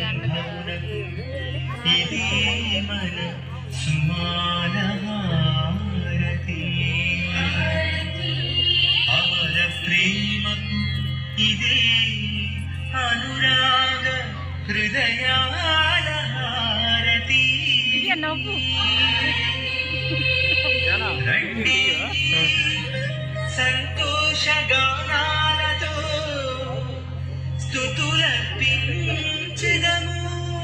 ఇదే మన సుమాల హారతి అమర ప్రేమకు ఇదే అనురాగ హృదయాల హారతి నవ్వు రండి సంతోష గానాలతో స్తుతులర్పించెదము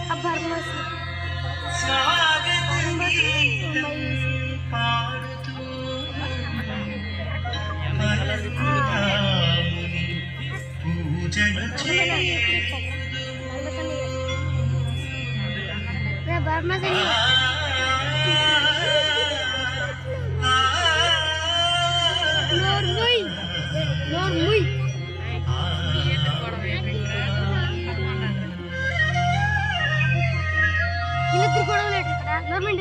స్వాగత గీతం పాడుతూ పరశురాముని పూజలు గవర్నమెంట్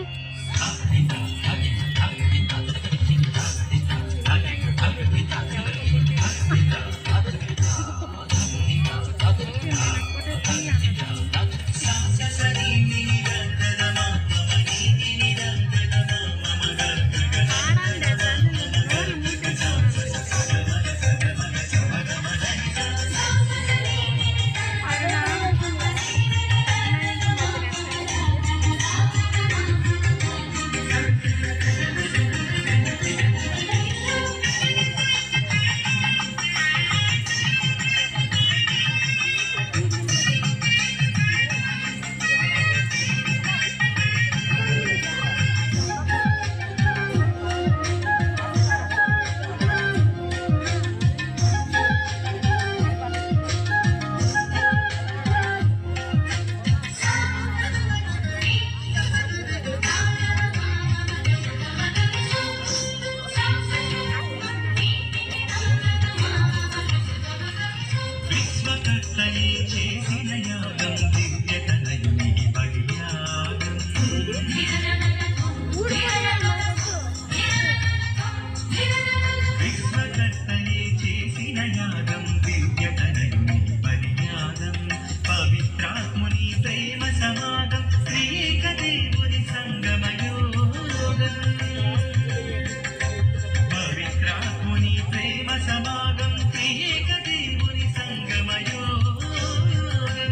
విశ్వకర్తయే చేసిన యాగం దివ్యతనయుని బలియాగం విశ్వకర్తయే చేసిన యాగం దివ్యతనయుని బలియాగం పవిత్రాత్ముని ప్రేమ సమాగం శ్రీక దేవుని సంగమయోగం పవిత్రాత్ముని ప్రేమ సమాగం త్రియేక దేవుని సంగమయోగం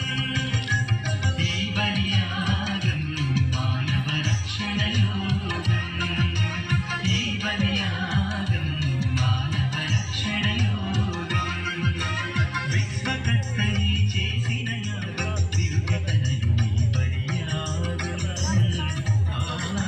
ఈ బలియాగం మానవ రక్షణ యోగం ఈ బలియాగం మానవ రక్షణ యోగం విశ్వకర్తని చేసిన యాగం తిరుపతనయుని బలియాగం ఆ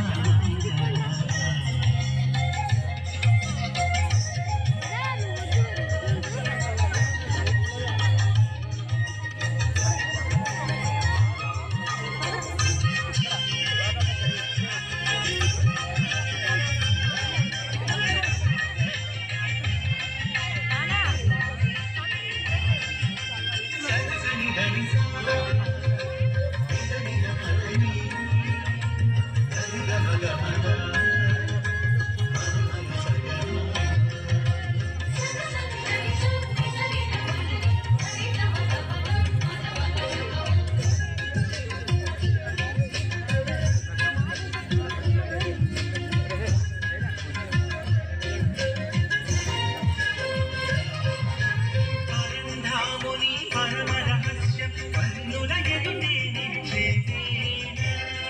పరంధాముని పరమ రహస్యం కన్నుల ఎదుటే నిలిచేసేనా.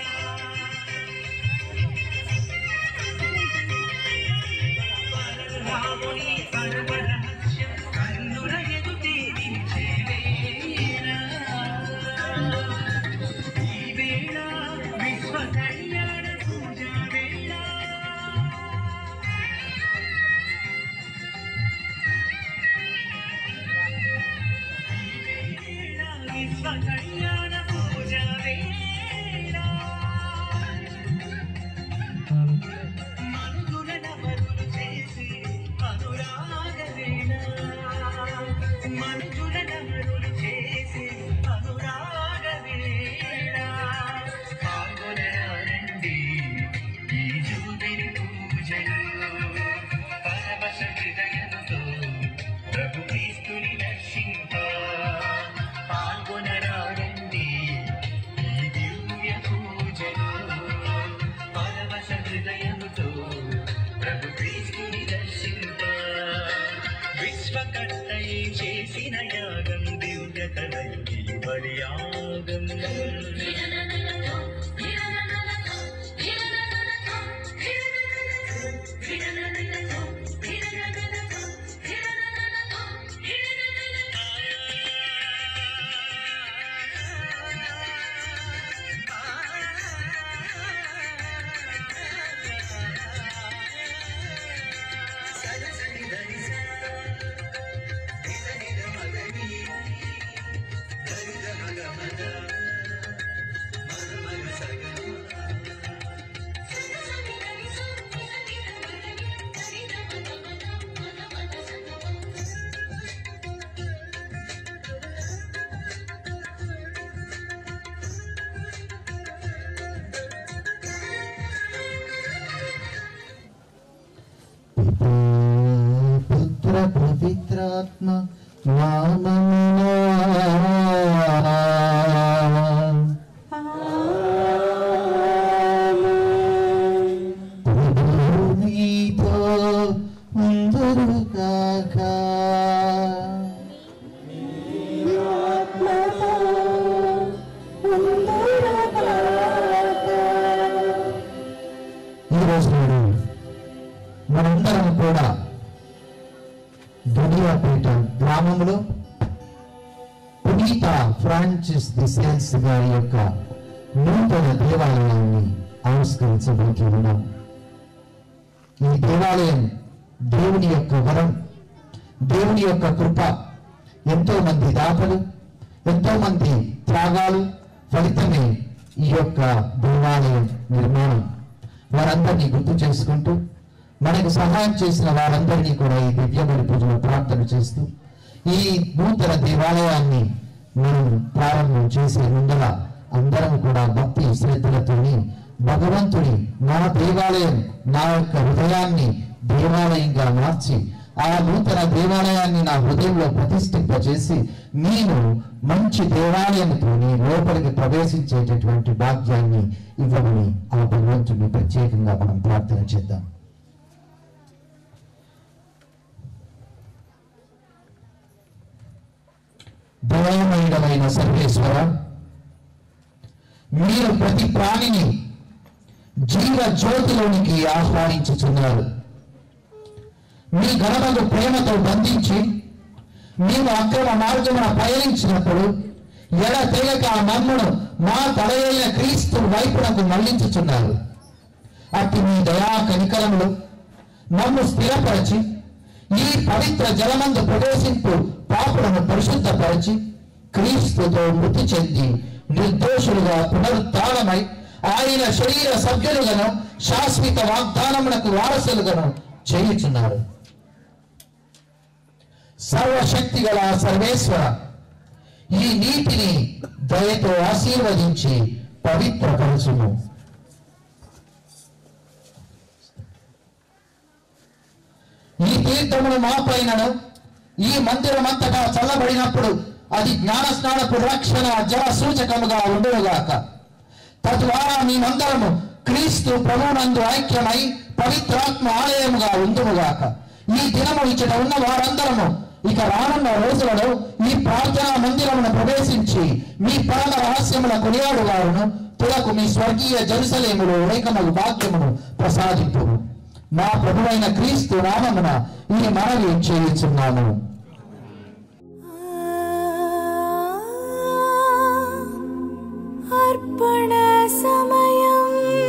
పరంధాముని పరమ రహస్యం కన్నుల ఎదుటే నిలిచేవేనా. ఈ వేళ విశ్వ కళ్యాణ పూజా వేళ విశ్వ కళ్యాణ పూజ వేళ మనుషుల నమరులు చేసి అనురాగ వేళ మనుషుల నమరులు చేసి అనురాగ వేళ పాల్గొనరండి ఈ జూబిలి పూజలు పరవశ హృదయంతో ప్రభు క్రీస్తుని దర్శింప పాల్గొనరండి రాగం సరసని ధరిసా నిజ నిజ మదని ధరిజ మగ మద మగ మగ సగ పుత్ర పవిత్రాత్మ నామమునా ప్రభువు నీతో ఉందురుగాక. ఈ రోజు నాడు మనందరం కూడా దునియాపేట గ్రామంలో పునీత ఫ్రాన్సిస్ ది సేల్స్ గారి యొక్క నూతన దేవాలయాన్ని ఆవిష్కరించబోతూ ఉన్నాం ఈ దేవాలయం దేవుని యొక్క వరం దేవుని యొక్క కృప ఎంతో మంది దాతలు ఎంతో మంది త్యాగాలు ఫలితమే ఈ యొక్క దేవాలయం నిర్మాణం వారందరినీ గుర్తు చేసుకుంటూ మనకు సహాయం చేసిన వారందరినీ కూడా ఈ దివ్యబలి పూజలో ప్రార్థన చేస్తూ ఈ నూతన దేవాలయాన్ని మనం ప్రారంభం చేసే ముందర అందరం కూడా భక్తి శ్రద్ధలతోని భగవంతుని నా దేవాలయం నా యొక్క హృదయాన్ని దేవాలయంగా మార్చి ఆ నూతన దేవాలయాన్ని నా హృదయంలో ప్రతిష్ఠింపజేసి నేను మంచి దేవాలయంతో నీ లోపలికి ప్రవేశించేటటువంటి భాగ్యాన్ని ఇవ్వమని ఆ భగవంతుని ప్రత్యేకంగా మనం ప్రార్థన చేద్దాం దయామయుడమైన సర్వేశ్వర మీరు ప్రతి ప్రాణిని జీవ జ్యోతిలోనికి ఆహ్వానించుచున్నారు మీ గణనకు ప్రేమతో బంధించి మేము అక్రమ మార్గమున పయనించినప్పుడు ఎడ తెగక ఆ మమ్మును మా తలయైన క్రీస్తు వైపునకు మళ్లించుచున్నారు అట్టి మీ దయా కనికరములు మమ్ము స్థిరపరచి ఈ పవిత్ర జలమందు ప్రవేశింపు పాపులను పరిశుద్ధపరచి క్రీస్తుతో మృతి చెంది నిర్దోషులుగా పునరుత్థానమై ఆయన శరీర సభ్యులుగాను శాశ్వత వాగ్దానమునకు వారసులుగాను చేయుచున్నారు సర్వశక్తి గల సర్వేశ్వర ఈ నీటిని దయతో ఆశీర్వదించి పవిత్రపరచుము ఈ తీర్థమును మా పైనను ఈ మందిరమంతటా చల్లబడినప్పుడు అది జ్ఞాన స్నానపు రక్షణ జల సూచకముగా ఉండునుగాక తద్వారా మేమందరము క్రీస్తు ప్రభునందు ఐక్యమై పవిత్రాత్మ ఆలయముగా ఉందుముగాక ఈ దినము ఇచ్చట ఉన్న వారందరము ఇక రానున్న రోజులలో ఈ ప్రార్థనా మందిరమును ప్రవేశించి మీ పరమ రహస్యముల కొనియాడు వారును తులకు మీ స్వర్గీయ జరుసలేములు ఏకమగు భాగ్యమును ప్రసాదింపు మా ప్రభువైన క్రీస్తు నామమున ఈ మనవి చేయుచున్నాము అర్పణ సమయం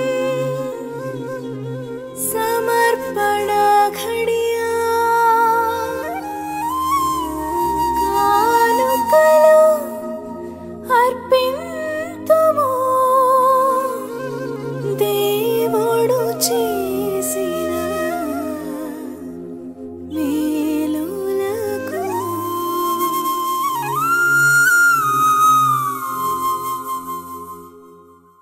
సమర్పణ ఘడియా కానుకలు అర్పింతుము దేవుడు చేసిన మేలులకు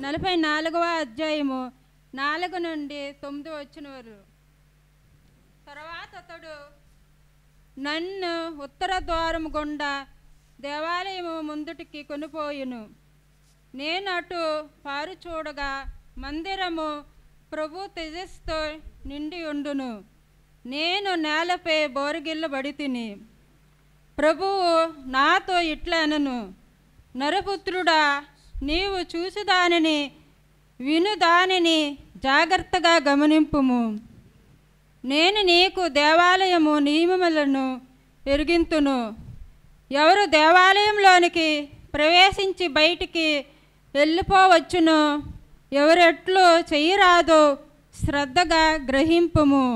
నలభై నాలుగవ అధ్యాయము నాలుగు నుండి తొమ్మిది వచ్చిన వారు తర్వాత అతడు నన్ను ఉత్తర ద్వారం గుండా దేవాలయము ముందుటికి కొనిపోయును నేను అటు పారు చూడగా మందిరము ప్రభు తేజస్తో నిండి ఉండును నేను నేలపై బోరగిల్లబడి తిని ప్రభువు నాతో ఇట్లా అనను నరపుత్రుడా నీవు చూసి దానిని విను దానిని జాగ్రత్తగా గమనింపుము నేను నీకు దేవాలయము నియమములను ఎరిగింతును ఎవరు దేవాలయంలోనికి ప్రవేశించి బయటికి వెళ్ళిపోవచ్చునో ఎవరెట్లు చెయ్యరాదో శ్రద్ధగా గ్రహింపుము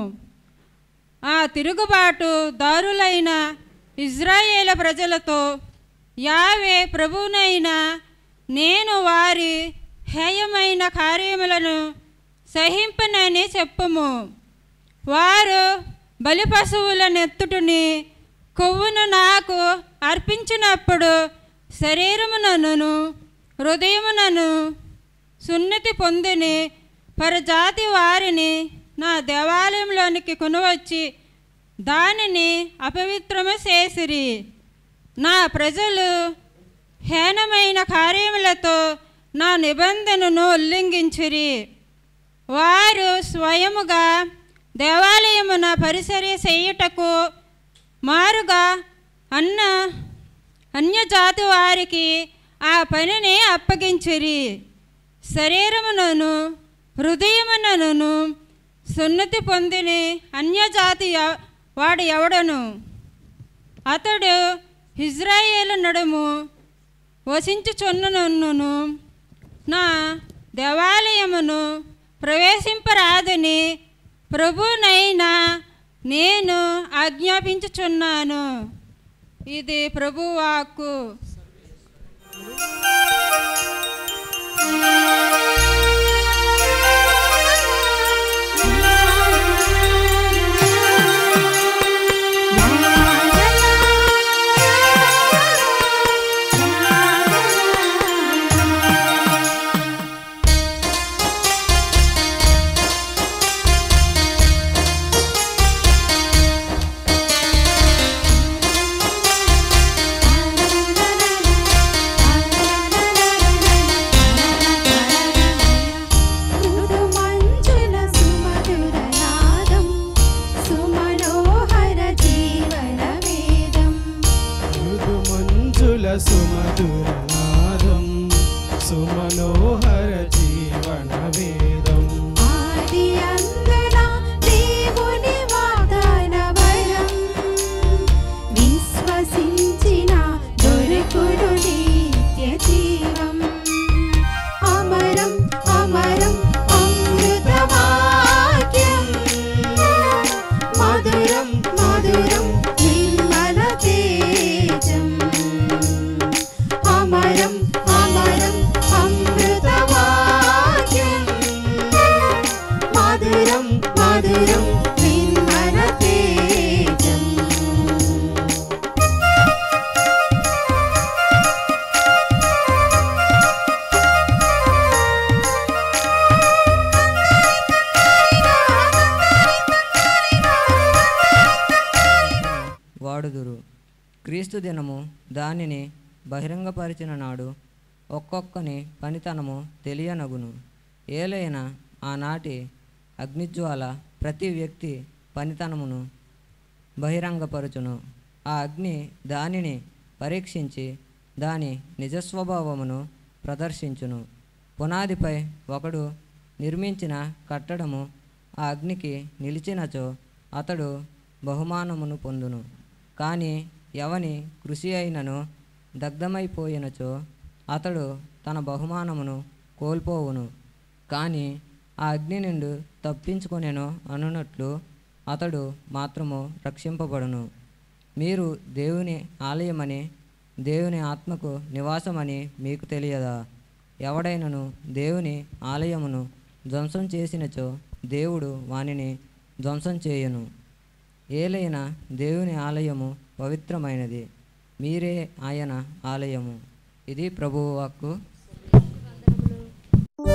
ఆ తిరుగుబాటు దారులైన ఇజ్రాయేల ప్రజలతో యావే ప్రభువునైనా నేను వారి హేయమైన కార్యములను సహింపనని చెప్పుము వారు బలి పశువుల నెత్తుటిని కొవ్వును నాకు అర్పించినప్పుడు శరీరమునను హృదయమునను సున్నతి పొందిని పరజాతి వారిని నా దేవాలయంలోనికి కొనువచ్చి దానిని అపవిత్రము చేసిరి నా ప్రజలు హీనమైన కార్యములతో నా నిబంధనను ఉల్లంఘించిరి వారు స్వయముగా దేవాలయమున పరిసరి చేయుటకు మారుగా అన్న అన్యజాతి వారికి ఆ పనిని అప్పగించిరి శరీరమునను హృదయమునను సున్నతి పొందిని అన్యజాతి ఎవ- వాడు ఎవడను అతడు ఇజ్రాయేలు నడుము వసించుచున్నను నా దేవాలయమును ప్రవేశింపరాదని ప్రభునైనా నేను ఆజ్ఞాపించుచున్నాను ఇది ప్రభువాక్కు మృదుమంజుల సుమధురనాదం సుమనోహర జీవన వేదం మృదుమంజుల సుమధురనాదం సుమనోహర జీవన వేదం ఆది అందున దేవుని వాగ్దాన వరం విశ్వసించిన దొరకుడు నిత్య జీవం అమరం అమరం అమృతవాక్యం మధురం మధురం నిర్మల తేజం అమరం అమరం అమృతవాక్యం మధురం మధురం నిర్మల తేజం వాడుదురు క్రీస్తు దినము దానిని బహిరంగపరిచిన నాడు ఒక్కొక్కని పనితనము తెలియనగును ఏలైనా ఆనాటి అగ్నిజ్వాల ప్రతి వ్యక్తి పనితనమును బహిరంగపరచును ఆ అగ్ని దానిని పరీక్షించి దాని నిజస్వభావమును ప్రదర్శించును పునాదిపై ఒకడు నిర్మించిన కట్టడము ఆ అగ్నికి నిలిచినచో అతడు బహుమానమును పొందును కానీ ఎవని కృషి అయినను దగ్ధమైపోయినచో అతడు తన బహుమానమును కోల్పోవును కానీ ఆ అగ్ని నుండి తప్పించుకొనెను అనున్నట్లు అతడు మాత్రము రక్షింపబడును మీరు దేవుని ఆలయమని దేవుని ఆత్మకు నివాసమని మీకు తెలియదా ఎవడైనను దేవుని ఆలయమును ధ్వంసం చేసినచో దేవుడు వానిని ధ్వంసం చేయును ఏలైన దేవుని ఆలయము పవిత్రమైనది మీరే ఆయన ఆలయము ఇది ప్రభువు వాక్కు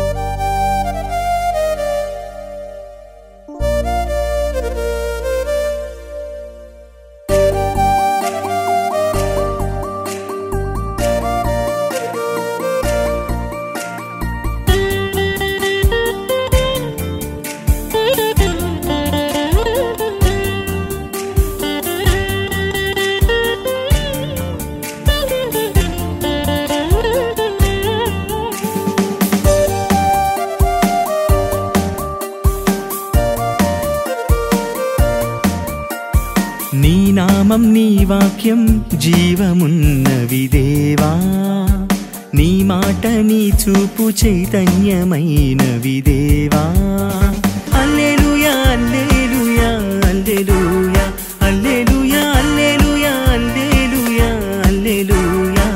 నామం నీ వాక్యం జీవమున్నవి దేవా నీ మాట నీ చూపు చైతన్యమైనవి దేవా అల్లెలుయా అల్లెలుయా అల్లెలుయా అల్లెలుయా అల్లెలుయా అల్లెలుయా అల్లెలుయా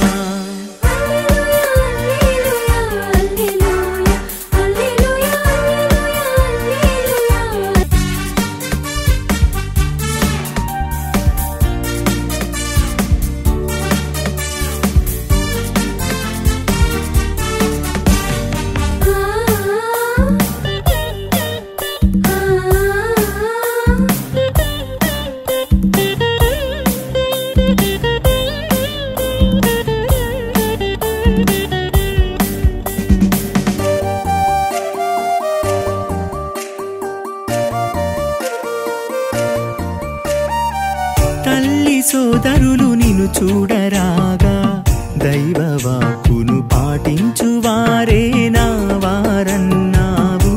తల్లి సోదరులు నిన్ను చూడరాగా దైవ వాక్కును పాటించు వారే నా వారన్నావు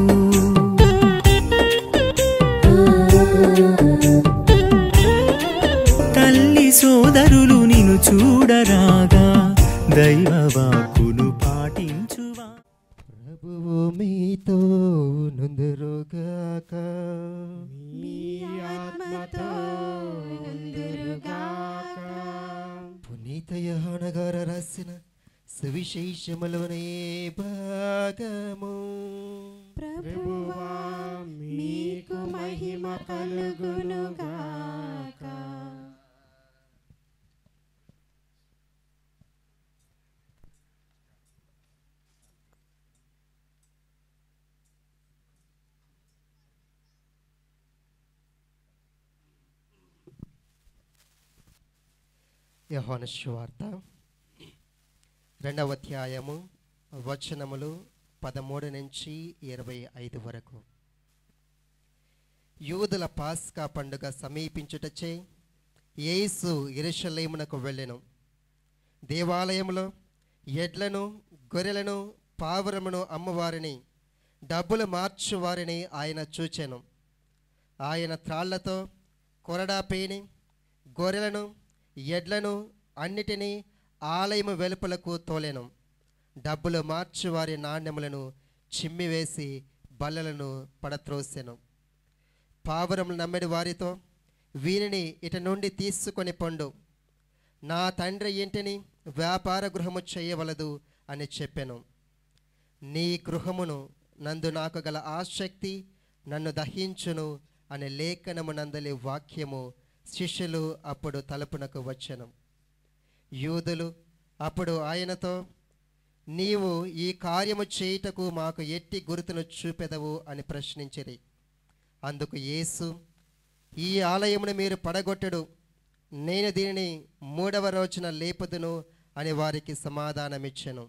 తల్లి సోదరులు నిన్ను చూడరాగా దైవ వాక్కును పాటించువా ప్రభువు మీతో నుందురుగాక మీ ఆత్మతో నుందురుగాక. పునీత యోహాన గారు రాసిన సువిశేషములోనే భాగము ప్రభువా మీకు మహిమ కలుగునుగాక యోహాను సువార్త రెండవ అధ్యాయము వచనములు పదమూడు నుంచి ఇరవై ఐదు వరకు యూదుల పాస్కా పండుగ సమీపించుటచే యేసు ఇరుషలేమునకు వెళ్ళెను దేవాలయంలో ఎడ్లను గొర్రెలను పావురమును అమ్మవారిని డబ్బులు మార్చువారిని ఆయన చూచెను ఆయన త్రాళ్లతో కొరడా పేని గొర్రెలను ఎడ్లను అన్నిటినీ ఆలయము వెలుపలకు తోలెను డబ్బులు మార్చువారి నాణ్యములను చిమ్మివేసి బల్లలను పడత్రోసెను పావురములు నమ్మిడి వారితో వీరిని ఇట నుండి తీసుకొని పొండు నా తండ్రి ఇంటిని వ్యాపార గృహము చేయవలదు అని చెప్పెను నీ గృహమును నందు నాకు గల ఆసక్తి నన్ను దహించును అనే లేఖనము నందలి వాక్యము శిష్యులు అప్పుడు తలుపునకు వచ్చెను యూదులు అప్పుడు ఆయనతో నీవు ఈ కార్యము చేయుటకు మాకు ఎట్టి గుర్తును చూపెదవు అని ప్రశ్నించిరి అందుకు యేసు ఈ ఆలయమును మీరు పడగొట్టడు నేను దీనిని మూడవ రోజున లేపుదును అని వారికి సమాధానమిచ్చెను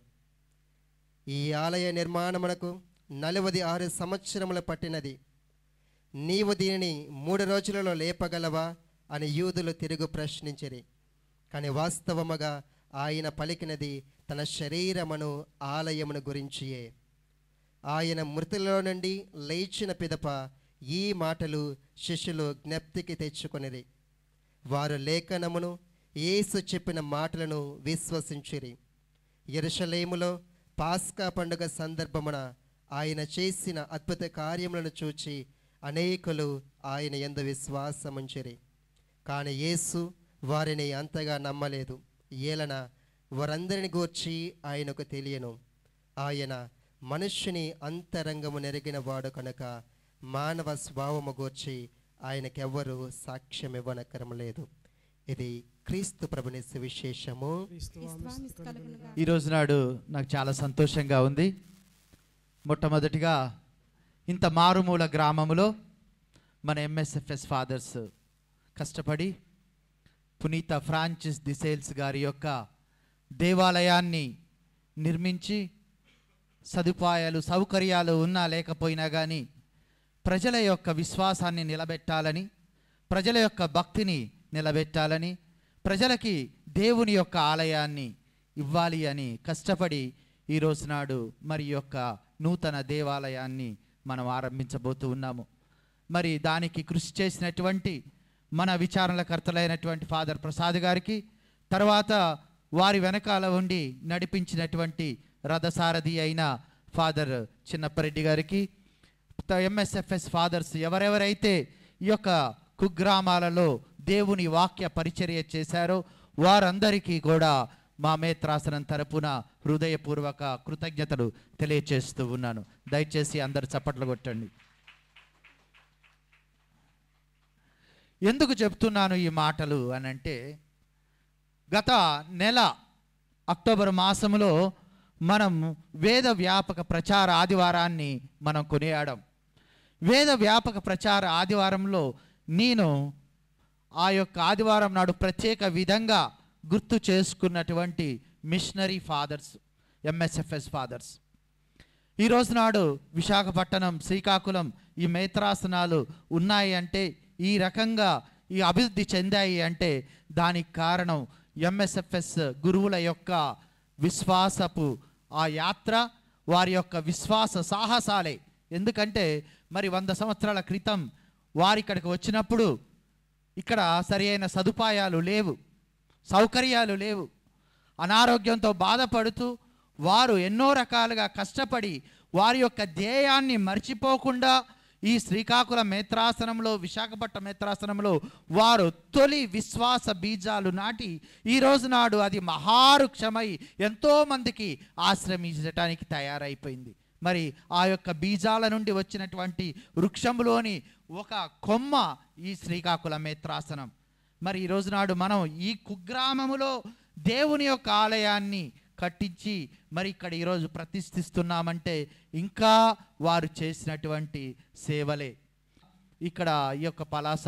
ఈ ఆలయ నిర్మాణమునకు నలువది ఆరు సంవత్సరములు పట్టినది నీవు దీనిని మూడు రోజులలో లేపగలవా అని యూదులు తిరుగు ప్రశ్నించిరి కానీ వాస్తవముగా ఆయన పలికినది తన శరీరమును ఆలయమును గురించియే ఆయన మృతులలో నుండి లేచిన పిదప ఈ మాటలు శిష్యులు జ్ఞప్తికి తెచ్చుకొనిరి వారు లేఖనమును యేసు చెప్పిన మాటలను విశ్వసించిరి యెరూషలేములో పాస్కా పండుగ సందర్భమున ఆయన చేసిన అద్భుత కార్యములను చూచి అనేకులు ఆయన ఎందు విశ్వాసముంచిరి కానీ యేసు వారిని అంతగా నమ్మలేదు ఏలన వారందరిని గూర్చి ఆయనకు తెలియను ఆయన మనుష్యుని అంతరంగము నెరిగిన వాడు కనుక మానవ స్వభావము గూర్చి ఆయనకెవ్వరూ సాక్ష్యం ఇవ్వనక్కరం లేదు ఇది క్రీస్తు ప్రభుని సువిశేషము ఈ రోజు నాడు నాకు చాలా సంతోషంగా ఉంది మొట్టమొదటిగా ఇంత మారుమూల గ్రామములో మన ఎంఎస్ఎఫ్ఎస్ ఫాదర్స్ కష్టపడి పునీత ఫ్రాన్సిస్ డిసేల్స్ గారి యొక్క దేవాలయాన్ని నిర్మించి సదుపాయాలు సౌకర్యాలు ఉన్నా లేకపోయినా కానీ ప్రజల యొక్క విశ్వాసాన్ని నిలబెట్టాలని ప్రజల యొక్క భక్తిని నిలబెట్టాలని ప్రజలకి దేవుని యొక్క ఆలయాన్ని ఇవ్వాలి అని కష్టపడి ఈ రోజు నాడు మరి యొక్క నూతన దేవాలయాన్ని మనం ఆరంభించబోతూ ఉన్నాము మరి దానికి కృషి చేసినటువంటి మన విచారణకర్తలైనటువంటి ఫాదర్ ప్రసాద్ గారికి తర్వాత వారి వెనకాల ఉండి నడిపించినటువంటి రథసారథి అయిన ఫాదర్ చిన్నప్పరెడ్డి గారికి ఎంఎస్ఎఫ్ఎస్ ఫాదర్స్ ఎవరెవరైతే ఈ యొక్క కుగ్రామాలలో దేవుని వాక్య పరిచర్య చేశారో వారందరికీ కూడా మా మేత్రాసనం తరపున హృదయపూర్వక కృతజ్ఞతలు తెలియచేస్తూ ఉన్నాను దయచేసి అందరు చప్పట్లు కొట్టండి ఎందుకు చెప్తున్నాను ఈ మాటలు అని అంటే గత నెల అక్టోబర్ మాసంలో మనం వేద వ్యాపక ప్రచార ఆదివారాన్ని మనం కొనియాడాం వేద వ్యాపక ప్రచార ఆదివారంలో నేను ఆ యొక్క ఆదివారం నాడు ప్రత్యేక విధంగా గుర్తు చేసుకున్నటువంటి మిషనరీ ఫాదర్స్ ఎంఎస్ఎఫ్ఎస్ ఫాదర్స్ ఈ రోజు నాడు విశాఖపట్నం శ్రీకాకుళం ఈ మేత్రాసనాలు ఉన్నాయి అంటే ఈ రకంగా ఈ అభివృద్ధి చెందాయి అంటే దానికి కారణం ఎంఎస్ఎఫ్ఎస్ గురువుల యొక్క విశ్వాసపు ఆ యాత్ర వారి యొక్క విశ్వాస సాహసాలే ఎందుకంటే మరి వంద సంవత్సరాల క్రితం వారి ఇక్కడికి వచ్చినప్పుడు ఇక్కడ సరి అయిన సదుపాయాలు లేవు సౌకర్యాలు లేవు అనారోగ్యంతో బాధపడుతూ వారు ఎన్నో రకాలుగా కష్టపడి వారి యొక్క ధ్యేయాన్ని మర్చిపోకుండా ఈ శ్రీకాకుళం మేత్రాసనంలో విశాఖపట్నం మేత్రాసనంలో వారు తొలి విశ్వాస బీజాలు నాటి ఈ రోజు నాడు అది మహారుక్షమై ఎంతోమందికి ఆశ్రమించటానికి తయారైపోయింది మరి ఆ యొక్క బీజాల నుండి వచ్చినటువంటి వృక్షంలోని ఒక కొమ్మ ఈ శ్రీకాకుళం మేత్రాసనం మరి ఈ రోజు నాడు మనం ఈ కుగ్రామములో దేవుని యొక్క ఆలయాన్ని కట్టించి మరి ఇక్కడ ఈరోజు ప్రతిష్ఠిస్తున్నామంటే ఇంకా వారు చేసినటువంటి సేవలే ఇక్కడ ఈ యొక్క పలాస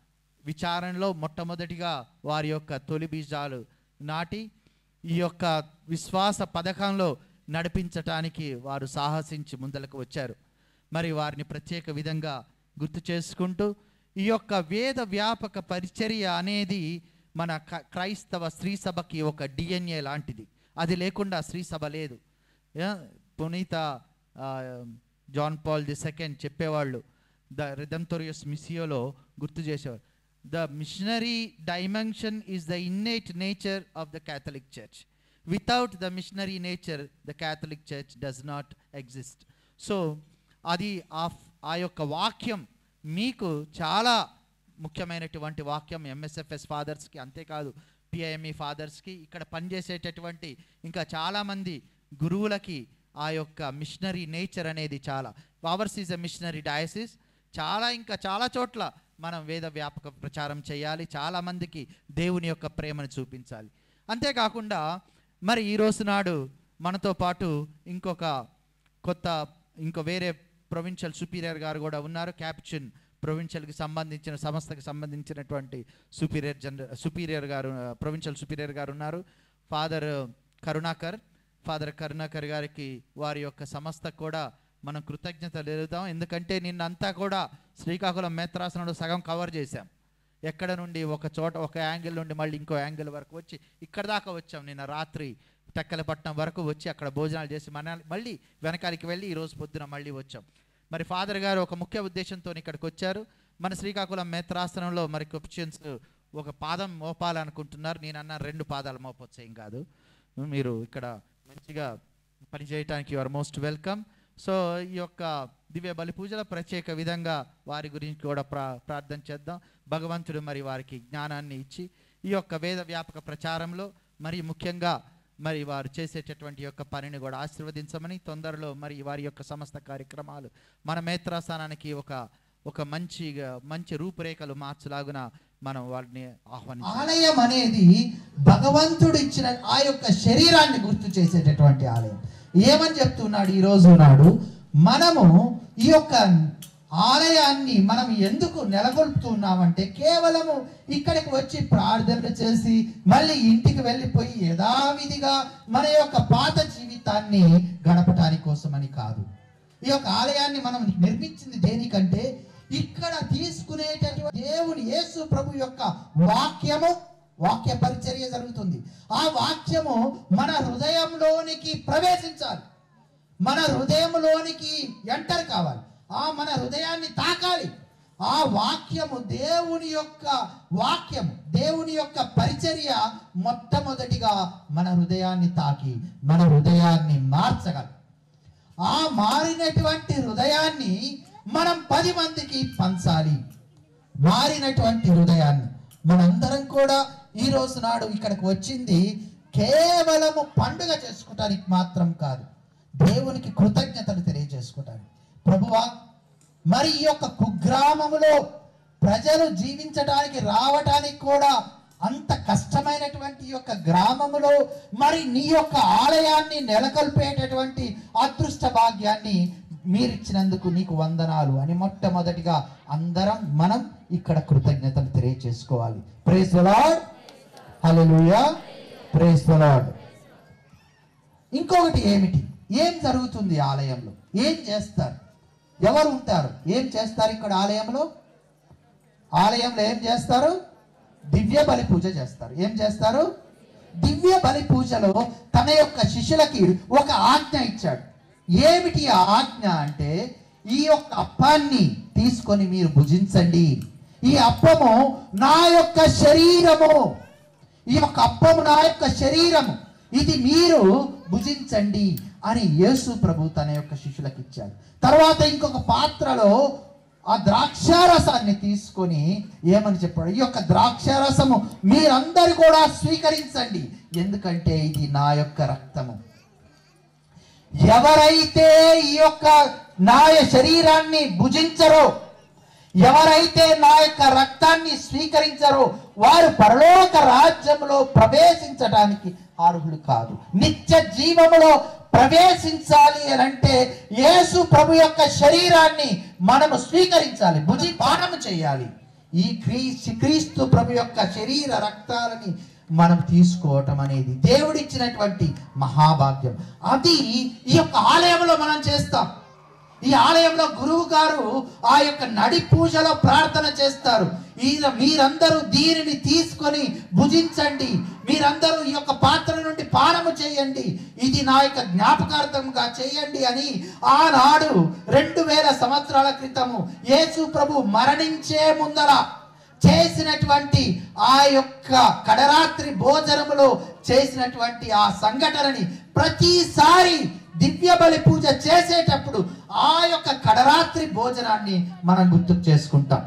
విచారణలో మొట్టమొదటిగా వారి యొక్క తొలి బీజాలు నాటి ఈ యొక్క విశ్వాస పథకంలో నడిపించటానికి వారు సాహసించి ముందలకు వచ్చారు మరి వారిని ప్రత్యేక విధంగా గుర్తు చేసుకుంటూ ఈ యొక్క వేద వ్యాపక పరిచర్య అనేది మన క- క్రైస్తవ స్త్రీ సభకి ఒక డిఎన్ఏ లాంటిది అది లేకుండా స్త్రీ సభ లేదు యా, పునీత ఆ, జాన్ పాల్ ది సెకండ్ చెప్పేవాళ్ళు ద రిదంతోరియస్ మిసియోలో గుర్తు చేసేవారు the missionary dimension is the innate nature of the Catholic church without the missionary nature the Catholic church does not exist so అది ఆ ఫ్- ఆ యొక్క వాక్యం మీకు చాలా ముఖ్యమైనటువంటి వాక్యం ఎంఎస్ఎఫ్ఎస్ ఫాదర్స్కి అంతేకాదు పిఐఎంఈ ఫాదర్స్కి ఇక్కడ పనిచేసేటటువంటి ఇంకా చాలామంది గురువులకి ఆ యొక్క మిషనరీ నేచర్ అనేది చాలా powers is a missionary diocese చాలా ఇంకా చాలా చోట్ల మనం వేద వ్యాపక ప్రచారం చేయాలి చాలామందికి దేవుని యొక్క ప్రేమను చూపించాలి అంతేకాకుండా మరి ఈ రోజు నాడు మనతో పాటు ఇంకొక కొత్త ఇంకో వేరే ప్రొవిన్షియల్ సుపీరియర్ గారు కూడా ఉన్నారు క్యాప్షన్ ప్రొవిన్షియల్కి సంబంధించిన సంస్థకి సంబంధించినటువంటి సుపీరియర్ జనరల్ సుపీరియర్ గారు ప్రొవిన్షియల్ సుపీరియర్ గారు ఉన్నారు ఫాదర్ కరుణాకర్ ఫాదర్ కరుణాకర్ గారికి వారి యొక్క సంస్థ కూడా మనం కృతజ్ఞతలు ఎదుగుతాం ఎందుకంటే నిన్నంతా కూడా శ్రీకాకుళం మేత్రాసనంలో సగం కవర్ చేశాం ఎక్కడ నుండి ఒక చోట ఒక యాంగిల్ నుండి మళ్ళీ ఇంకో యాంగిల్ వరకు వచ్చి ఇక్కడ దాకా వచ్చాం నిన్న రాత్రి టెక్కలపట్నం వరకు వచ్చి అక్కడ భోజనాలు చేసి మన మళ్ళీ వెనకాలకి వెళ్ళి ఈరోజు పొద్దున మళ్ళీ వచ్చాం మరి ఫాదర్ గారు ఒక ముఖ్య ఉద్దేశంతో ఇక్కడికి వచ్చారు మన శ్రీకాకుళం మేత్రాసనంలో మరి క్వశ్చన్స్ ఒక పాదం మోపాలనుకుంటున్నారు నేను అన్న రెండు పాదాలు మోపొచ్చు ఏం కాదు మీరు ఇక్కడ మంచిగా పని చేయడానికి you are most welcome so ఈ యొక్క దివ్య బలి పూజల ప్రత్యేక విధంగా వారి గురించి కూడా ప్రా ప్రార్థన చేద్దాం భగవంతుడు మరి వారికి జ్ఞానాన్ని ఇచ్చి ఈ యొక్క వేద వ్యాపక ప్రచారంలో మరి ముఖ్యంగా మరి వారు చేసేటటువంటి యొక్క పనిని కూడా ఆశీర్వదించమని తొందరలో మరి వారి యొక్క సమస్త కార్యక్రమాలు మన మేత్రాస్థానానికి ఒక ఒక మంచిగా మంచి రూపురేఖలు మార్చులాగున మనం వారిని ఆహ్వానించాలి ఆలయం అనేది భగవంతుడు ఇచ్చిన ఆ యొక్క శరీరాన్ని గుర్తు చేసేటటువంటి ఆలయం ఏమని చెప్తున్నాడు ఈ రోజు నాడు మనము ఈ యొక్క ఆలయాన్ని మనం ఎందుకు నెలకొల్పుతున్నామంటే కేవలము ఇక్కడికి వచ్చి ప్రార్థనలు చేసి మళ్ళీ ఇంటికి వెళ్ళిపోయి యథావిధిగా మన యొక్క పాత జీవితాన్ని గడపటాని కోసమని కాదు ఈ యొక్క ఆలయాన్ని మనం నిర్మించింది దేనికంటే ఇక్కడ తీసుకునేటటువంటి దేవుని యేసు ప్రభు యొక్క వాక్యము వాక్య పరిచర్య జరుగుతుంది ఆ వాక్యము మన హృదయంలోనికి ప్రవేశించాలి మన హృదయంలోనికి ఎంటర్ కావాలి ఆ మన హృదయాన్ని తాకాలి ఆ వాక్యము దేవుని యొక్క వాక్యం దేవుని యొక్క పరిచర్య మొట్టమొదటిగా మన హృదయాన్ని తాకి మన హృదయాన్ని మార్చగలదు ఆ మారినటువంటి హృదయాన్ని మనం పది మందికి పంచాలి మారినటువంటి హృదయాన్ని మనందరం కూడా ఈ రోజు నాడు ఇక్కడికి వచ్చింది కేవలము పండుగ చేసుకోవటానికి మాత్రం కాదు దేవునికి కృతజ్ఞతలు తెలియజేసుకోవటానికి ప్రభువా మరి ఈ యొక్క కుగ్రామములో ప్రజలు జీవించడానికి రావటానికి కూడా అంత కష్టమైనటువంటి ఈ యొక్క గ్రామములో మరి నీ యొక్క ఆలయాన్ని నెలకొల్పేటటువంటి అదృష్ట భాగ్యాన్ని మీరిచ్చినందుకు నీకు వందనాలు అని మొట్టమొదటిగా అందరం మనం ఇక్కడ కృతజ్ఞతలు తెలియజేసుకోవాలి praise Lord hallelujah praise Lord ఇంకొకటి ఏమిటి ఏం జరుగుతుంది ఆలయంలో ఏం చేస్తారు ఎవరు ఉంటారు ఏం చేస్తారు ఇక్కడ ఆలయంలో ఆలయంలో ఏం చేస్తారు దివ్య బలి పూజ చేస్తారు ఏం చేస్తారు దివ్య బలి పూజలో తన యొక్క శిష్యులకి ఒక ఆజ్ఞ ఇచ్చాడు ఏమిటి ఆ ఆజ్ఞ అంటే ఈ యొక్క అప్పాన్ని తీసుకొని మీరు భుజించండి ఈ అప్పము నా యొక్క శరీరము ఈ యొక్క అప్పము నా యొక్క శరీరము ఇది మీరు భుజించండి అని యేసు ప్రభు తన యొక్క శిష్యులకు ఇచ్చాడు తర్వాత ఇంకొక పాత్రలో ఆ ద్రాక్షారసాన్ని తీసుకొని ఏమని చెప్పాడు ఈ యొక్క ద్రాక్షారసము మీరందరూ కూడా స్వీకరించండి ఎందుకంటే ఇది నా యొక్క రక్తము ఎవరైతే ఈ యొక్క నా శరీరాన్ని భుజించరో ఎవరైతే నా యొక్క రక్తాన్ని స్వీకరించరో వారు పరలోక రాజ్యంలో ప్రవేశించడానికి అర్హులు కాదు నిత్య జీవములో ప్రవేశించాలి అని అంటే యేసు ప్రభు యొక్క శరీరాన్ని మనము స్వీకరించాలి భుజి పానము చేయాలి ఈ క్రీస్తు క్రీస్తు ప్రభు యొక్క శరీర రక్తాలని మనం తీసుకోవటం అనేది దేవుడిచ్చినటువంటి మహాభాగ్యం అది ఈ యొక్క ఆలయంలో మనం చేస్తాం ఈ ఆలయంలో గురువు గారు ఆ యొక్క నడి పూజలో ప్రార్థన చేస్తారు ఈ మీరందరూ దీనిని తీసుకొని భుజించండి మీరందరూ ఈ యొక్క పాత్ర నుండి పానము చేయండి ఇది నా యొక్క జ్ఞాపకార్థంగా చేయండి అని ఆనాడు రెండు వేల సంవత్సరాల క్రితము యేసు ప్రభు మరణించే ముందర చేసినటువంటి ఆ యొక్క కడరాత్రి భోజనములో చేసినటువంటి ఆ సంఘటనని ప్రతిసారి దివ్య బలి పూజ చేసేటప్పుడు ఆ యొక్క కడరాత్రి భోజనాన్ని మనం గుర్తుకు చేసుకుంటాం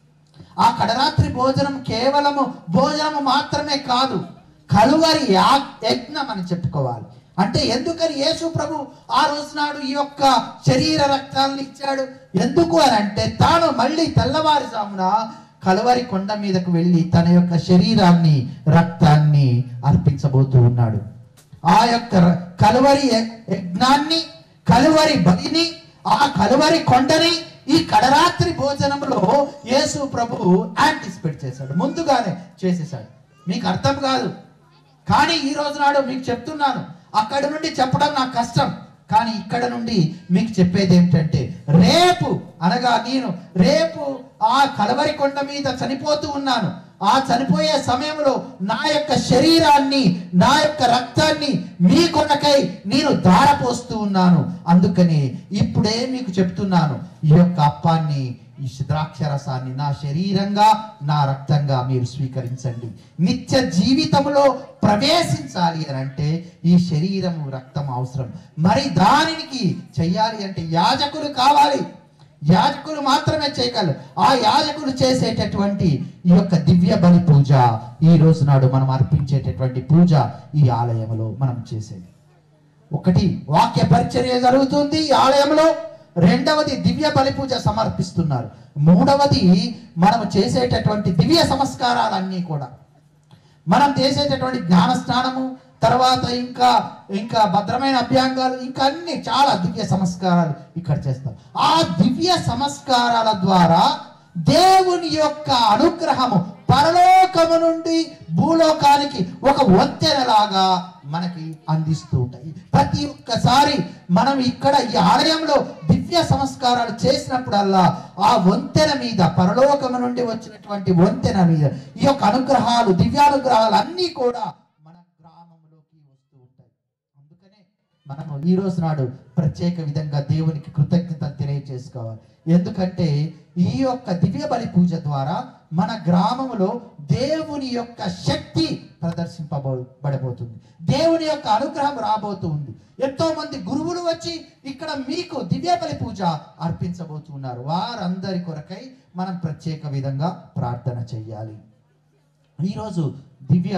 ఆ కడరాత్రి భోజనం కేవలము భోజనము మాత్రమే కాదు కలువరి యా- యజ్ఞం అని చెప్పుకోవాలి అంటే ఎందుకని యేసు ప్రభు ఆ రోజు నాడు ఈ యొక్క శరీర రక్తాలను ఇచ్చాడు ఎందుకు అని అంటే తాను మళ్ళీ తెల్లవారుజామున కలువరి కొండ మీదకు వెళ్ళి తన యొక్క శరీరాన్ని రక్తాన్ని అర్పించబోతూ ఉన్నాడు ఆ యొక్క ర- కలువరి య- యజ్ఞాన్ని కలువరి బలిని ఆ కలువరి కొండని ఈ కడరాత్రి భోజనంలో యేసు ప్రభు యాంటిసిపేట్ చేశాడు ముందుగానే చేసేసాడు మీకు అర్థం కాదు కానీ ఈ రోజు నాడు మీకు చెప్తున్నాను అక్కడి నుండి చెప్పడం నాకు కష్టం కానీ ఇక్కడ నుండి మీకు చెప్పేది ఏమిటంటే రేపు అనగా నేను రేపు ఆ కలవరి కొండ మీద చనిపోతూ ఉన్నాను ఆ చనిపోయే సమయంలో నా యొక్క శరీరాన్ని నా యొక్క రక్తాన్ని మీ కొనకై నేను ధారపోస్తూ ఉన్నాను అందుకని ఇప్పుడే మీకు చెప్తున్నాను ఈ యొక్క అప్పాన్ని ఈ ద్రాక్షరసాన్ని నా శరీరంగా నా రక్తంగా మీరు స్వీకరించండి నిత్య జీవితంలో ప్రవేశించాలి అని అంటే ఈ శరీరము రక్తం అవసరం మరి దానికి చెయ్యాలి అంటే యాజకులు కావాలి యాజకులు మాత్రమే చేయగలరు ఆ యాజకులు చేసేటటువంటి ఈ యొక్క దివ్య బలి పూజ ఈ రోజు నాడు మనం అర్పించేటటువంటి పూజ ఈ ఆలయంలో మనం చేసేది ఒకటి వాక్య పరిచర్య జరుగుతుంది ఈ ఆలయంలో రెండవది దివ్య బలి పూజ సమర్పిస్తున్నారు మూడవది మనం చేసేటటువంటి దివ్య సంస్కారాలన్నీ కూడా మనం చేసేటటువంటి జ్ఞాన స్నానము తర్వాత ఇంకా ఇంకా భద్రమైన అభ్యాంగాలు ఇంకా అన్ని చాలా దివ్య సంస్కారాలు ఇక్కడ చేస్తాం ఆ దివ్య సంస్కారాల ద్వారా దేవుని యొక్క అనుగ్రహము పరలోకము నుండి భూలోకానికి ఒక వంతెనలాగా మనకి అందిస్తూ ఉంటాయి ప్రతి ఒక్కసారి మనం ఇక్కడ ఈ ఆలయంలో దివ్య సంస్కారాలు చేసినప్పుడల్లా ఆ వంతెన మీద పరలోకము నుండి వచ్చినటువంటి వంతెన మీద ఈ యొక్క అనుగ్రహాలు దివ్యానుగ్రహాలు అన్నీ కూడా మన గ్రామంలోకి వస్తూ ఉంటాయి అందుకనే మనము ఈ రోజు నాడు ప్రత్యేక విధంగా దేవునికి కృతజ్ఞత తెలియజేసుకోవాలి ఎందుకంటే ఈ యొక్క దివ్య బలి పూజ ద్వారా మన గ్రామంలో దేవుని యొక్క శక్తి ప్రదర్శింపబడబోతుంది దేవుని యొక్క అనుగ్రహం రాబోతుంది ఎంతో మంది గురువులు వచ్చి ఇక్కడ మీకు దివ్య బలి పూజ అర్పించబోతున్నారు వారందరి కొరకై మనం ప్రత్యేక విధంగా ప్రార్థన చెయ్యాలి ఈరోజు దివ్య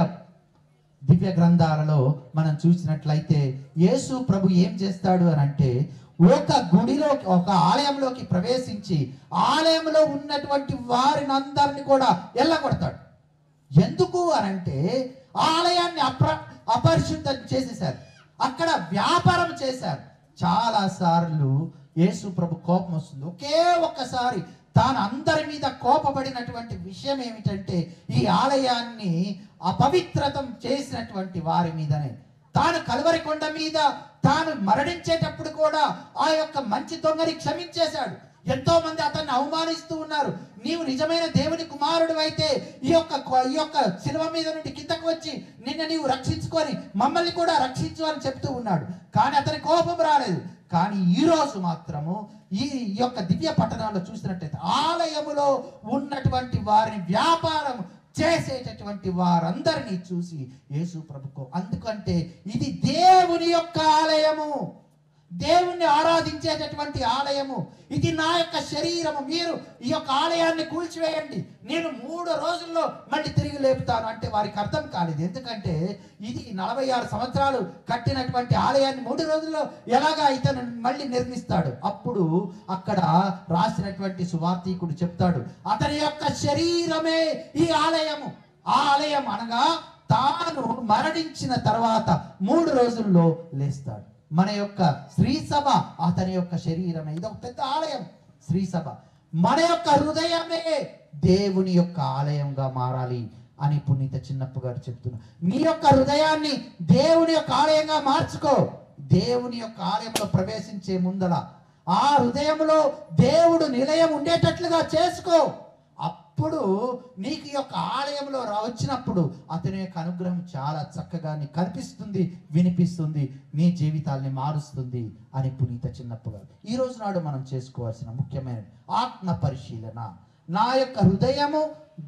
దివ్య గ్రంథాలలో మనం చూసినట్లయితే యేసు ప్రభు ఏం చేస్తాడు అని అంటే ఒక గుడిలో ఒక ఆలయంలోకి ప్రవేశించి ఆలయంలో ఉన్నటువంటి వారిని అందరిని కూడా ఎల్లగొడతాడు ఎందుకు అనంటే ఆలయాన్ని అప్ర అపరిశుద్ధం చేసేశారు అక్కడ వ్యాపారం చేశారు చాలా సార్లు యేసు ప్రభు కోపం వస్తుంది ఒకే ఒక్కసారి తాను అందరి మీద కోపపడినటువంటి విషయం ఏమిటంటే ఈ ఆలయాన్ని అపవిత్రతం చేసినటువంటి వారి మీదనే తాను కలువరి కొండ మీద తాను మరణించేటప్పుడు కూడా ఆ యొక్క మంచి దొంగని క్షమించేశాడు ఎంతో మంది అతన్ని అవమానిస్తూ ఉన్నారు నీవు నిజమైన దేవుని కుమారుడు అయితే ఈ యొక్క కొ- ఈ యొక్క శిలువ మీద నుండి కిందకు వచ్చి నిన్న నీవు రక్షించుకొని మమ్మల్ని కూడా రక్షించు అని చెప్తూ ఉన్నాడు కానీ అతని కోపం రాలేదు కానీ ఈ రోజు మాత్రము ఈ ఈ యొక్క దివ్య పట్టణాల్లో చూసినట్టయితే ఆలయములో ఉన్నటువంటి వారిని వ్యాపారం చేసేటటువంటి వారందరినీ చూసి యేసు ప్రభుకో అందుకంటే ఇది దేవుని యొక్క ఆలయము దేవుణ్ణి ఆరాధించేటటువంటి ఆలయము ఇది నా యొక్క శరీరము మీరు ఈ యొక్క ఆలయాన్ని కూల్చివేయండి నేను మూడు రోజుల్లో మళ్ళీ తిరిగి లేపుతాను అంటే వారికి అర్థం కాలేదు ఎందుకంటే ఇది నలభై ఆరు సంవత్సరాలు కట్టినటువంటి ఆలయాన్ని మూడు రోజుల్లో ఎలాగా ఇతను మళ్ళీ నిర్మిస్తాడు అప్పుడు అక్కడ రాసినటువంటి సువార్థికుడు చెప్తాడు అతని యొక్క శరీరమే ఈ ఆలయము ఆ ఆలయం అనగా తాను మరణించిన తర్వాత మూడు రోజుల్లో లేస్తాడు మన యొక్క శ్రీ సభ అతని యొక్క శరీరమే ఇది ఒక పెద్ద ఆలయం శ్రీ సభ మన యొక్క హృదయమే దేవుని యొక్క ఆలయంగా మారాలి అని పునీత చిన్నప్ప గారు చెప్తున్నారు నీ యొక్క హృదయాన్ని దేవుని యొక్క ఆలయంగా మార్చుకో దేవుని యొక్క ఆలయంలో ప్రవేశించే ముందల ఆ హృదయంలో దేవుడు నిలయం ఉండేటట్లుగా చేసుకో అప్పుడు నీకు ఈ యొక్క ఆలయంలో రా వచ్చినప్పుడు అతని యొక్క అనుగ్రహం చాలా చక్కగా నీకు కనిపిస్తుంది వినిపిస్తుంది నీ జీవితాల్ని మారుస్తుంది అని పునీత చిన్నప్ప గారు ఈ రోజు నాడు మనం చేసుకోవాల్సిన ముఖ్యమైన ఆత్మ పరిశీలన నా యొక్క హృదయము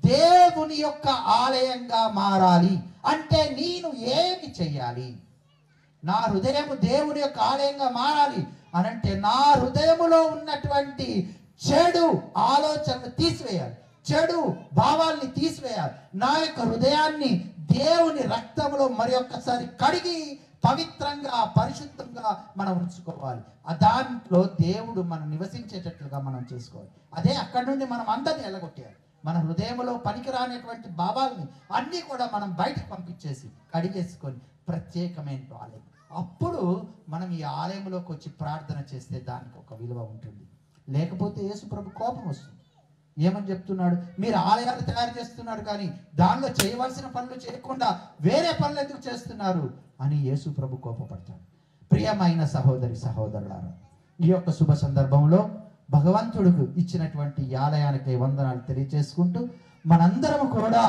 దేవుని యొక్క ఆలయంగా మారాలి అంటే నేను ఏమి చెయ్యాలి నా హృదయము దేవుని యొక్క ఆలయంగా మారాలి అనంటే నా హృదయములో ఉన్నటువంటి చెడు ఆలోచనలు తీసివేయాలి చెడు భావాల్ని తీసివేయాలి నా యొక్క హృదయాన్ని దేవుని రక్తంలో మరి ఒక్కసారి కడిగి పవిత్రంగా పరిశుద్ధంగా మనం ఉంచుకోవాలి ఆ దాంట్లో దేవుడు మనం నివసించేటట్లుగా మనం చేసుకోవాలి అదే అక్కడి నుండి మనం అందరిని ఎలగొట్టేయాలి మన హృదయంలో పనికిరానటువంటి భావాల్ని అన్నీ కూడా మనం బయటకు పంపించేసి కడిగేసుకొని ప్రత్యేకమైన ఆలయం అప్పుడు మనం ఈ ఆలయంలోకి వచ్చి ప్రార్థన చేస్తే దానికి ఒక విలువ ఉంటుంది లేకపోతే యేసు ప్రభు కోపం వస్తుంది ఏమని చెప్తున్నాడు మీరు ఆలయాలు తయారు చేస్తున్నారు కానీ దానిలో చేయవలసిన పనులు చేయకుండా వేరే పనులు ఎందుకు చేస్తున్నారు అని యేసు ప్రభు కోపపడతాడు ప్రియమైన సహోదరి సహోదరులారా ఈ యొక్క శుభ సందర్భంలో భగవంతుడికి ఇచ్చినటువంటి ఈ ఆలయానికి వందనాలు తెలియజేసుకుంటూ మనందరం కూడా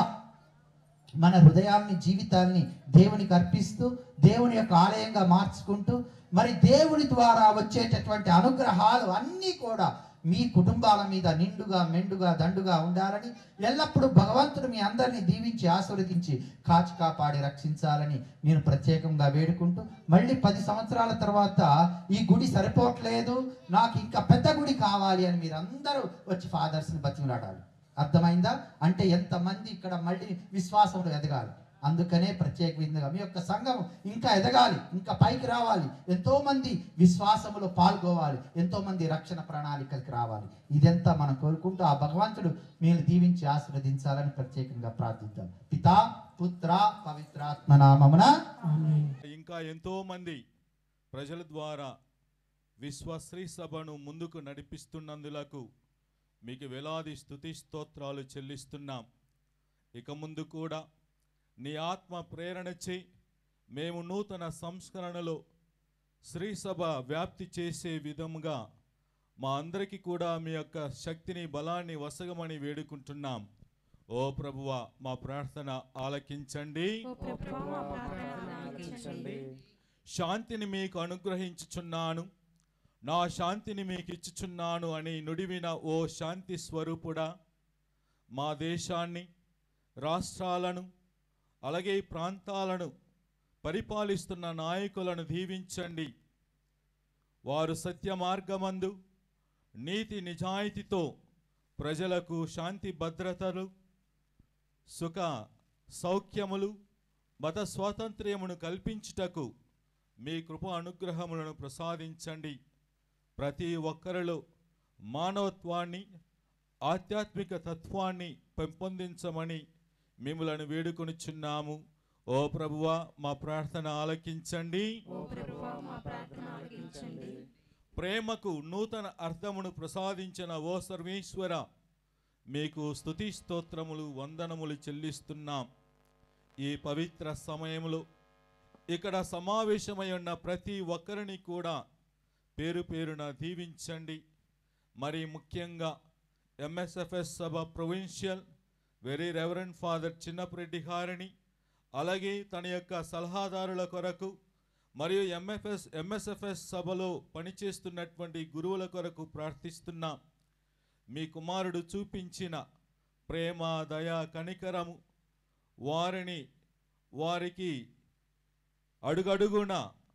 మన హృదయాల్ని జీవితాల్ని దేవునికి అర్పిస్తూ దేవుని యొక్క ఆలయంగా మార్చుకుంటూ మరి దేవుని ద్వారా వచ్చేటటువంటి అనుగ్రహాలు అన్నీ కూడా మీ కుటుంబాల మీద నిండుగా మెండుగా దండుగా ఉండాలని ఎల్లప్పుడూ భగవంతుడు మీ అందరినీ దీవించి ఆశీర్వదించి కాచి కాపాడి రక్షించాలని నేను ప్రత్యేకంగా వేడుకుంటూ మళ్ళీ పది సంవత్సరాల తర్వాత ఈ గుడి సరిపోవట్లేదు నాకు ఇంకా పెద్ద గుడి కావాలి అని మీరు అందరూ వచ్చి ఫాదర్స్ని బతిమలాడాలి అర్థమైందా అంటే ఎంతమంది ఇక్కడ మళ్ళీ విశ్వాసంలో ఎదగాలి అందుకనే ప్రత్యేక విధంగా మీ యొక్క సంఘం ఇంకా ఎదగాలి ఇంకా పైకి రావాలి ఎంతో మంది విశ్వాసములో పాల్గొవాలి ఎంతో మంది రక్షణ ప్రణాళికలకు రావాలి ఇదంతా మనం కోరుకుంటూ ఆ భగవంతుడు మీరు దీవించి ఆశీర్వదించాలని ప్రత్యేకంగా ప్రార్థిద్దాం పితా పుత్ర పవిత్రాత్మ నామమున ఇంకా ఎంతో మంది ప్రజల ద్వారా విశ్వశ్రీ సభను ముందుకు నడిపిస్తున్నందులకు మీకు వేలాది స్తుతి స్తోత్రాలు చెల్లిస్తున్నాం ఇక ముందు కూడా నీ ఆత్మ ప్రేరణచే మేము నూతన సంస్కరణలో శ్రీ సభ వ్యాప్తి చేసే విధముగా మా అందరికీ కూడా మీ యొక్క శక్తిని బలాన్ని వసగమని వేడుకుంటున్నాం ఓ ప్రభువ మా ప్రార్థన ఆలకించండి శాంతిని మీకు అనుగ్రహించుచున్నాను నా శాంతిని మీకు ఇచ్చుచున్నాను అని నుడివిన ఓ శాంతి స్వరూపుడా మా దేశాన్ని రాష్ట్రాలను అలాగే ఈ ప్రాంతాలను పరిపాలిస్తున్న నాయకులను దీవించండి వారు సత్య మార్గమందు నీతి నిజాయితీతో ప్రజలకు శాంతి భద్రతలు సుఖ సౌఖ్యములు మత స్వాతంత్ర్యమును కల్పించుటకు మీ కృప అనుగ్రహములను ప్రసాదించండి ప్రతి ఒక్కరిలో మానవత్వాన్ని ఆధ్యాత్మిక తత్వాన్ని పెంపొందించమని మిమ్మలను వేడుకొనిచున్నాము ఓ ప్రభువా మా ప్రార్థన ఆలకించండి ప్రేమకు నూతన అర్థమును ప్రసాదించిన ఓ సర్వేశ్వర మీకు స్తుతి స్తోత్రములు వందనములు చెల్లిస్తున్నాం ఈ పవిత్ర సమయంలో ఇక్కడ సమావేశమై ఉన్న ప్రతి ఒక్కరిని కూడా పేరు పేరున దీవించండి మరి ముఖ్యంగా ఎంఎస్ఎఫ్ఎస్ సభ provincial very reverend father Chinnapareddy గారిని అలాగే తన యొక్క సలహాదారుల కొరకు మరియు ఎంఎఫ్ఎస్ ఎంఎస్ఎఫ్ఎస్ సభలో పనిచేస్తున్నటువంటి గురువుల కొరకు ప్రార్థిస్తున్నాం మీ కుమారుడు చూపించిన ప్రేమ దయ కనికరము వారిని వారికి అడుగడుగున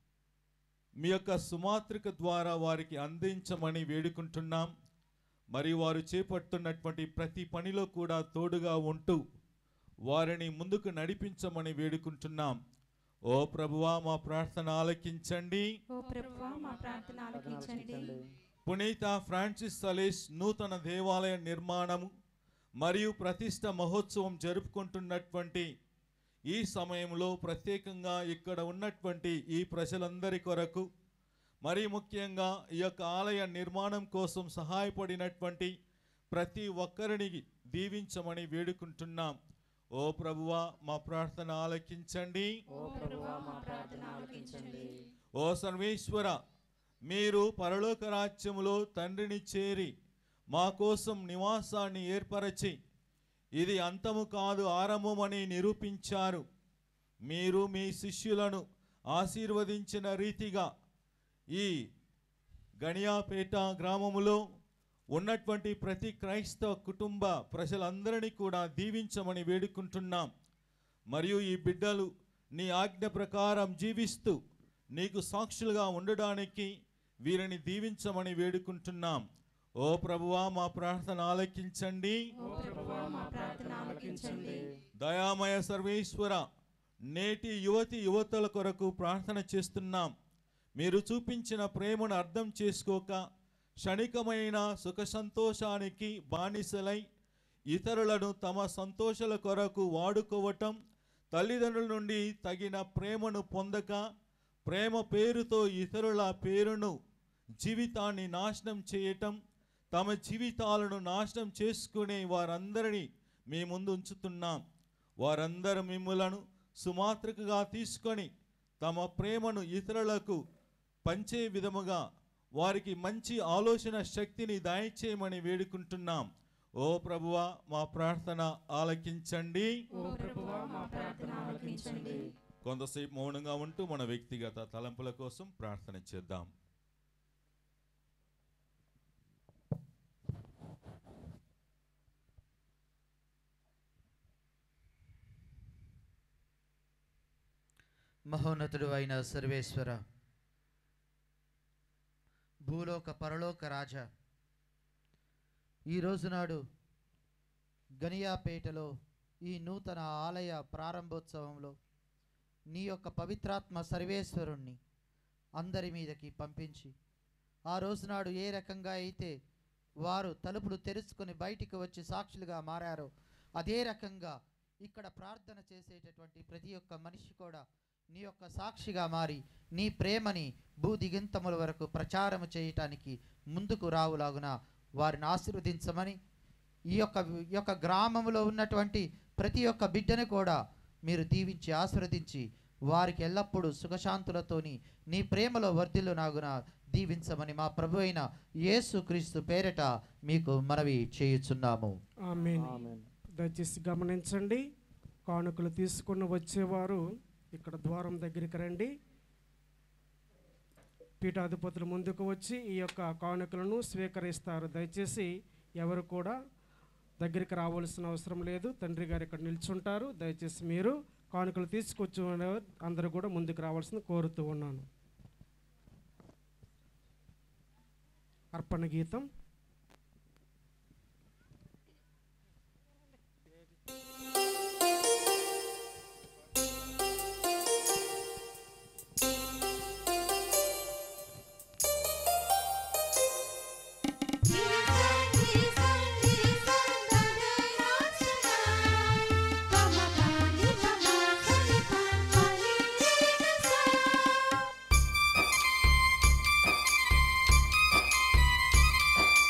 మీ యొక్క సుమాత్రిక ద్వారా వారికి అందించమని వేడుకుంటున్నాం మరి వారు చేపడుతున్నటువంటి ప్రతి పనిలో కూడా తోడుగా ఉంటూ వారిని ముందుకు నడిపించమని వేడుకుంటున్నాం ఓ ప్రభువా మా ప్రార్థన ఆలకించండి ఓ ప్రభువా మా ప్రార్థన ఆలకించండి పునీత ఫ్రాన్సిస్ సలేస్ నూతన దేవాలయ నిర్మాణము మరియు ప్రతిష్ట మహోత్సవం జరుపుకుంటున్నటువంటి ఈ సమయంలో ప్రత్యేకంగా ఇక్కడ ఉన్నటువంటి ఈ ప్రజలందరి కొరకు మరి ముఖ్యంగా ఈ యొక్క ఆలయ నిర్మాణం కోసం సహాయపడినటువంటి ప్రతి ఒక్కరిని దీవించమని వేడుకుంటున్నాం ఓ ప్రభువా మా ప్రార్థన ఆలకించండి ఓ ప్రభువా మా ప్రార్థన ఆలకించండి ఓ సర్వేశ్వర మీరు పరలోక రాజ్యములో తండ్రిని చేరి మా కోసం నివాసాన్ని ఏర్పరచి ఇది అంతము కాదు ఆరంభమని నిరూపించారు మీరు మీ శిష్యులను ఆశీర్వదించిన రీతిగా ఈ గణియాపేట గ్రామములో ఉన్నటువంటి ప్రతి క్రైస్తవ కుటుంబ ప్రజలందరినీ కూడా దీవించమని వేడుకుంటున్నాం మరియు ఈ బిడ్డలు నీ ఆజ్ఞ ప్రకారం జీవిస్తూ నీకు సాక్షులుగా ఉండడానికి వీరిని దీవించమని వేడుకుంటున్నాం ఓ ప్రభువా మా ప్రార్థన ఆలకించండి ఓ ప్రభువా మా ప్రార్థన ఆలకించండి దయామయ సర్వేశ్వర నేటి యువతి యువతుల కొరకు ప్రార్థన చేస్తున్నాం మీరు చూపించిన ప్రేమను అర్థం చేసుకోక క్షణికమైన సుఖ సంతోషానికి బానిసలై ఇతరులను తమ సంతోషాల కొరకు వాడుకోవటం తల్లిదండ్రుల నుండి తగిన ప్రేమను పొందక ప్రేమ పేరుతో ఇతరుల పేరును జీవితాన్ని నాశనం చేయటం తమ జీవితాలను నాశనం చేసుకునే వారందరినీ మీ ముందు ఉంచుతున్నాం వారందరూ మిమ్ములను సుమాత్రికగా తీసుకొని తమ ప్రేమను ఇతరులకు పంచే విధముగా వారికి మంచి ఆలోచన శక్తిని దయచేయమని వేడుకుంటున్నాం ఓ ప్రభువా మా ప్రార్థన ఆలకించండి ఓ ప్రభువా మా ప్రార్థన ఆలకించండి కొంతసేపు మౌనంగా ఉంటూ మన వ్యక్తిగత తలంపుల కోసం ప్రార్థన చేద్దాం మహోన్నతుడు అయిన సర్వేశ్వర భూలోక పరలోక రాజా ఈ రోజునాడు గనియాపేటలో ఈ నూతన ఆలయ ప్రారంభోత్సవంలో నీ యొక్క పవిత్రాత్మ సర్వేశ్వరుణ్ణి అందరి మీదకి పంపించి ఆ రోజునాడు ఏ రకంగా అయితే వారు తలుపులు తెరుచుకొని బయటికి వచ్చి సాక్షులుగా మారారో అదే రకంగా ఇక్కడ ప్రార్థన చేసేటటువంటి ప్రతి ఒక్క మనిషి కూడా నీ యొక్క సాక్షిగా మారి నీ ప్రేమని భూదిగంతముల వరకు ప్రచారము చేయటానికి ముందుకు రావులాగున వారిని ఆశీర్వదించమని ఈ యొక్క ఈ యొక్క గ్రామంలో ఉన్నటువంటి ప్రతి ఒక్క బిడ్డను కూడా మీరు దీవించి ఆశీర్వదించి వారికి ఎల్లప్పుడూ సుఖశాంతులతోని నీ ప్రేమలో వర్ధిల్లు నాగున దీవించమని మా ప్రభు అయిన యేసు క్రీస్తు పేరట మీకు మనవి చేయుచున్నాము ఆమేన్ దయచేసి గమనించండి కానుకలు తీసుకుని వచ్చేవారు ఇక్కడ ద్వారం దగ్గరికి రండి పీఠాధిపతులు ముందుకు వచ్చి ఈ యొక్క కానుకలను స్వీకరిస్తారు దయచేసి ఎవరు కూడా దగ్గరికి రావాల్సిన అవసరం లేదు తండ్రి గారు ఇక్కడ నిల్చుంటారు దయచేసి మీరు కానుకలు తీసుకొచ్చి అందరూ కూడా ముందుకు రావాల్సింది కోరుతూ ఉన్నాను అర్పణ గీతం Thank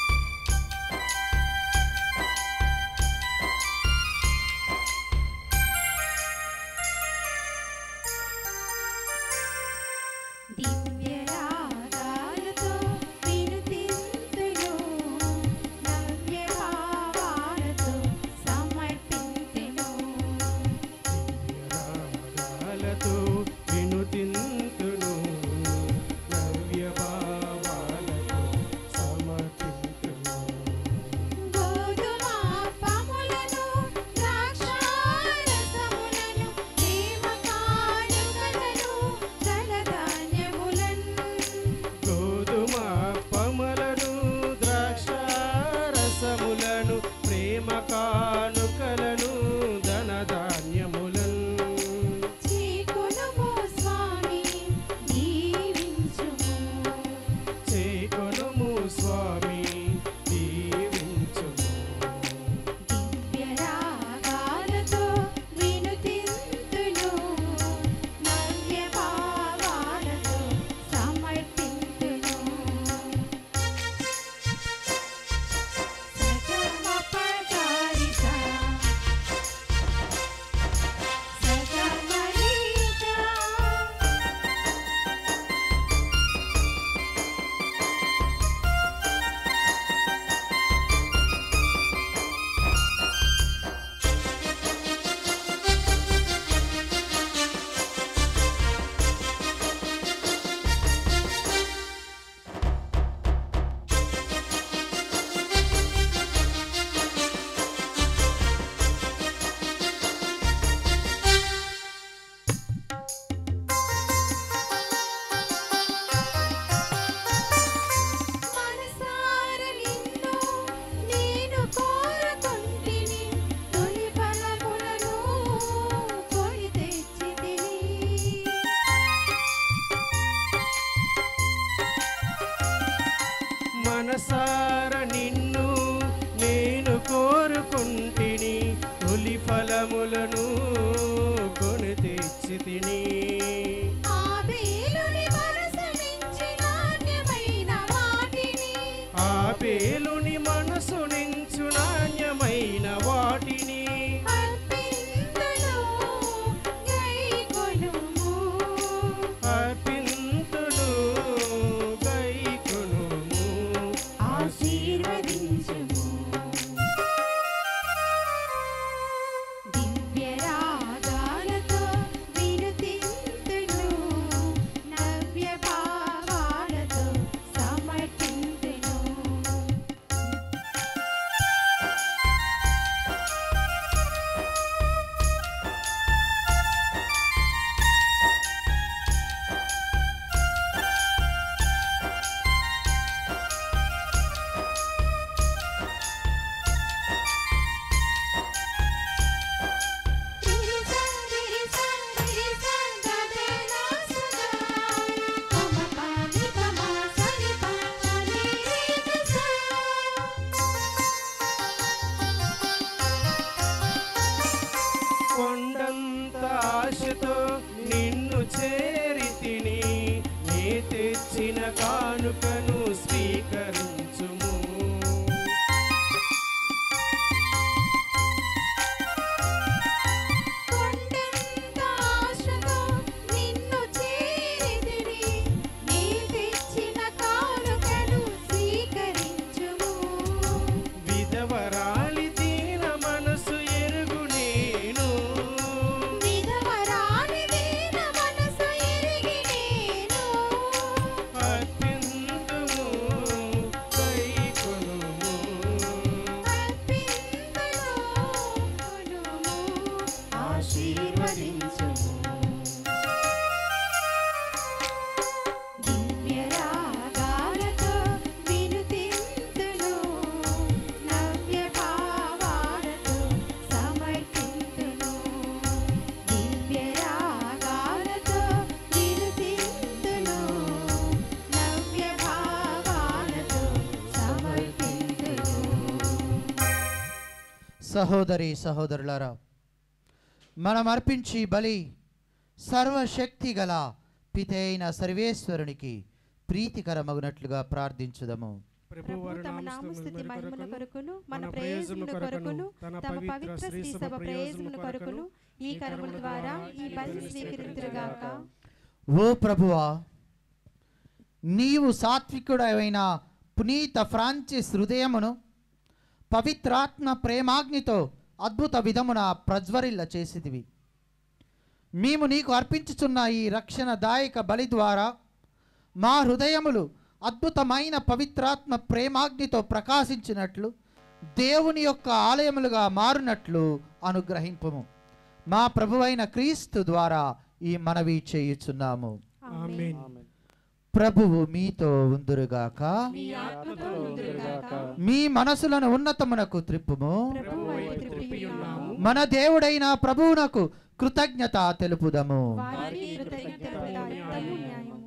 సహోదరి సహోదరులారా మనం అర్పించి బలి సర్వశక్తి గల పితైన సర్వేశ్వరునికి ప్రీతికరమగునట్లుగా ప్రార్థించుదము ప్రభు ప్రభు వారి తమ నామస్తుతి నామస్తుతి మహిమల కొరకును, కొరకును మన మన ప్రయోజనము ప్రయోజనముల కొరకును తన తమ పవిత్ర పవిత్ర శ్రీ శ్రీ సభ సభ ప్రయోజనముల కొరకును ఈ కర్మల ద్వారా ఈ బలి స్వీకరించుగాక ఓ ప్రభువా నీవు సాత్వికుడైన పునీత ఫ్రాన్సిస్ హృదయమును పవిత్రాత్మ ప్రేమాగ్నితో అద్భుత విధమున ప్రజ్వరిల్ల చేసిదివి మేము నీకు అర్పించుచున్న ఈ రక్షణదాయక బలి ద్వారా మా హృదయములు అద్భుతమైన పవిత్రాత్మ ప్రేమాగ్నితో ప్రకాశించినట్లు దేవుని యొక్క ఆలయములుగా మారునట్లు అనుగ్రహింపము మా ప్రభువైన క్రీస్తు ద్వారా ఈ మనవి చేయుచున్నాము ఆమేన్ ప్రభువు మీతో ఉందురుగాక మీ ఆత్మతో ఉందురుగాక మీ మనసులను ఉన్నతమునకు త్రిప్పుము ప్రభు వైపు త్రిప్పి ఉన్నాము మన దేవుడైన ప్రభువునకు కృతజ్ఞత తెలుపుదము వారికి కృతజ్ఞతలు న్యాయము న్యాయము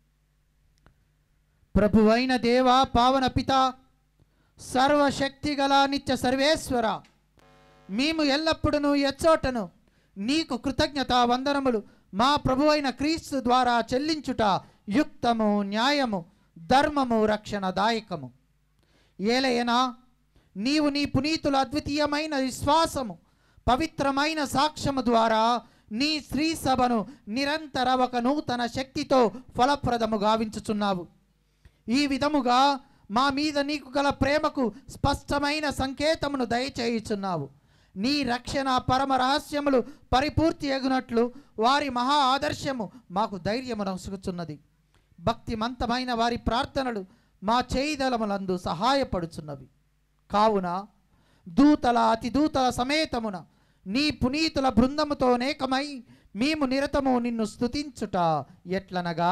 ప్రభువైన దేవ పావన పిత సర్వశక్తి గల నిత్య సర్వేశ్వర మేము ఎల్లప్పుడూ ఎచ్చోటను నీకు కృతజ్ఞత వందనములు మా ప్రభువైన క్రీస్తు ద్వారా చెల్లించుట యుక్తము న్యాయము ధర్మము రక్షణదాయకము ఏలయనా నీవు నీ పునీతుల అద్వితీయమైన విశ్వాసము పవిత్రమైన సాక్ష్యము ద్వారా నీ స్త్రీ సభను నిరంతర ఒక నూతన శక్తితో ఫలప్రదము గావించుచున్నావు ఈ విధముగా మా మీద నీకు గల ప్రేమకు స్పష్టమైన సంకేతమును దయచేయుచున్నావు నీ రక్షణ పరమ రహస్యములు పరిపూర్తి ఎగునట్లు వారి మహా ఆదర్శము మాకు ధైర్యము నసుకుచున్నది భక్తిమంతమైన వారి ప్రార్థనలు మా చేయిదలములందు సహాయపడుచున్నవి కావున దూతల అతి దూతల సమేతమున నీ పునీతుల బృందముతో నేకమై మేము నిరతము నిన్ను స్తుతించుట ఎట్లనగా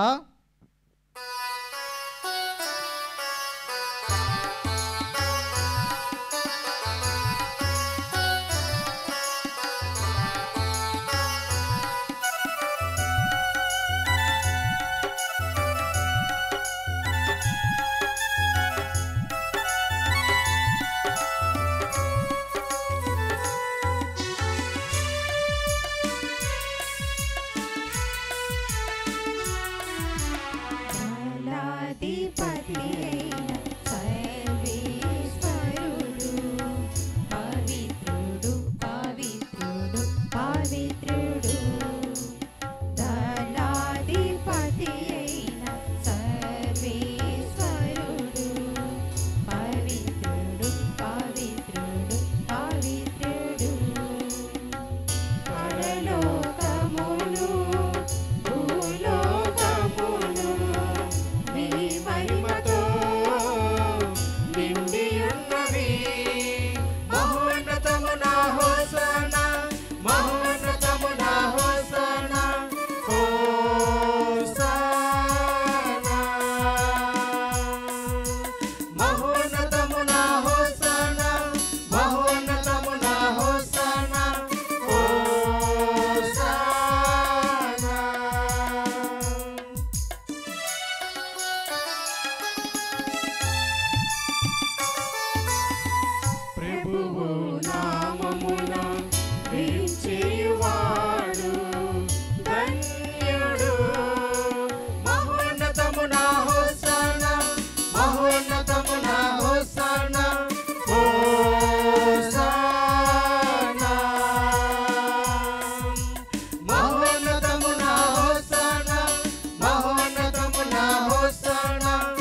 బలాధిపతి అయిన సర్వేశ్వరుడు పవిత్రుడు పవిత్రుడు పవిత్రుడు దళాధిపతి అయిన సర్వేశ్వరుడు పవిత్రుడు పవిత్రుడు పవిత్రుడు పరలోకమును భూలోకమును నీ మహిమతో నిండియున్నవి మహోన్నతమున హోసన మహోన్నతమున హోసన హోసన మహోన్నతమున హోసన మహోన్నతమున హోసన హోసన ప్రభువు నామమున వీచేవాడు ధన్యుడు మహోన్నతమున హోసన మహోన్నతమున హోసన హోసన మహోన్నతమున హోసన మహోన్నతమున హోసన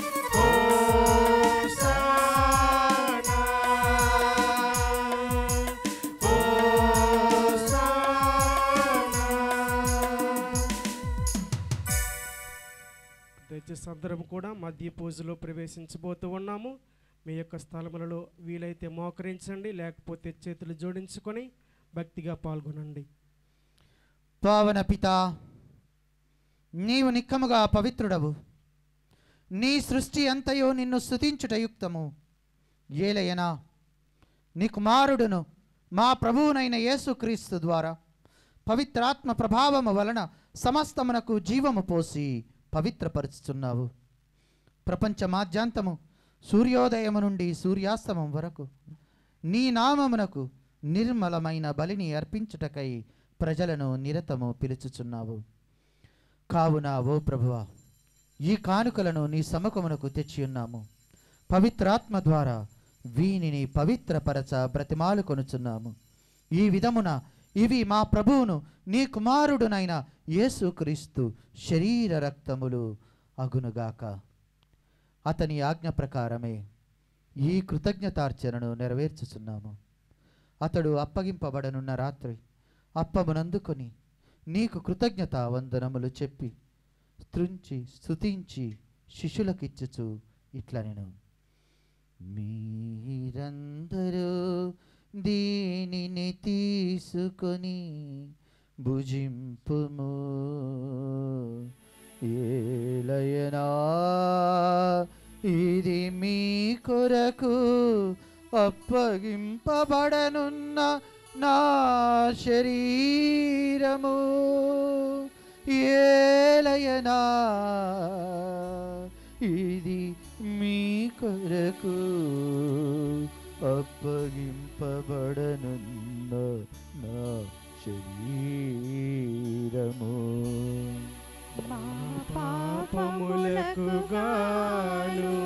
దయచేసి అందరం కూడా మధ్య పూజలో ప్రవేశించబోతూ ఉన్నాము మీ యొక్క స్థలములలో వీలైతే మోకరించండి లేకపోతే చేతులు జోడించుకొని భక్తిగా పాల్గొనండి పావన పిత నీవు నిక్కముగా పవిత్రుడవు నీ సృష్టి అంతయో నిన్ను స్తుతించుట యుక్తము ఏలయనా నీ కుమారుడును మా ప్రభువునైన యేసుక్రీస్తు ద్వారా పవిత్రాత్మ ప్రభావము వలన సమస్తమునకు జీవము పోసి పవిత్రపరుచుతున్నావు ప్రపంచ మాధ్యాంతము సూర్యోదయము నుండి సూర్యాస్తమం వరకు నీ నామమునకు నిర్మలమైన బలిని అర్పించుటకై ప్రజలను నిరతము పిలుచుచున్నావు కావున ఓ ప్రభువా ఈ కానుకలను నీ సముఖమునకు తెచ్చి ఉన్నాము పవిత్రాత్మ ద్వారా వీనిని పవిత్రపరచ బ్రతిమాలు కొనుచున్నాము ఈ విధమున ఇవి మా ప్రభువును నీ కుమారుడునైన యేసుక్రీస్తు శరీర రక్తములు అగునుగాక అతని ఆజ్ఞ ప్రకారమే ఈ కృతజ్ఞతార్చనను నెరవేర్చుచున్నాము అతడు అప్పగింపబడనున్న రాత్రి అప్పమునందుకొని నీకు కృతజ్ఞత వందనములు చెప్పి త్రుంచి స్తుతించి శిష్యులకిచ్చుచు ఇట్లా నేను మీరందరూ దీనిని తీసుకొని భుజింపుము ఏలయనా ఇది మీ కొరకు అప్పగింపబడనున్న నా శరీరము ఏలయనా ఇది మీ కొరకు అప్పగింపబడనున్న నా శరీరము మా పాపములకు గాను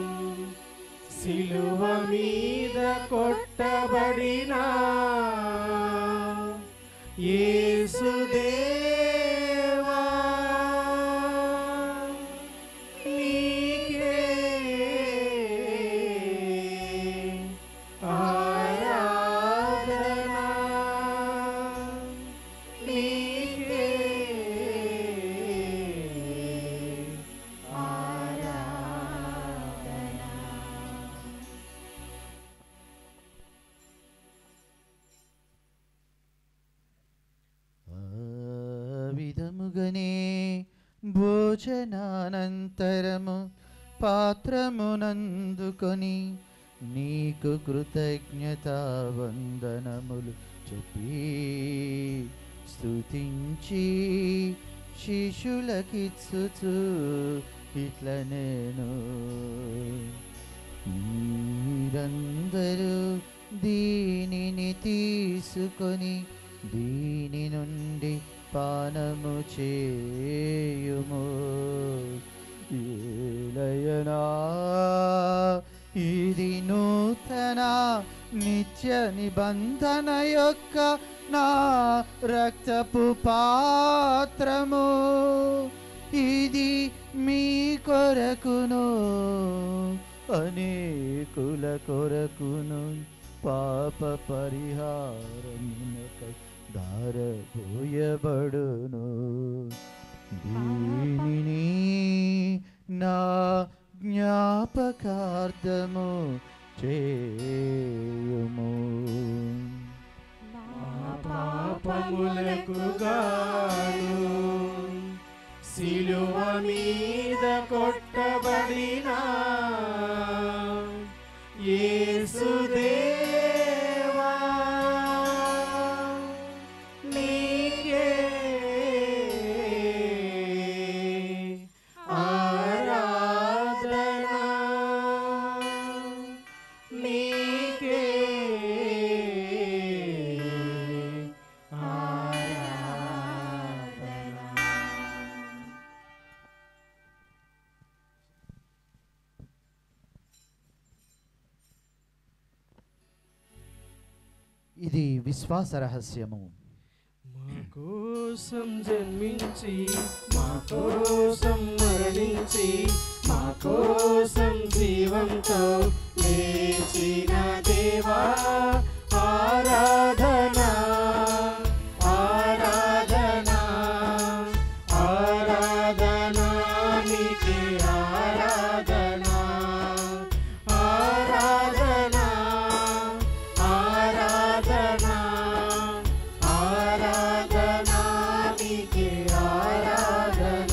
సిలువ మీద కొట్టబడిన యేసుదేవా నీకే ఆరాధన నీకే ఆ విధముగనే భోజనానంతరము పాత్రమునందుకొని నీకు కృతజ్ఞత వందనములు చెప్పి స్తుతించి శిష్యులకిచ్చుచు ఇట్ల నేను మీరందరూ దీనిని తీసుకొని దీని నుండి పానము చేయుము ఏలయనా ఇది నూతన నిత్య నిబంధన యొక్క నా రక్తపు పాత్రము ఇది మీ కొరకును అనేకుల కొరకును పాప పరిహారమునకై దారపోయబడును దీనిని నా జ్ఞాపకార్థము చేయుము పాపములకు గాను సిలువ మీద కొట్టబడిన యేసుదేవా నీకే ఆరాధన నీకే ఇది విశ్వాస రహస్యము మా కోసం జన్మించి మా కోసం మరణించి మా కోసం జీవంతో లేచిన దేవా ఆరాధన ఆరాధన ఆరాధన నీకే ఆరాధన ఆరాధన ఆరాధన ఆరాధన నీకే ఆరాధన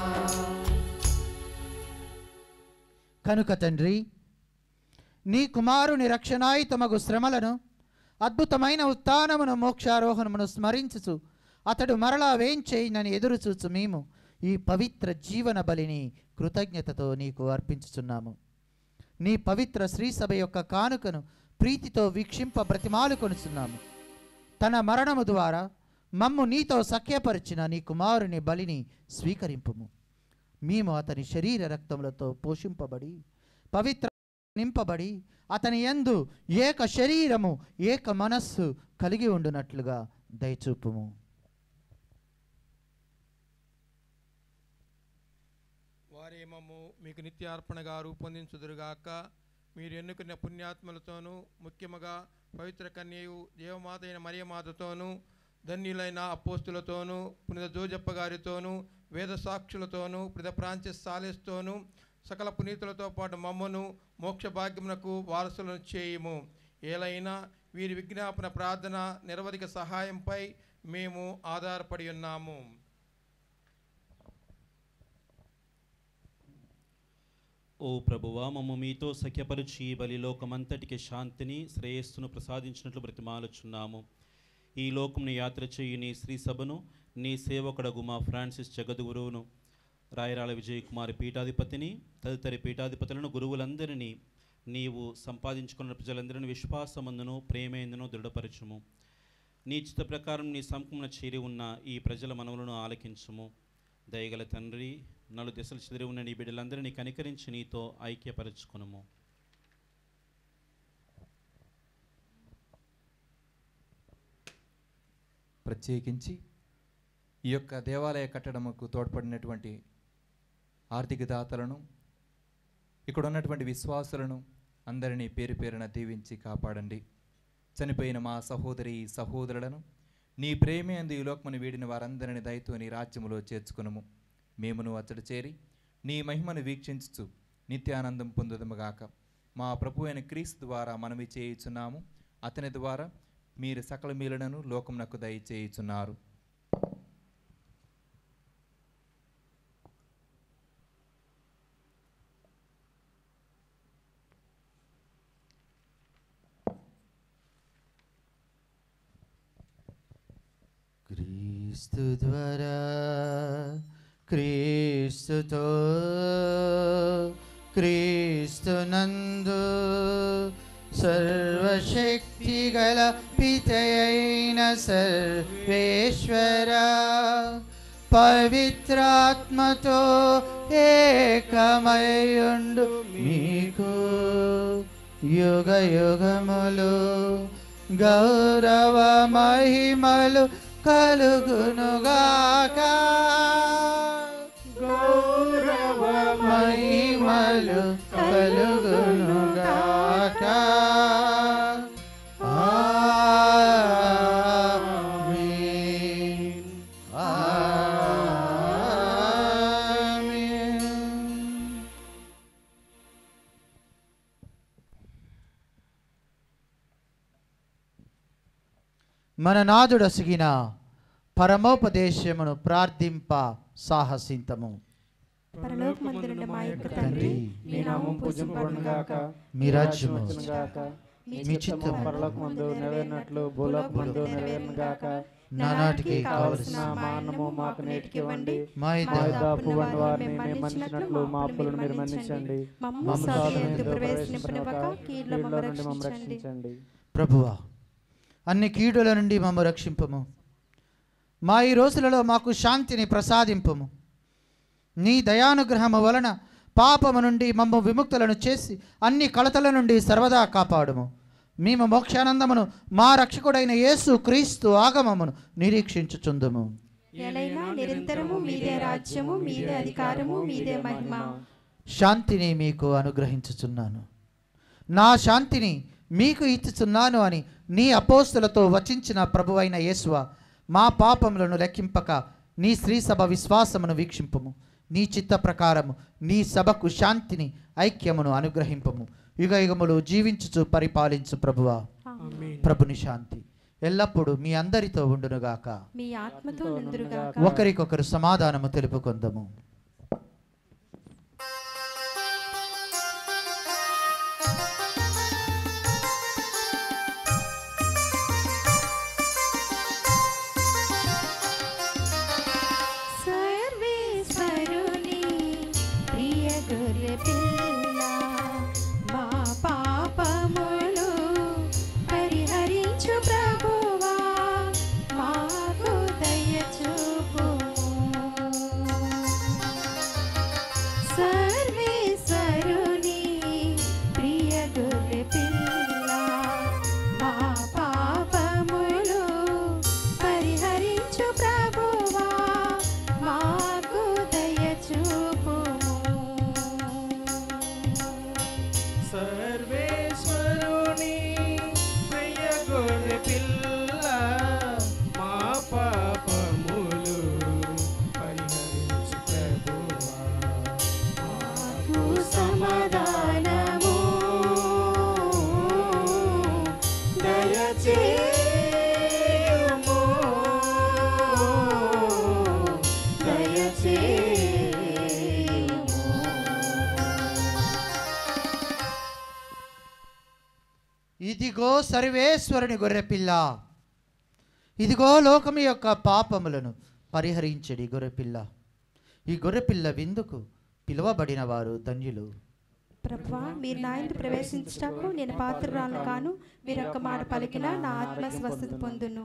కనుక తండ్రి నీ కుమారుని రక్షణాయుతమగు శ్రమలను అద్భుతమైన ఉత్థానమును మోక్షారోహణమును స్మరించుచు అతడు మరలా వేంచేయినని ఎదురుచూచు మేము ఈ పవిత్ర జీవన బలిని కృతజ్ఞతతో నీకు అర్పించుచున్నాము నీ పవిత్ర శ్రీసభ యొక్క కానుకను ప్రీతితో వీక్షింప బ్రతిమాలు కొనుచున్నాము తన మరణము ద్వారా మమ్ము నీతో సఖ్యపరిచిన నీ కుమారుని బలిని స్వీకరింపుము మేము అతని శరీర రక్తములతో పోషింపబడి పవిత్ర నింపబడి అతని యందు ఏక శరీరము ఏక మనస్సు కలిగి ఉండునట్లుగా దయచూపుము వారేమము మీకు నిత్యార్పణగా రూపొందించుదురుగాక మీరు ఎన్నుకున్న పుణ్యాత్మలతోనూ ముఖ్యముగా పవిత్ర కన్యయు దేవమాత అయిన మరియమాతతోనూ ధన్యులైన అపోస్తులతోనూ పునిత జోజప్ప గారితోనూ వేద సాక్షులతోనూ పునిత ఫ్రాన్సిస్ సాలెస్తోనూ సకల పునీతులతో పాటు మమ్మను మోక్ష భాగ్యమునకు వారసులను చేయుము ఏలైనా వీరి విజ్ఞాపన ప్రార్థన నిరవధిక సహాయంపై మేము ఆధారపడి ఉన్నాము ఓ ప్రభువా మమ్మ మీతో సఖ్యపరిచి ఈ బలి లోకమంతటికి శాంతిని శ్రేయస్సును ప్రసాదించినట్లు బ్రతిమాలుచున్నాము ఈ లోకంను యాత్ర చేయి నీ శ్రీ సభను నీ సేవకుడగు మా ఫ్రాన్సిస్ జగద్గురువును రాయరాల విజయ్ కుమార్ పీఠాధిపతిని తదితరి పీఠాధిపతులను గురువులందరినీ నీవు సంపాదించుకున్న ప్రజలందరినీ విశ్వాసమందును ప్రేమేందును దృఢపరచుము నీ చిత్త ప్రకారం నీ సంకమున చేరి ఉన్న ఈ ప్రజల మనవులను ఆలకించుము దయగల తండ్రి నలు దిశలు చెదిరి ఉన్న నీ బిడ్డలందరినీ కనికరించి నీతో ఐక్యపరచుకునుము ప్రత్యేకించి ఈ యొక్క దేవాలయ కట్టడముకు తోడ్పడినటువంటి ఆర్థిక దాతలను ఇక్కడ ఉన్నటువంటి విశ్వాసులను అందరినీ పేరు పేరున దీవించి కాపాడండి చనిపోయిన మా సహోదరి సహోదరులను నీ ప్రేమే అందు ఈ లోకమును వీడిన వారందరిని దయతో నీ రాజ్యములో చేర్చుకునుము మేమును అచ్చట చేరి నీ మహిమను వీక్షించుచు నిత్యానందం పొందుదముగాక మా ప్రభు అయిన క్రీస్తు ద్వారా మనవి చేయుచున్నాము అతని ద్వారా మీరు సకల మీలనను లోకమునకు దయచేయుచున్నారు క్రీస్తు ద్వారా క్రీస్తుతో క్రీస్తునందు సర్వశక్తి గల పితయైన సర్వేశ్వర పవిత్రాత్మతో ఏకమయుండు మీకు యుగ యుగములు గౌరవ మహిమలు కలుగునుగాక గౌరవ మహిమలు కలుగునుగాక ఆమేన్. ఆమేన్. మన నాదుడసిగిన పరమోపదేశమును ప్రార్థింప సాహసింతము పరలోకమందునున్న మా యొక్క తండ్రి మీ నామం పూజింపబడునుగాక మీ రాజ్యము వచ్చునుగాక మీ చిత్తము పరలోకమందు నెరవేరినట్లు భూలోకమందు నెరవేరునుగాక నానాటికి కావలసిన కావలసిన మా అన్నము మాకు నేటికి ఇవ్వండి మా మా యుద్ధ యుద్ధ అప్పు వంటి వారిని మేము మన్నించినట్లు మా అప్పులను మీరు మన్నించండి మమ్ము మమ్ము సాధన సాధన యందు యందు ప్రవేశింపనివ్వక ప్రవేశింపనివ్వక కీడులో కీడులో మమ్ము నుండి మమ్ము రక్షించండి. రక్షించండి ప్రభువా అన్ని కీడుల నుండి మమ్మ రక్షింపము మా ఈ రోజులలో మాకు శాంతిని ప్రసాదింపము నీ దయానుగ్రహము వలన పాపము నుండి మమ్మ విముక్తులను చేసి అన్ని కలతల నుండి సర్వదా కాపాడుము మేము మోక్షానందమును మా రక్షకుడైన యేసు క్రీస్తు ఆగమమును నిరీక్షించుచుందుము ఎలైనా నిరంతరము మీదే రాజ్యము మీదే అధికారము మీదే మహిమ శాంతిని మీకు అనుగ్రహించుచున్నాను నా శాంతిని మీకు ఇచ్చుచున్నాను అని నీ అపోస్తులతో వచించిన ప్రభువైన యేసువ మా పాపములను లెక్కింపక నీ శ్రీ సభ విశ్వాసమును వీక్షింపము నీ చిత్త ప్రకారము నీ సభకు శాంతిని ఐక్యమును అనుగ్రహింపము యుగ యుగములు జీవించుచు పరిపాలించు ప్రభువా ప్రభుని శాంతి ఎల్లప్పుడూ మీ అందరితో ఉండునుగాక మీ ఆత్మతో నుందురుగాక ఒకరికొకరు సమాధానము తెలుపుకొందము సర్వేశ్వరుని ప్రియ గొర్రె పిల్ల మా పాపములు దయచేయుము దయచేయుము ఇదిగో సర్వేశ్వరుని గొర్రెపిల్ల ఇదిగో లోకము యొక్క పాపములను పరిహరించడి గొర్రెపిల్ల ఈ గొర్రెపిల్ల విందుకు పిలువబడిన వారు ధన్యులు ప్రభువా మీరు నా ఇందు ప్రవేశించటకు నేను పాత్రురాలను కాను మీరు ఒక్క మాట పలికినా నా ఆత్మ స్వస్థత పొందును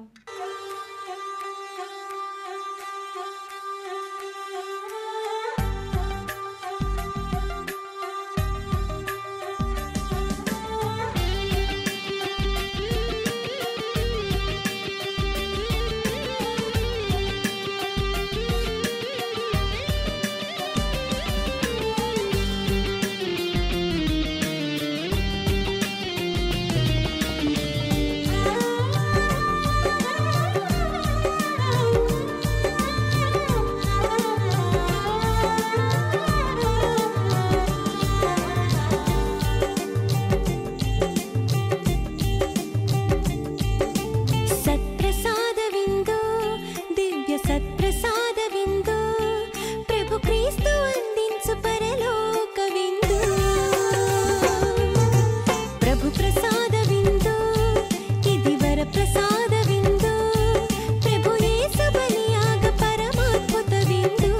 సత్ప్రసాదవిందు దివ్య సత్ప్రసాదవిందు ప్రభు క్రీస్తు అందించు పరలోక విందు ప్రభు ప్రసాదవిందు ఇది వర ప్రసాదవిందు ప్రభు యేసు బలియాగ పరమాద్భుత విందు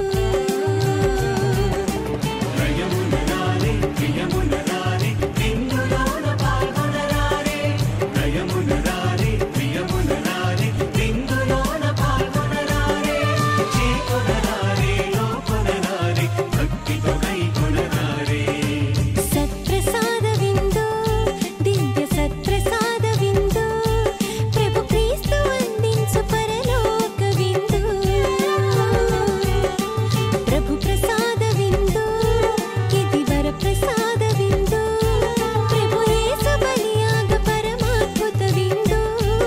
నయమునరారే ప్రియమునరారే విందులోన పాల్గొనరారే నయమునరారే ప్రియమునరారే విందులోన పాల్గొనరారే చేకొనరారే లోకొనరారే భక్తితో కైకొనరారే సత్ప్రసాదవిందు దివ్య సత్ప్రసాదవిందు ప్రభు క్రీస్తు అందించు పరలోక విందు ప్రభు ప్రసాదవిందు ఇది వర ప్రసాదవిందు ప్రభు యేసు బలియాగ పరమాద్భుత విందు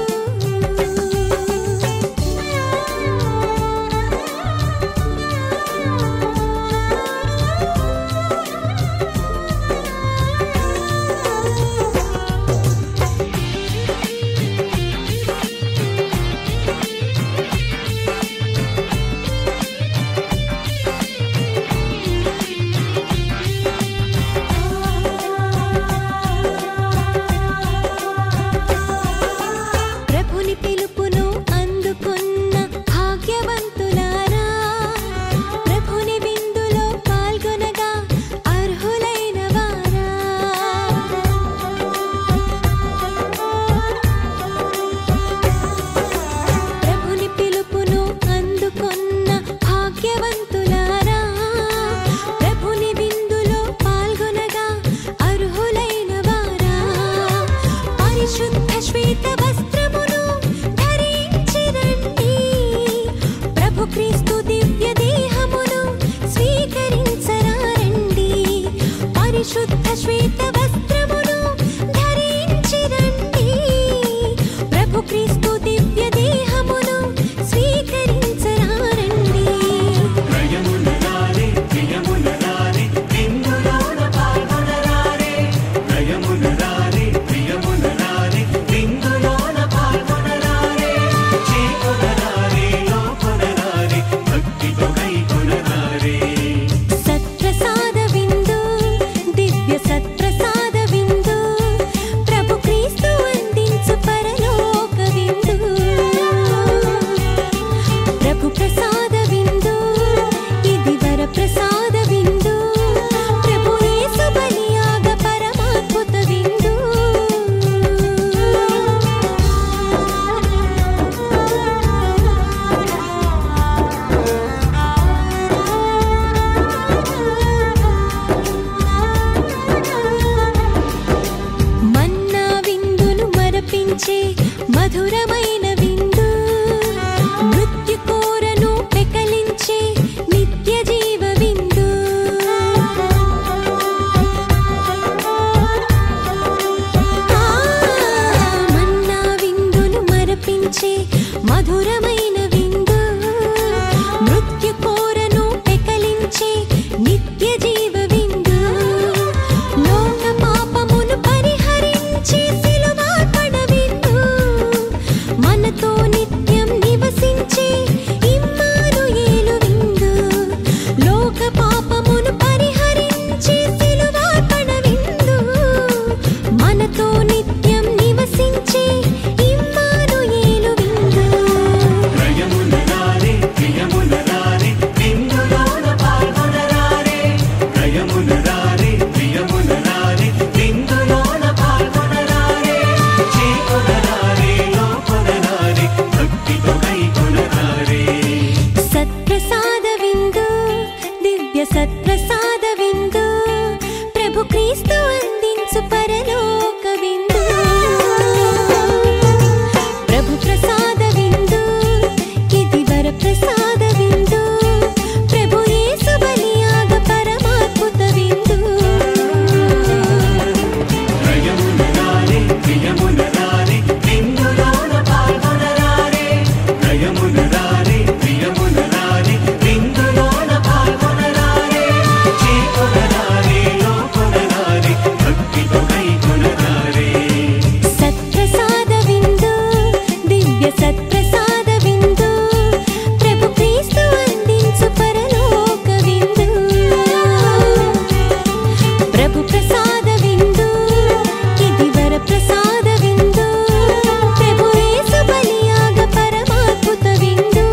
ప్రభుని పిలుపును అందుకున్న భాగ్యవంతులారా ప్రభుని విందులో పాల్గొనగా అర్హులైన వారా ప్రభుని పిలుపును అందుకున్న భాగ్యవంతులారా ప్రభుని విందులో పాల్గొనగా అర్హులైన వారా పరిశుద్ధ శ్వేత వస్త్రమును ధరించి రండి ప్రభు క్రీస్తు దివ్య దేహమును స్వీకరించరారండి పరిశుద్ధ శ్వేత వస్త్రమును ధరించి రండి ప్రభు క్రీస్తు దివ్య దేహమును స్వీకరించరారండి నయమునరారే ప్రియమునరారే విందులోన పాల్గొనరారే నయమునరారే ప్రియమునరారే విందులోన పాల్గొనరారే చేకొనరారే లోకొనరారే భక్తితో కైకొనరారే సత్ప్రసాద విందు దివ్య సత్ప్రసాద విందు ప్రభు క్రీస్తు అందించు పరలోక విందు ప్రభు ప్రసాద విందు ఇది వర ప్రసాద విందు ప్రభు యేసు బలియాగ పరమాద్భుత విందు మన్నా విందును మరపించే మధురమైన విందు మృత్యు కోరను పెకలించే నిత్య జీవ విందు ఆ, మన్నా విందును మరపించే మధురమైన విందు మృత్యు కోరను పెకలించే నిత్య జీవ విందు లోక పాపమును పరిహరించి సిలువార్పణ విందు మనతో నిత్యం నివసించే ఇమ్మానుయేలు విందు నయమునరారే ప్రియమునరారే విందులోన పాల్గొనరారే నయమునరారే ప్రియమునరారే విందులోన పాల్గొనరారే చేకొనరారే లోకొనరారే భక్తితో కైకొనరారే సత్ప్రసాద విందు దివ్య సత్ప్రసాద విందు ప్రభు క్రీస్తు అందించు పరలోక విందు ప్రభు ప్రసాద విందు ఇది వర ప్రసాద విందు ప్రభు యేసు బలియాగ పరమాద్భుత విందు నయమునరారే ప్రియమునరారే విందులోన పాల్గొనరారే నయమునరారే ప్రియమునరారే విందులోన పాల్గొనరారే చేకొనరారే లోకొనరారే భక్తితో కైకొనరారే సత్ప్రసాద విందు దివ్య సత్ప్రసాద విందు ప్రభు క్రీస్తు అందించు పరలోక విందు ప్రభు ప్రసాద విందు ఇది వర ప్రసాద విందు ప్రభు యేసు బలియాగ పరమాద్భుత విందు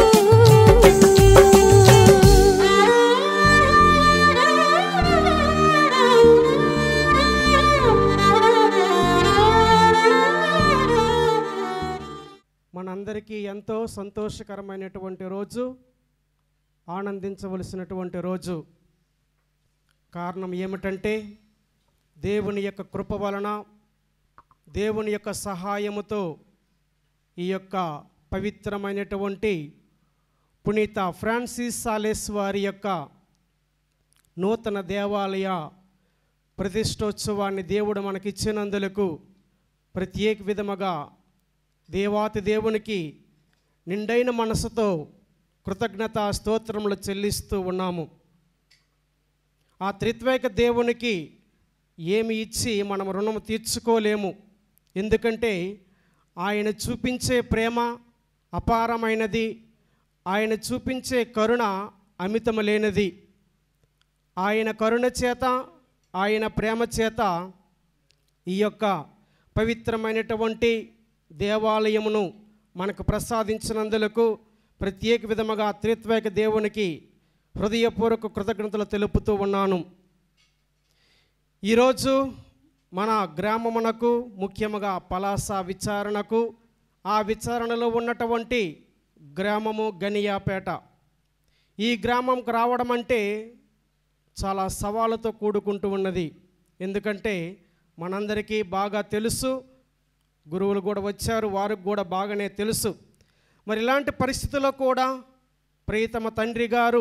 మనందరికీ ఎంతో సంతోషకరమైనటువంటి రోజు ఆనందించవలసినటువంటి రోజు కారణం ఏమిటంటే దేవుని యొక్క కృప వలన దేవుని యొక్క సహాయముతో ఈ యొక్క పవిత్రమైనటువంటి పునీత ఫ్రాన్సిస్ సాలెస్ వారి యొక్క నూతన దేవాలయ ప్రతిష్టోత్సవాన్ని దేవుడు మనకిచ్చినందులకు ప్రత్యేక విధముగా దేవాతి దేవునికి నిండైన మనసుతో కృతజ్ఞత స్తోత్రములు చెల్లిస్తూ ఉన్నాము ఆ త్రిత్వేక దేవునికి ఏమి ఇచ్చి మనం రుణము తీర్చుకోలేము ఎందుకంటే ఆయన చూపించే ప్రేమ అపారమైనది ఆయన చూపించే కరుణ అమితము లేనిది ఆయన కరుణ చేత ఆయన ప్రేమ చేత ఈ యొక్క పవిత్రమైనటువంటి దేవాలయమును మనకు ప్రసాదించినందులకు ప్రత్యేక విధముగా త్రిత్వేక దేవునికి హృదయపూర్వక కృతజ్ఞతలు తెలుపుతూ ఉన్నాను ఈరోజు మన గ్రామమునకు ముఖ్యముగా పలాస విచారణకు ఆ విచారణలో ఉన్నటువంటి గ్రామము గనియాపేట ఈ గ్రామంకు రావడం అంటే చాలా సవాళ్ళతో కూడుకుంటూ ఉన్నది ఎందుకంటే మనందరికీ బాగా తెలుసు గురువులు కూడా వచ్చారు వారికి కూడా బాగానే తెలుసు మరి ఇలాంటి పరిస్థితుల్లో కూడా ప్రియతమ తండ్రి గారు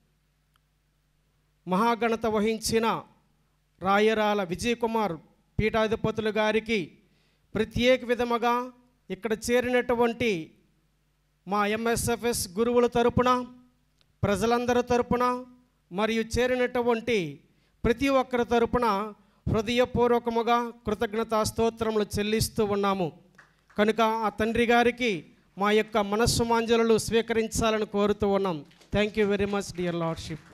మహాగణత వహించిన రాయరాల విజయ్ కుమార్ పీఠాధిపతులు గారికి ప్రత్యేక విధముగా ఇక్కడ చేరినటువంటి మా ఎంఎస్ఎఫ్ఎస్ గురువుల తరపున ప్రజలందరి తరపున మరియు చేరినటువంటి ప్రతి ఒక్కరి తరపున హృదయపూర్వకముగా కృతజ్ఞతా స్తోత్రములు చెల్లిస్తూ ఉన్నాము కనుక ఆ తండ్రి గారికి మా యొక్క మనస్సు మాంజలు స్వీకరించాలని కోరుతూ ఉన్నాం thank you very much dear lordship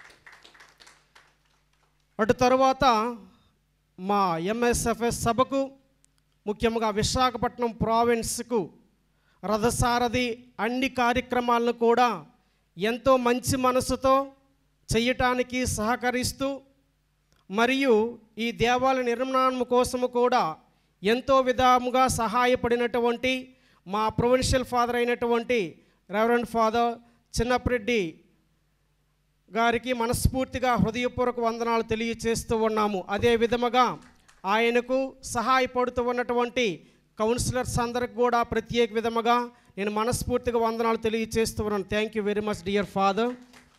అటు తరువాత మా ఎంఎస్ఎఫ్ఎస్ సభకు ముఖ్యంగా విశాఖపట్నం ప్రావిన్స్కు రథసారథి అన్ని కార్యక్రమాలను కూడా ఎంతో మంచి మనసుతో చేయటానికి సహకరిస్తూ మరియు ఈ దేవాలయ నిర్మాణం కోసము కూడా ఎంతో విధముగా సహాయపడినటువంటి మా ప్రొవిన్షియల్ ఫాదర్ అయినటువంటి రెవరెండ్ ఫాదర్ చిన్నప్రెడ్డి గారికి మనస్ఫూర్తిగా హృదయపూర్వక వందనాలు తెలియచేస్తూ ఉన్నాము అదే విధముగా ఆయనకు సహాయపడుతూ ఉన్నటువంటి కౌన్సిలర్స్ అందరికి కూడా ప్రత్యేక విధముగా నేను మనస్ఫూర్తిగా వందనాలు తెలియచేస్తూ ఉన్నాను thank you very much dear father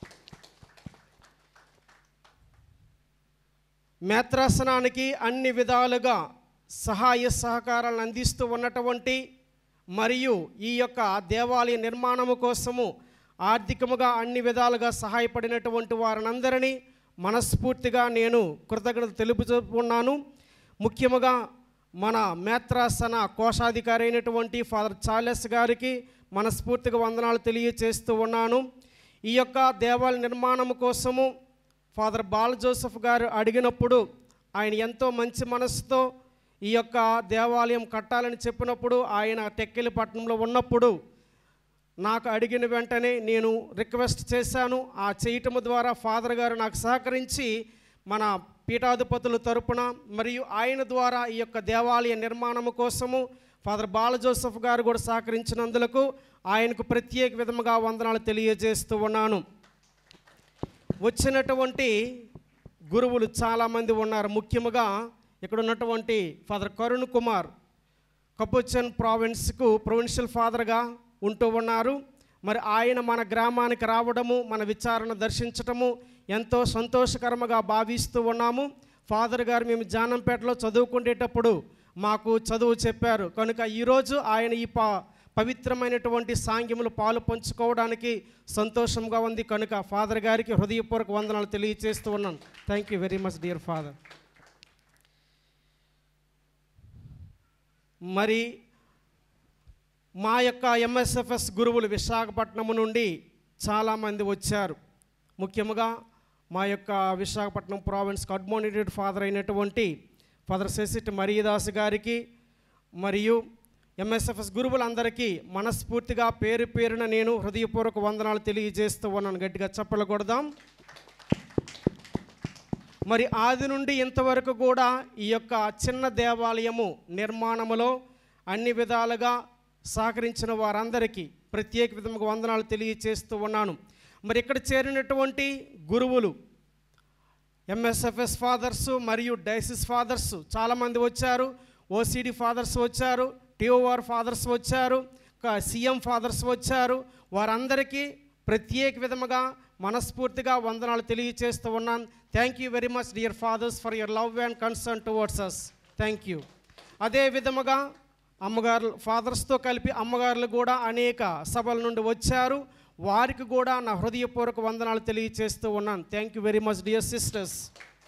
మేత్రాసనానికి అన్ని విధాలుగా సహాయ సహకారాలను అందిస్తూ ఉన్నటువంటి మరియు ఈ యొక్క దేవాలయ నిర్మాణము కోసము ఆర్థికముగా అన్ని విధాలుగా సహాయపడినటువంటి వారినందరినీ మనస్ఫూర్తిగా నేను కృతజ్ఞత తెలుపుతున్నాను ముఖ్యముగా మన మేత్రాసన కోశాధికారి అయినటువంటి ఫాదర్ చార్లెస్ గారికి మనస్ఫూర్తిగా వందనాలు తెలియచేస్తూ ఉన్నాను ఈ యొక్క దేవాలయ నిర్మాణం కోసము ఫాదర్ బాల జోసెఫ్ గారు అడిగినప్పుడు ఆయన ఎంతో మంచి మనసుతో ఈ యొక్క దేవాలయం కట్టాలని చెప్పినప్పుడు ఆయన టెక్కెలిపట్నంలో ఉన్నప్పుడు నాకు అడిగిన వెంటనే నేను రిక్వెస్ట్ చేశాను ఆ చేయటం ద్వారా ఫాదర్ గారు నాకు సహకరించి మన పీఠాధిపతుల తరపున మరియు ఆయన ద్వారా ఈ యొక్క దేవాలయ నిర్మాణము కోసము ఫాదర్ బాల జోసెఫ్ గారు కూడా సహకరించినందులకు ఆయనకు ప్రత్యేక విధముగా వందనాలు తెలియజేస్తూ ఉన్నాను వచ్చినటువంటి గురువులు చాలామంది ఉన్నారు ముఖ్యముగా ఇక్కడ ఉన్నటువంటి ఫాదర్ కరుణ్ కుమార్ కపుచన్ ప్రావిన్స్కు ప్రొవిన్షియల్ ఫాదర్గా ఉంటూ ఉన్నారు మరి ఆయన మన గ్రామానికి రావడము మన విచారణ దర్శించటము ఎంతో సంతోషకరముగా భావిస్తూ ఉన్నాము ఫాదర్ గారు మేము జానంపేటలో చదువుకునేటప్పుడు మాకు చదువు చెప్పారు కనుక ఈరోజు ఆయన ఈ పా పవిత్రమైనటువంటి సాంగ్యములు పాలు పంచుకోవడానికి సంతోషంగా ఉంది కనుక ఫాదర్ గారికి హృదయపూర్వక వందనాలు తెలియజేస్తూ ఉన్నాను thank you very much dear father మరి మా యొక్క ఎంఎస్ఎఫ్ఎస్ గురువులు విశాఖపట్నం నుండి చాలామంది వచ్చారు ముఖ్యంగా మా యొక్క విశాఖపట్నం ప్రావిన్స్కి అడ్మోనిటెడ్ ఫాదర్ అయినటువంటి ఫాదర్ శశిట్ మరీదాస్ గారికి మరియు ఎంఎస్ఎఫ్ఎస్ గురువులందరికీ మనస్ఫూర్తిగా పేరు పేరున నేను హృదయపూర్వక వందనాలు తెలియజేస్తూ ఉన్నాను గట్టిగా చప్పలు కొడదాం మరి ఆది నుండి ఇంతవరకు కూడా ఈ యొక్క చిన్న దేవాలయము నిర్మాణములో అన్ని విధాలుగా సహకరించిన వారందరికీ ప్రత్యేక విధముగా వందనాలు తెలియజేస్తూ ఉన్నాను మరి ఇక్కడ చేరినటువంటి గురువులు ఎంఎస్ఎఫ్ఎస్ ఫాదర్స్ మరియు డైసిస్ ఫాదర్స్ చాలామంది వచ్చారు ఓసిడి ఫాదర్స్ వచ్చారు టిఓఆర్ ఫాదర్స్ వచ్చారు సీఎం ఫాదర్స్ వచ్చారు వారందరికీ ప్రత్యేక విధముగా మనస్ఫూర్తిగా వందనాలు తెలియజేస్తూ ఉన్నాను thank you very much dear fathers for your love and concern towards us thank you అదే విధముగా అమ్మగారు ఫాదర్స్తో కలిపి అమ్మగారులు కూడా అనేక సభల నుండి వచ్చారు వారికి కూడా నా హృదయపూర్వక వందనాలు తెలియజేస్తూ ఉన్నాను thank you very much dear sisters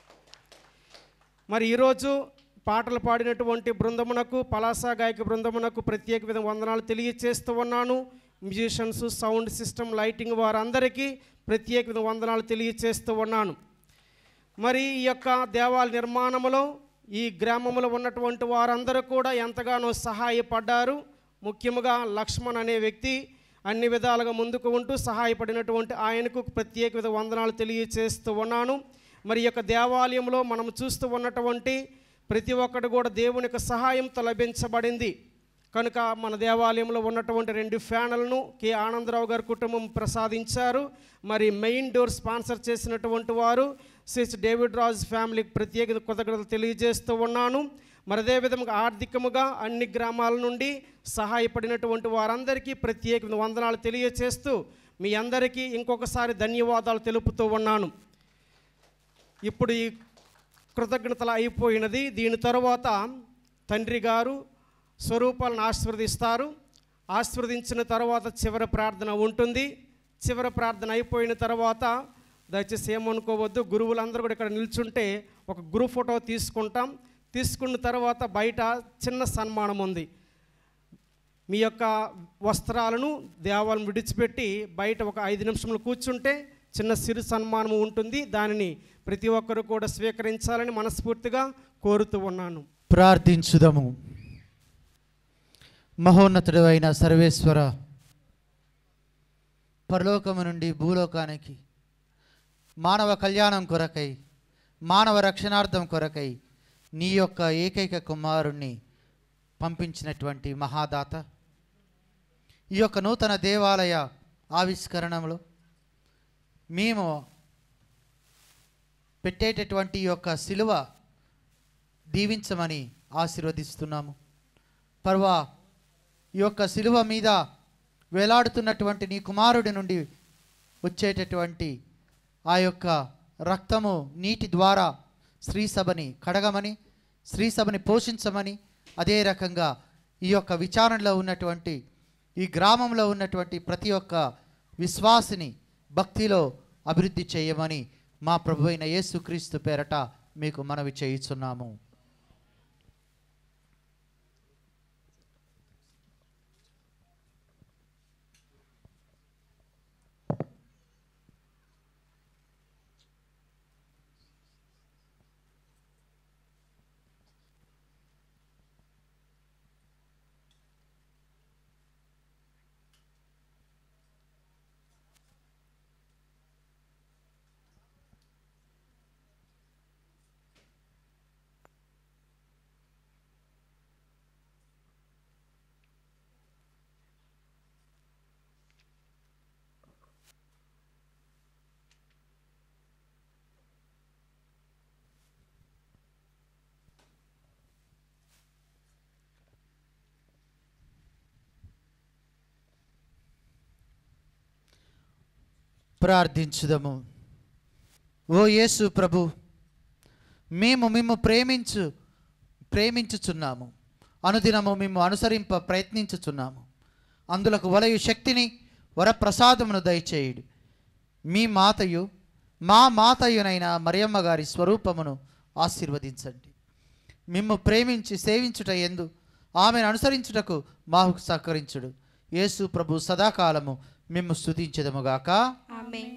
మరి ఈరోజు పాటలు పాడినటువంటి బృందమునకు పలాసా గాయక బృందమునకు ప్రత్యేక విధంగా వందనాలు తెలియజేస్తూ ఉన్నాను మ్యూజిషియన్స్ సౌండ్ సిస్టమ్ లైటింగ్ వారందరికీ ప్రత్యేక విధంగా వందనాలు తెలియజేస్తూ ఉన్నాను మరి ఈ యొక్క దేవాలయ నిర్మాణంలో ఈ గ్రామంలో ఉన్నటువంటి వారందరూ కూడా ఎంతగానో సహాయపడ్డారు ముఖ్యంగా లక్ష్మణ్ అనే వ్యక్తి అన్ని విధాలుగా ముందుకు ఉంటూ సహాయపడినటువంటి ఆయనకు ప్రత్యేక విధ వందనాలు తెలియచేస్తూ ఉన్నాను మరి ఈ యొక్క దేవాలయంలో మనం చూస్తూ ఉన్నటువంటి ప్రతి ఒక్కటి కూడా దేవుని యొక్క సహాయంతో లభించబడింది కనుక మన దేవాలయంలో ఉన్నటువంటి రెండు ఫ్యాన్లను కె ఆనందరావు గారి కుటుంబం ప్రసాదించారు మరి మెయిన్ డోర్ స్పాన్సర్ చేసినటువంటి వారు సిస్ డేవిడ్ రాజ్ ఫ్యామిలీకి ప్రత్యేక కృతజ్ఞతలు తెలియజేస్తూ ఉన్నాను మరి అదేవిధంగా ఆర్థికముగా అన్ని గ్రామాల నుండి సహాయపడినటువంటి వారందరికీ ప్రత్యేక వందనాలు తెలియజేస్తూ మీ అందరికీ ఇంకొకసారి ధన్యవాదాలు తెలుపుతూ ఉన్నాను ఇప్పుడు ఈ కృతజ్ఞతలు అయిపోయినది దీని తరువాత తండ్రి గారు స్వరూపాలను ఆశీర్వదిస్తారు ఆశీర్వదించిన తర్వాత చివరి ప్రార్థన ఉంటుంది చివరి ప్రార్థన అయిపోయిన తర్వాత దయచేసి ఏమనుకోవద్దు గురువులందరూ కూడా ఇక్కడ నిల్చుంటే ఒక గురు ఫోటో తీసుకుంటాం తీసుకున్న తర్వాత బయట చిన్న సన్మానం ఉంది మీ యొక్క వస్త్రాలను దేవాలయం విడిచిపెట్టి బయట ఒక ఐదు నిమిషములు కూర్చుంటే చిన్న సిరు సన్మానం ఉంటుంది దానిని ప్రతి ఒక్కరు కూడా స్వీకరించాలని మనస్ఫూర్తిగా కోరుతూ ఉన్నాను ప్రార్థించుదము మహోన్నతుడు అయిన సర్వేశ్వర పరలోకము నుండి భూలోకానికి మానవ కళ్యాణం కొరకై మానవ రక్షణార్థం కొరకై నీ యొక్క ఏకైక కుమారుణ్ణి పంపించినటువంటి మహాదాత ఈ యొక్క నూతన దేవాలయ ఆవిష్కరణలో మేము పెట్టేటటువంటి ఈ యొక్క సిలువ దీవించమని ఆశీర్వదిస్తున్నాము పర్వా ఈ యొక్క సిలువ మీద వేలాడుతున్నటువంటి నీ కుమారుడి నుండి వచ్చేటటువంటి ఆ యొక్క రక్తము నీటి ద్వారా శ్రీసభని కడగమని శ్రీసభని పోషించమని అదే రకంగా ఈ యొక్క విచారణలో ఉన్నటువంటి ఈ గ్రామంలో ఉన్నటువంటి ప్రతి ఒక్క విశ్వాసిని భక్తిలో అభివృద్ధి చేయమని మా ప్రభు అయిన యేసుక్రీస్తు పేరట మీకు మనవి చేయుచున్నాము ప్రార్థించుదము ఓ యేసు ప్రభు మేము మిమ్ము ప్రేమించు ప్రేమించుచున్నాము అనుదినము మేము అనుసరింప ప్రయత్నించుచున్నాము అందులకు వలయు శక్తిని వరప్రసాదమును దయచేయుడు మీ మాతయు మా మాతయునైన మరియమ్మ గారి స్వరూపమును ఆశీర్వదించండి మిమ్ము ప్రేమించి సేవించుట ఎందు ఆమెను అనుసరించుటకు మాకు సహకరించుడు యేసు ప్రభు సదాకాలము మిమ్ము స్తుతించదముగాక ఆమేన్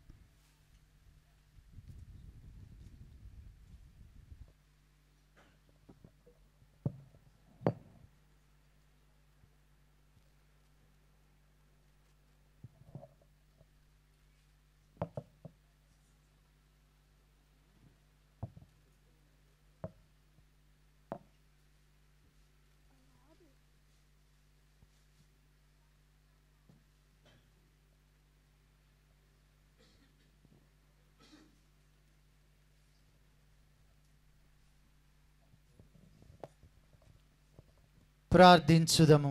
ప్రార్థించుదము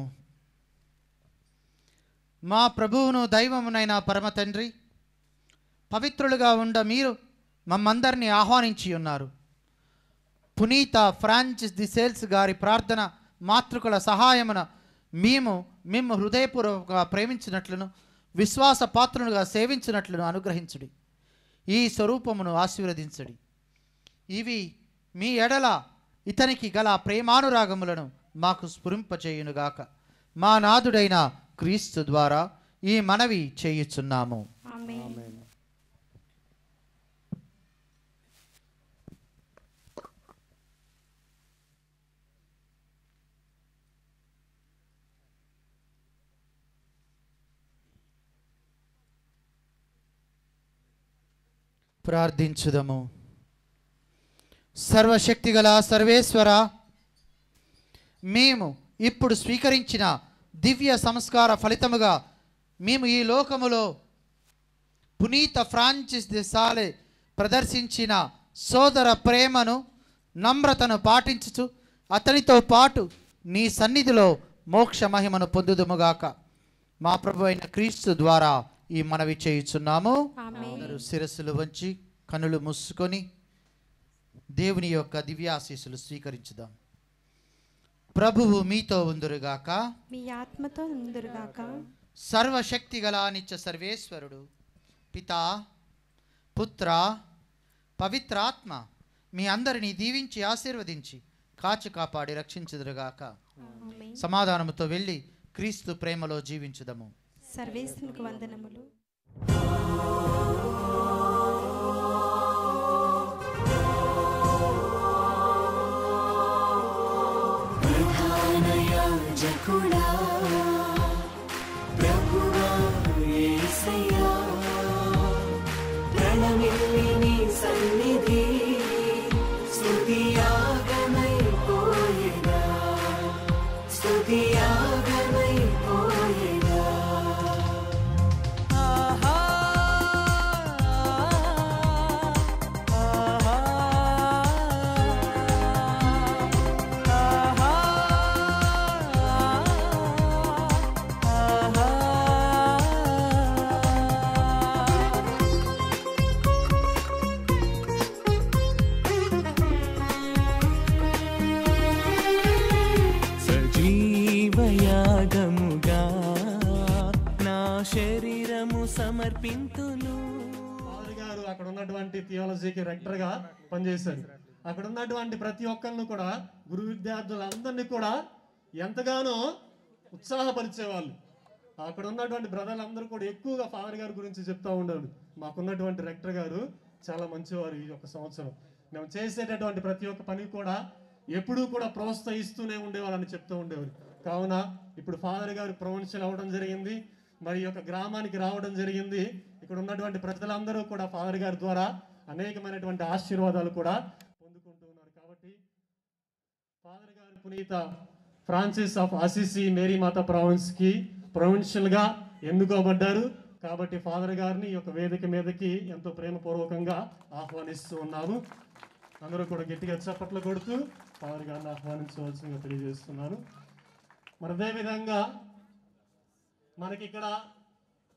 మా ప్రభువును దైవమునైన పరమ తండ్రి పవిత్రులుగా ఉండ మీరు మమ్మందరినీ ఆహ్వానించి ఉన్నారు పునీత ఫ్రాన్సిస్ ది సేల్స్ గారి ప్రార్థన మాతృకుల సహాయమున మేము మేము హృదయపూర్వకంగా ప్రేమించినట్లును విశ్వాస పాత్రులుగా సేవించినట్లును అనుగ్రహించుడి ఈ స్వరూపమును ఆశీర్వదించడి ఇవి మీ ఎడల ఇతనికి గల ప్రేమానురాగములను మాకు స్ఫురింపచేయునుగాక మా నాదుడైన క్రీస్తు ద్వారా ఈ మనవి చేయుచున్నాము ఆమేన్ ప్రార్థించుదము సర్వశక్తిగల సర్వేశ్వర మేము ఇప్పుడు స్వీకరించిన దివ్య సంస్కార ఫలితముగా మేము ఈ లోకములో పునీత ఫ్రాన్సిస్ ది సాలే ప్రదర్శించిన సోదర ప్రేమను నమ్రతను పాటించుచు అతనితో పాటు నీ సన్నిధిలో మోక్ష మహిమను పొందుదుముగాక మా ప్రభు అయిన క్రీస్తు ద్వారా ఈ మనవి చేయుచున్నాము ఆమేన్. అందరూ శిరస్సులు వంచి కనులు మూసుకొని దేవుని యొక్క దివ్యాశీస్సులు స్వీకరించుదాం ప్రభువు మీతో ఉందురుగాక మీ ఆత్మతో ఉందురుగాక సర్వశక్తి గల నిత్య సర్వేశ్వరుడు పితా పుత్ర పవిత్రాత్మ మీ అందరినీ దీవించి ఆశీర్వదించి కాచి కాపాడి రక్షించుదురుగాక ఆమేన్. సమాధానముతో వెళ్ళి క్రీస్తు ప్రేమలో జీవించుదము సర్వేశ్వరునికి వందనములు ప్రధానయాజకుడా ప్రభువా యేసయ్యా ప్రణమిల్లి నీ సన్నిధి స్తుతియాగమైపోయేదా స్తుతియాగమైపోయేదా సజీవయాగముగా నా శరీరము సమర్పింతును పౌలు గారు అక్కడ ఉన్నటువంటి థియాలజీకి రెక్టర్గా పనిచేశారు అక్కడ ఉన్నటువంటి ప్రతి ఒక్కరిని కూడా గురు విద్యార్థులందరినీ కూడా ఎంతగానో ఉత్సాహపరిచేవాళ్ళు అక్కడ ఉన్నటువంటి బ్రదర్లందరూ కూడా ఎక్కువగా ఫాదర్ గారి గురించి చెప్తా ఉండేవాడు మాకున్నటువంటి రెక్టర్ గారు చాలా మంచివారు ఈ యొక్క సంవత్సరం మేము చేసేటటువంటి ప్రతి ఒక్క పని కూడా ఎప్పుడూ కూడా ప్రోత్సహిస్తూనే ఉండేవాళ్ళని చెప్తూ ఉండేవారు కావున ఇప్పుడు ఫాదర్ గారు ప్రొవిన్షియల్ అవ్వడం జరిగింది మరి ఈ యొక్క గ్రామానికి రావడం జరిగింది ఇక్కడ ఉన్నటువంటి ప్రజలందరూ కూడా ఫాదర్ గారి ద్వారా అనేకమైనటువంటి ఆశీర్వాదాలు కూడా పొందుకుంటూ ఉన్నారు కాబట్టి ఫాదర్ గారు పునీత ఫ్రాన్సిస్ ఆఫ్ అసిసి మేరీ మాత ప్రావిన్స్ కి ప్రొవిన్షియల్ గా ఎన్నుకోబడ్డారు కాబట్టి ఫాదర్ గారిని ఈ యొక్క వేదిక మీదకి ఎంతో ప్రేమపూర్వకంగా ఆహ్వానిస్తూ ఉన్నాము అందరూ కూడా గట్టిగా చప్పట్లు కొడుతూ ఫాదర్ గారిని ఆహ్వానించవలసిందిగా తెలియజేస్తున్నాను మరి అదేవిధంగా మనకి ఇక్కడ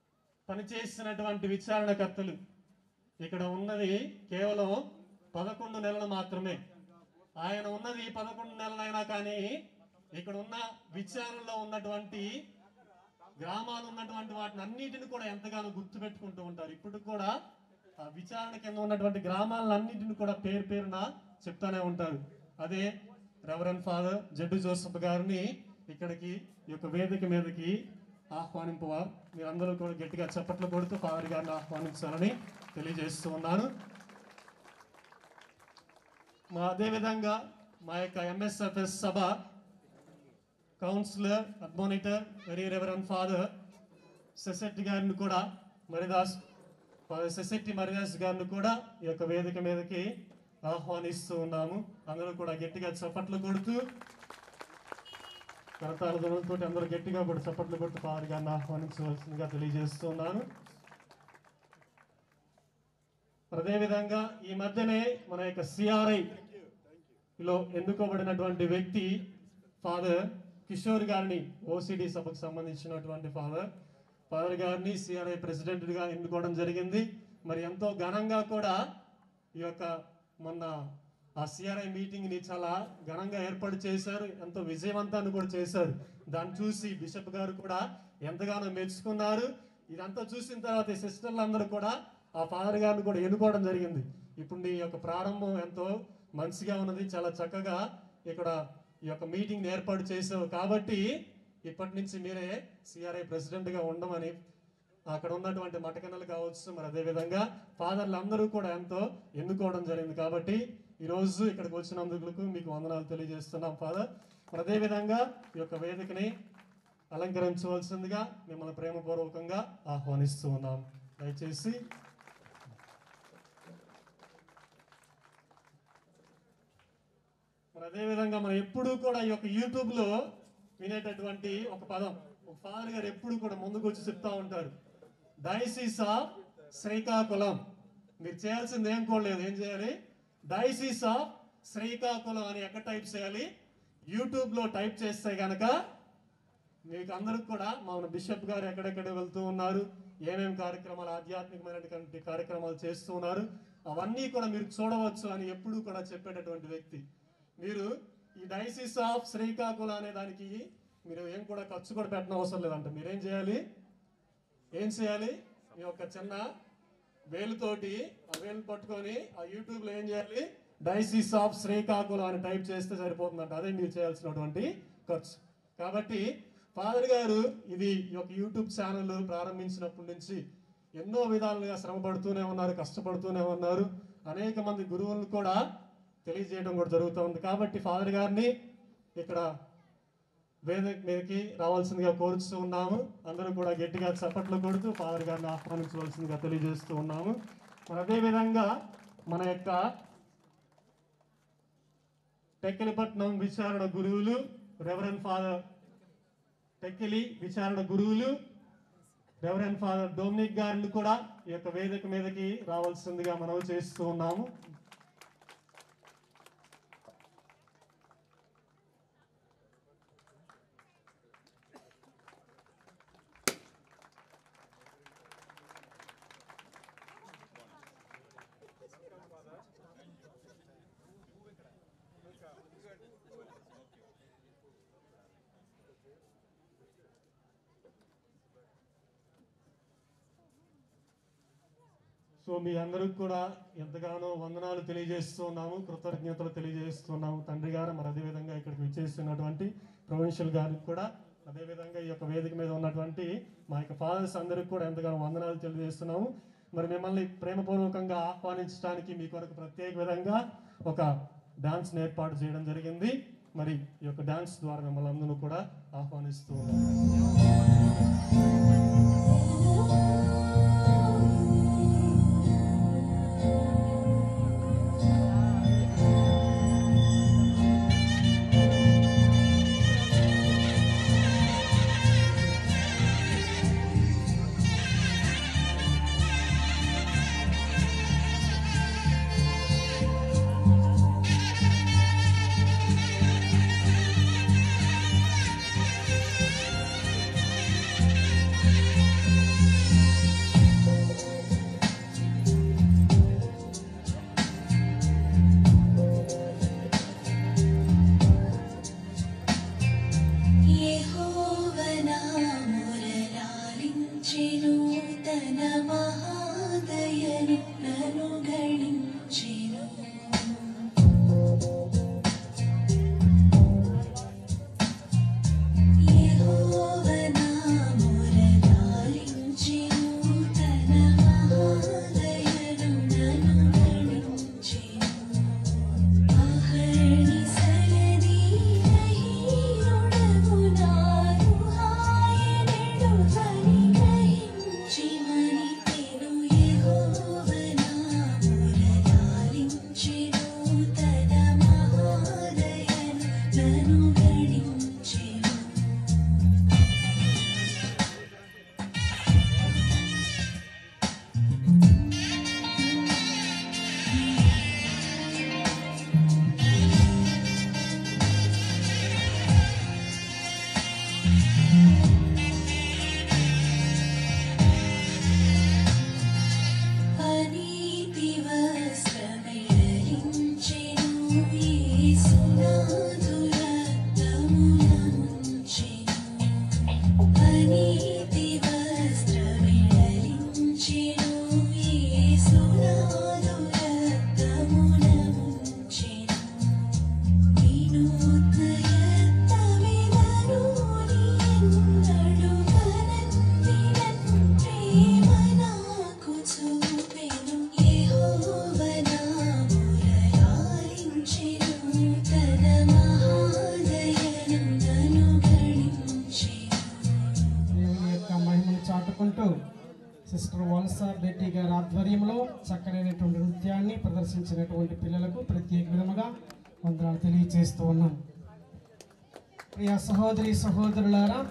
పనిచేసినటువంటి విచారణకర్తలు ఇక్కడ ఉన్నది కేవలం పదకొండు నెలలు మాత్రమే ఆయన ఉన్నది పదకొండు నెలలైనా కానీ ఇక్కడ ఉన్న విచారణలో ఉన్నటువంటి గ్రామాలు ఉన్నటువంటి వాటిని అన్నిటిని కూడా ఎంతగానో గుర్తుపెట్టుకుంటూ ఉంటారు ఇప్పుడు కూడా ఆ విచారణ కింద ఉన్నటువంటి గ్రామాలన్నింటిని కూడా పేరు పేరున చెప్తానే ఉంటారు అదే రెవరెండ్ ఫాదర్ జడ్డు జోసఫ్ గారిని ఇక్కడికి ఈ యొక్క వేదిక మీదకి ఆహ్వానింపవా మీరందరూ కూడా గట్టిగా చప్పట్లు కొడుతూ ఫాదర్ గారిని ఆహ్వానించాలని తెలియజేస్తూ ఉన్నాను మా అదేవిధంగా మా యొక్క ఎంఎస్ఎఫ్ఎస్ సభ councillor admonitor very reverend father Sesetti గారిని కూడా మరిదాస్ ఫాదర్ సెసెట్టి మరిదాస్ గారిని కూడా ఈ యొక్క వేదిక మీదకి ఆహ్వానిస్తూ ఉన్నాము అందరూ కూడా గట్టిగా చప్పట్లు కొడుతూ కరతాల ధ్వనులతో అందరూ గట్టిగా కూడా చప్పట్లు కొడుతూ ఫాదర్ గారిని ఆహ్వానించవలసిందిగా తెలియజేస్తున్నాను అదేవిధంగా ఈ మధ్యనే మన యొక్క సిఆర్ఐ లో ఎన్నుకోబడినటువంటి వ్యక్తి ఫాదర్ కిషోర్ గారిని ఓసిడి సభకు సంబంధించినటువంటి ఫాదర్ ఫాదర్ గారిని సిఆర్ఐ ప్రెసిడెంట్గా ఎన్నుకోవడం జరిగింది మరి ఎంతో ఘనంగా కూడా ఈ యొక్క మొన్న ఆ సిఆర్ఐ మీటింగ్ని చాలా ఘనంగా ఏర్పాటు చేశారు ఎంతో విజయవంతాన్ని కూడా చేశారు దాన్ని చూసి బిషప్ గారు కూడా ఎంతగానో మెచ్చుకున్నారు ఇదంతా చూసిన తర్వాత ఈ సిస్టర్లు అందరూ కూడా ఆ ఫాదర్ గారిని కూడా ఎన్నుకోవడం జరిగింది ఇప్పుడు ఈ యొక్క ప్రారంభం ఎంతో మంచిగా ఉన్నది చాలా చక్కగా ఇక్కడ ఈ యొక్క మీటింగ్ ఏర్పాటు చేసావు కాబట్టి ఇప్పటి నుంచి మీరే సిఆర్ఐ ప్రెసిడెంట్గా ఉండమని అక్కడ ఉన్నటువంటి మటకన్నలు కావచ్చు మరి అదేవిధంగా ఫాదర్లు అందరూ కూడా ఎంతో ఎన్నుకోవడం జరిగింది కాబట్టి ఈరోజు ఇక్కడికి వచ్చినందుకు మీకు వందనాలు తెలియజేస్తున్నాం ఫాదర్ మరి అదేవిధంగా ఈ యొక్క వేదికని అలంకరించవలసిందిగా మిమ్మల్ని ప్రేమపూర్వకంగా ఆహ్వానిస్తూ ఉన్నాం దయచేసి మరి అదేవిధంగా మనం ఎప్పుడూ కూడా ఈ యొక్క యూట్యూబ్లో వినేటటువంటి ఒక పదం ఒక ఫాదర్ గారు ఎప్పుడు కూడా ముందుకు వచ్చి చెప్తా ఉంటారు డైసిస్ ఆఫ్ శ్రీకాకుళం మీరు చేయాల్సింది ఏం కూడా లేదు ఏం చేయాలి డైసిస్ ఆఫ్ శ్రీకాకుళం అని ఎక్కడ టైప్ చేయాలి యూట్యూబ్లో టైప్ చేస్తే గనక మీకు అందరికి కూడా మన బిషప్ గారు ఎక్కడెక్కడ వెళ్తూ ఉన్నారు ఏమేమి కార్యక్రమాలు ఆధ్యాత్మికమైనటువంటి కార్యక్రమాలు చేస్తూ ఉన్నారు అవన్నీ కూడా మీరు చూడవచ్చు అని ఎప్పుడూ కూడా చెప్పేటటువంటి వ్యక్తి మీరు ఈ డైసిస్ ఆఫ్ శ్రీకాకుళం అనే దానికి మీరు ఏం కూడా ఖర్చు కూడా పెట్టిన అవసరం లేదంట మీరేం చేయాలి ఏం చేయాలి మీ యొక్క చిన్న వేలుతోటి ఆ వేలు పట్టుకొని ఆ యూట్యూబ్లో ఏం చేయాలి డైసిస్ ఆఫ్ శ్రీకాకుళం అని టైప్ చేస్తే సరిపోతుందంట అదే మీరు చేయాల్సినటువంటి ఖర్చు కాబట్టి ఫాదర్ గారు ఇది ఈ యొక్క యూట్యూబ్ ఛానల్ ప్రారంభించినప్పటి నుంచి ఎన్నో విధాలుగా శ్రమ పడుతూనే ఉన్నారు కష్టపడుతూనే ఉన్నారు అనేక మంది గురువులను కూడా తెలియజేయడం కూడా జరుగుతూ ఉంది కాబట్టి ఫాదర్ గారిని ఇక్కడ వేదిక మీదకి రావాల్సిందిగా కోరుతూ ఉన్నాము అందరూ కూడా గట్టిగా చప్పట్లు కొడుతూ ఫాదర్ గారిని ఆహ్వానించవలసిందిగా తెలియజేస్తూ ఉన్నాము మరి అదేవిధంగా మన యొక్క టెక్కిలిపట్నం విచారణ గురువులు రెవరెన్ ఫాదర్ టెక్కిలి విచారణ గురువులు రెవరెన్ ఫాదర్ డొమినిక్ గారిని కూడా ఈ యొక్క వేదిక మీదకి రావాల్సిందిగా మనవి చేస్తూ ఉన్నాము సో మీ అందరికి కూడా ఎంతగానో వందనాలు తెలియజేస్తున్నాము కృతజ్ఞతలు తెలియజేస్తున్నాము తండ్రి గారు మరి అదేవిధంగా ఇక్కడికి విచ్చేస్తున్నటువంటి ప్రొవిన్షియల్ గారికి కూడా అదేవిధంగా ఈ యొక్క వేదిక మీద ఉన్నటువంటి మా యొక్క ఫాదర్స్ అందరికి కూడా ఎంతగానో వందనాలు తెలియజేస్తున్నాము మరి మిమ్మల్ని ప్రేమపూర్వకంగా ఆహ్వానించడానికి మీ కొరకు ప్రత్యేక విధంగా ఒక డాన్స్ ఏర్పాటు చేయడం జరిగింది మరి ఈ యొక్క డాన్స్ ద్వారా మిమ్మల్ని అందరూ కూడా ఆహ్వానిస్తూ ఉన్నాము Thank పాటు సిస్టర్ వలస బెట్టి గారి ఆధ్వర్యంలో చక్కనైనటువంటి నృత్యాన్ని ప్రదర్శించినటువంటి పిల్లలకు ప్రత్యేక విధముగా వందనాలు తెలియజేస్తూ ఉన్నాం ప్రియ సహోదరి సహోదరులారా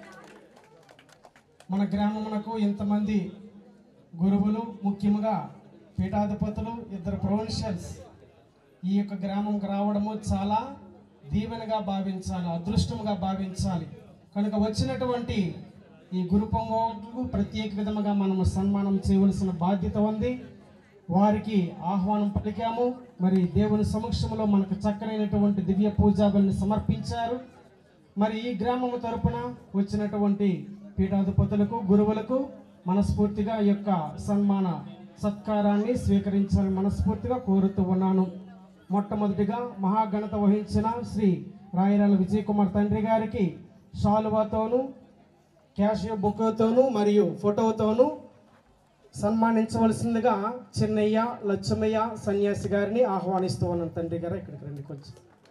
మన గ్రామమునకు ఇంతమంది గురువులు ముఖ్యంగా పీఠాధిపతులు ఇద్దరు ప్రొవిన్షియల్స్ ఈ యొక్క గ్రామంకు రావడము చాలా దీవెనగా భావించాలి అదృష్టముగా భావించాలి కనుక వచ్చినటువంటి ఈ గురు పొంగోలకు ప్రత్యేక విధముగా మనము సన్మానం చేయవలసిన బాధ్యత ఉంది వారికి ఆహ్వానం పలికాము మరి దేవుని సమక్షంలో మనకు చక్కనైనటువంటి దివ్య పూజాబలిని సమర్పించారు మరి ఈ గ్రామము తరపున వచ్చినటువంటి పీఠాధిపతులకు గురువులకు మనస్ఫూర్తిగా ఈ యొక్క సన్మాన సత్కారాన్ని స్వీకరించాలని మనస్ఫూర్తిగా కోరుతూ ఉన్నాను మొట్టమొదటిగా మహాగణత వహించిన శ్రీ రాయరాల విజయ్ కుమార్ తండ్రి గారికి షాలువాతోను క్యాషియో బుక్తోను మరియు ఫోటోతోను సన్మానించవలసిందిగా చిన్నయ్య లచ్చమయ్య సన్యాసి గారిని ఆహ్వానిస్తూ ఉన్నాను తండ్రి గారు ఇక్కడికి రండి కొంచెం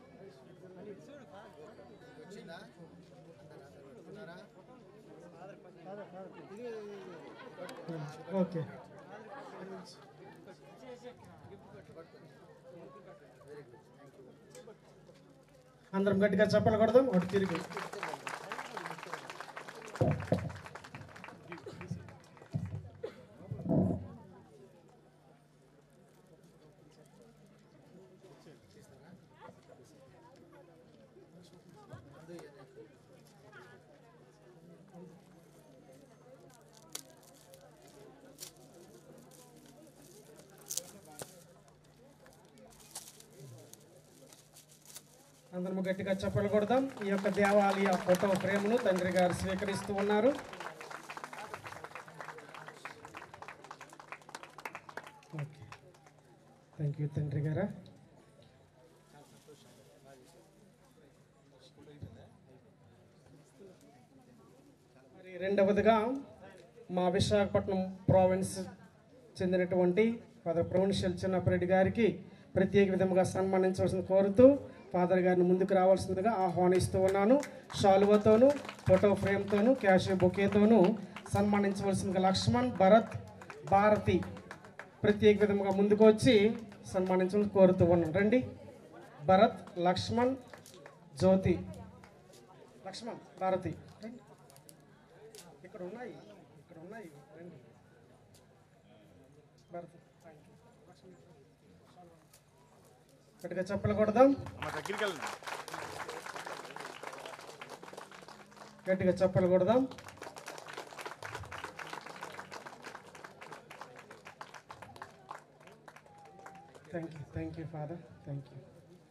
ఓకే అందరం గట్టిగా చెప్పలు కొడదాం ఒకటి తిరిగి అందరం గట్టిగా చెప్పలు కొడదాం ఈ యొక్క దేవాలయ ఫోటో ఫ్రేమ్ను తండ్రి గారు స్వీకరిస్తూ ఉన్నారు ఓకే థ్యాంక్ యూ తండ్రి గారా మరి రెండవదిగా మా విశాఖపట్నం ప్రావిన్స్ చెందినటువంటి ఫాదర్ ప్రొవిన్షియల్ చిన్నప్పరెడ్డి గారికి ప్రత్యేక విధంగా సన్మానించవలసిన కోరుతూ ఫాదర్ గారిని ముందుకు రావాల్సిందిగా ఆహ్వానిస్తూ ఉన్నాను షాలువతోను ఫోటో ఫ్రేమ్తోను క్యాష్ బొకేతోను సన్మానించవలసిందిగా లక్ష్మణ్ భరత్ భారతి ప్రత్యేక విధంగా ముందుకు వచ్చి సన్మానించమని కోరుతూ ఉన్నాను రండి భరత్ లక్ష్మణ్ జ్యోతి లక్ష్మణ్ భారతి రండి ఇక్కడ ఉన్నాయి ఇక్కడ ఉన్నాయి రండి భారతి థ్యాంక్ యూ గట్టిగా చెప్పలు కొడదాం గట్టిగా చెప్పలు కొడదాం thank you thank you father thank you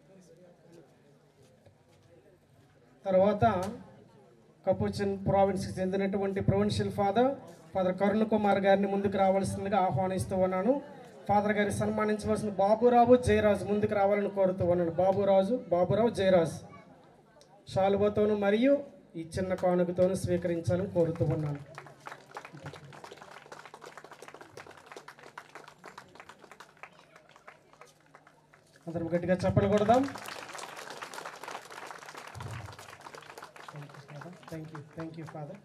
తర్వాత కపుచన్ ప్రావిన్స్కి చెందినటువంటి provincial father father Karun Kumar గారిని ముందుకు రావాల్సిందిగా ఆహ్వానిస్తూ ఉన్నాను ఫాదర్ గారిని సన్మానించవలసిన బాబురావు జయరాజు ముందుకు రావాలని కోరుతూ ఉన్నాను బాబురాజు బాబురావు జయరాజు షాలువతోను మరియు ఈ చిన్న కానుకతోను స్వీకరించాలని కోరుతూ ఉన్నాను అందరం గట్టిగా చెప్పలు కొడదాం thank you thank you father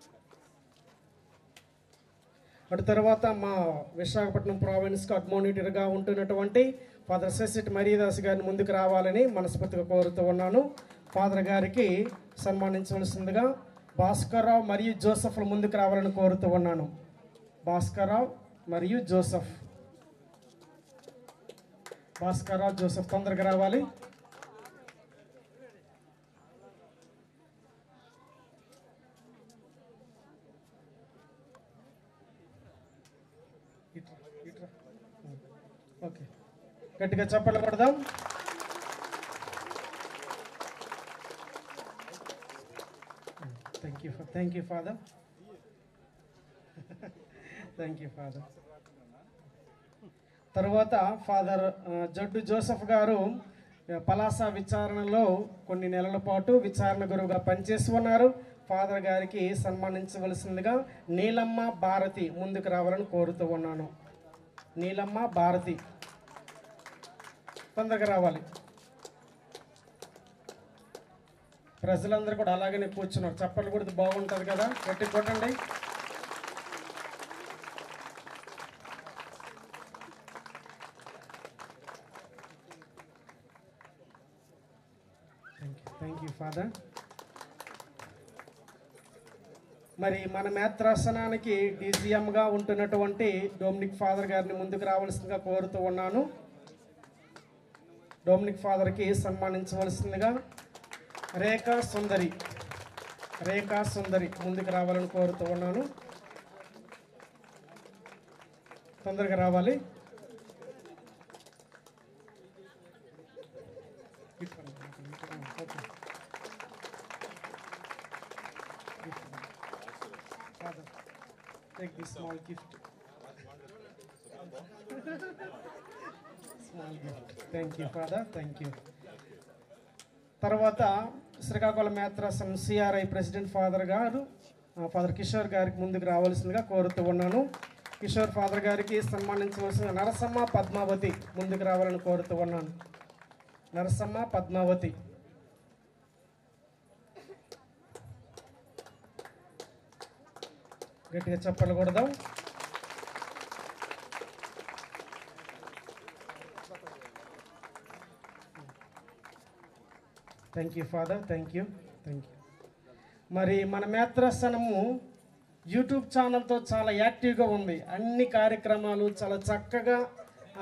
అటు తర్వాత మా విశాఖపట్నం ప్రావిన్స్కి అడ్మోనిటర్గా ఉంటున్నటువంటి ఫాదర్ సెసిట్ మరీదాస్ గారిని ముందుకు రావాలని మనస్ఫూర్తిగా కోరుతూ ఉన్నాను ఫాదర్ గారికి సన్మానించవలసిందిగా భాస్కర్రావు మరియు జోసఫ్లు ముందుకు రావాలని కోరుతూ ఉన్నాను భాస్కర్రావు మరియు జోసఫ్ భాస్కర్రావు జోసఫ్ తొందరగా రావాలి ఇట్రా, ఇట్రా. ఓకే గట్టిగా చప్పట్లు కొడదాం thank you thank you father thank you father తర్వాత ఫాదర్ ఆ, జడ్డు జోసఫ్ గారు ఆ, పలాస విచారణలో కొన్ని నెలల పాటు విచారణ గురువుగా పనిచేసి ఉన్నారు ఫాదర్ గారికి సన్మానించవలసిందిగా నీలమ్మ భారతి ముందుకు రావాలని కోరుతూ ఉన్నాను నీలమ్మ భారతి తొందరగా రావాలి ప్రజలందరూ కూడా అలాగనే కూర్చున్నారు చప్పట్లు కొడితే బాగుంటుంది కదా గట్టి కొట్టండి ఫాదర్ మరి మన మేత్రాసనానికి డీజీఎంగా ఉంటున్నటువంటి డొమినిక్ ఫాదర్ గారిని ముందుకు రావాల్సిందిగా కోరుతూ ఉన్నాను డొమినిక్ ఫాదర్కి సన్మానించవలసిందిగా రేఖా సుందరి రేఖా సుందరి ముందుకు రావాలని కోరుతూ ఉన్నాను తొందరగా రావాలి Father, take this small gift. Small gift. Thank you, Father. Thank you. తర్వాత శ్రీకాకుళం మేత్రాసం సిఆర్ఐ ప్రెసిడెంట్ ఫాదర్ గారు ఆ, ఫాదర్ కిషోర్ గారికి ముందుకు రావాల్సిందిగా కోరుతూ ఉన్నాను కిషోర్ ఫాదర్ గారికి సన్మానించవలసిన నరసమ్మ పద్మావతి ముందుకు రావాలని కోరుతూ ఉన్నాను నరసమ్మ పద్మావతి గట్టిగా చెప్పలు కొడదాం thank you father thank you thank you మరి మన మేత్రాసనము యూట్యూబ్ ఛానల్తో చాలా యాక్టివ్గా ఉంది అన్ని కార్యక్రమాలు చాలా చక్కగా ఆ,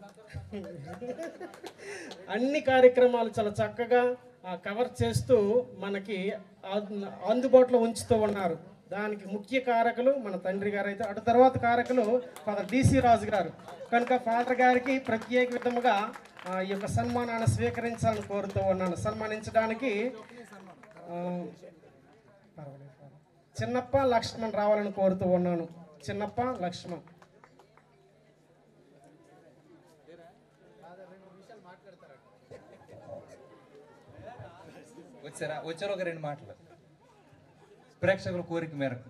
అన్ని కార్యక్రమాలు చాలా చక్కగా ఆ, కవర్ చేస్తూ మనకి అం- అందుబాటులో ఉంచుతూ ఉన్నారు దానికి ముఖ్య కారకులు మన తండ్రి గారు అయితే అటు తర్వాత కారకులు ఫాదర్ డిసి రాజు గారు కనుక ఫాదర్ గారికి ప్రత్యేక విధముగా ఆ, ఈ యొక్క సన్మానాన్ని స్వీకరించాలని కోరుతూ ఉన్నాను సన్మానించడానికి ఆ, పర్వాలేదు, పర్వాలేదు. చిన్నప్ప లక్ష్మణ్ రావాలని కోరుతూ ఉన్నాను చిన్నప్ప లక్ష్మణ్ వచ్చారా వచ్చారు ఒక రెండు మాటలు ప్రేక్షకుల కోరిక మేరకు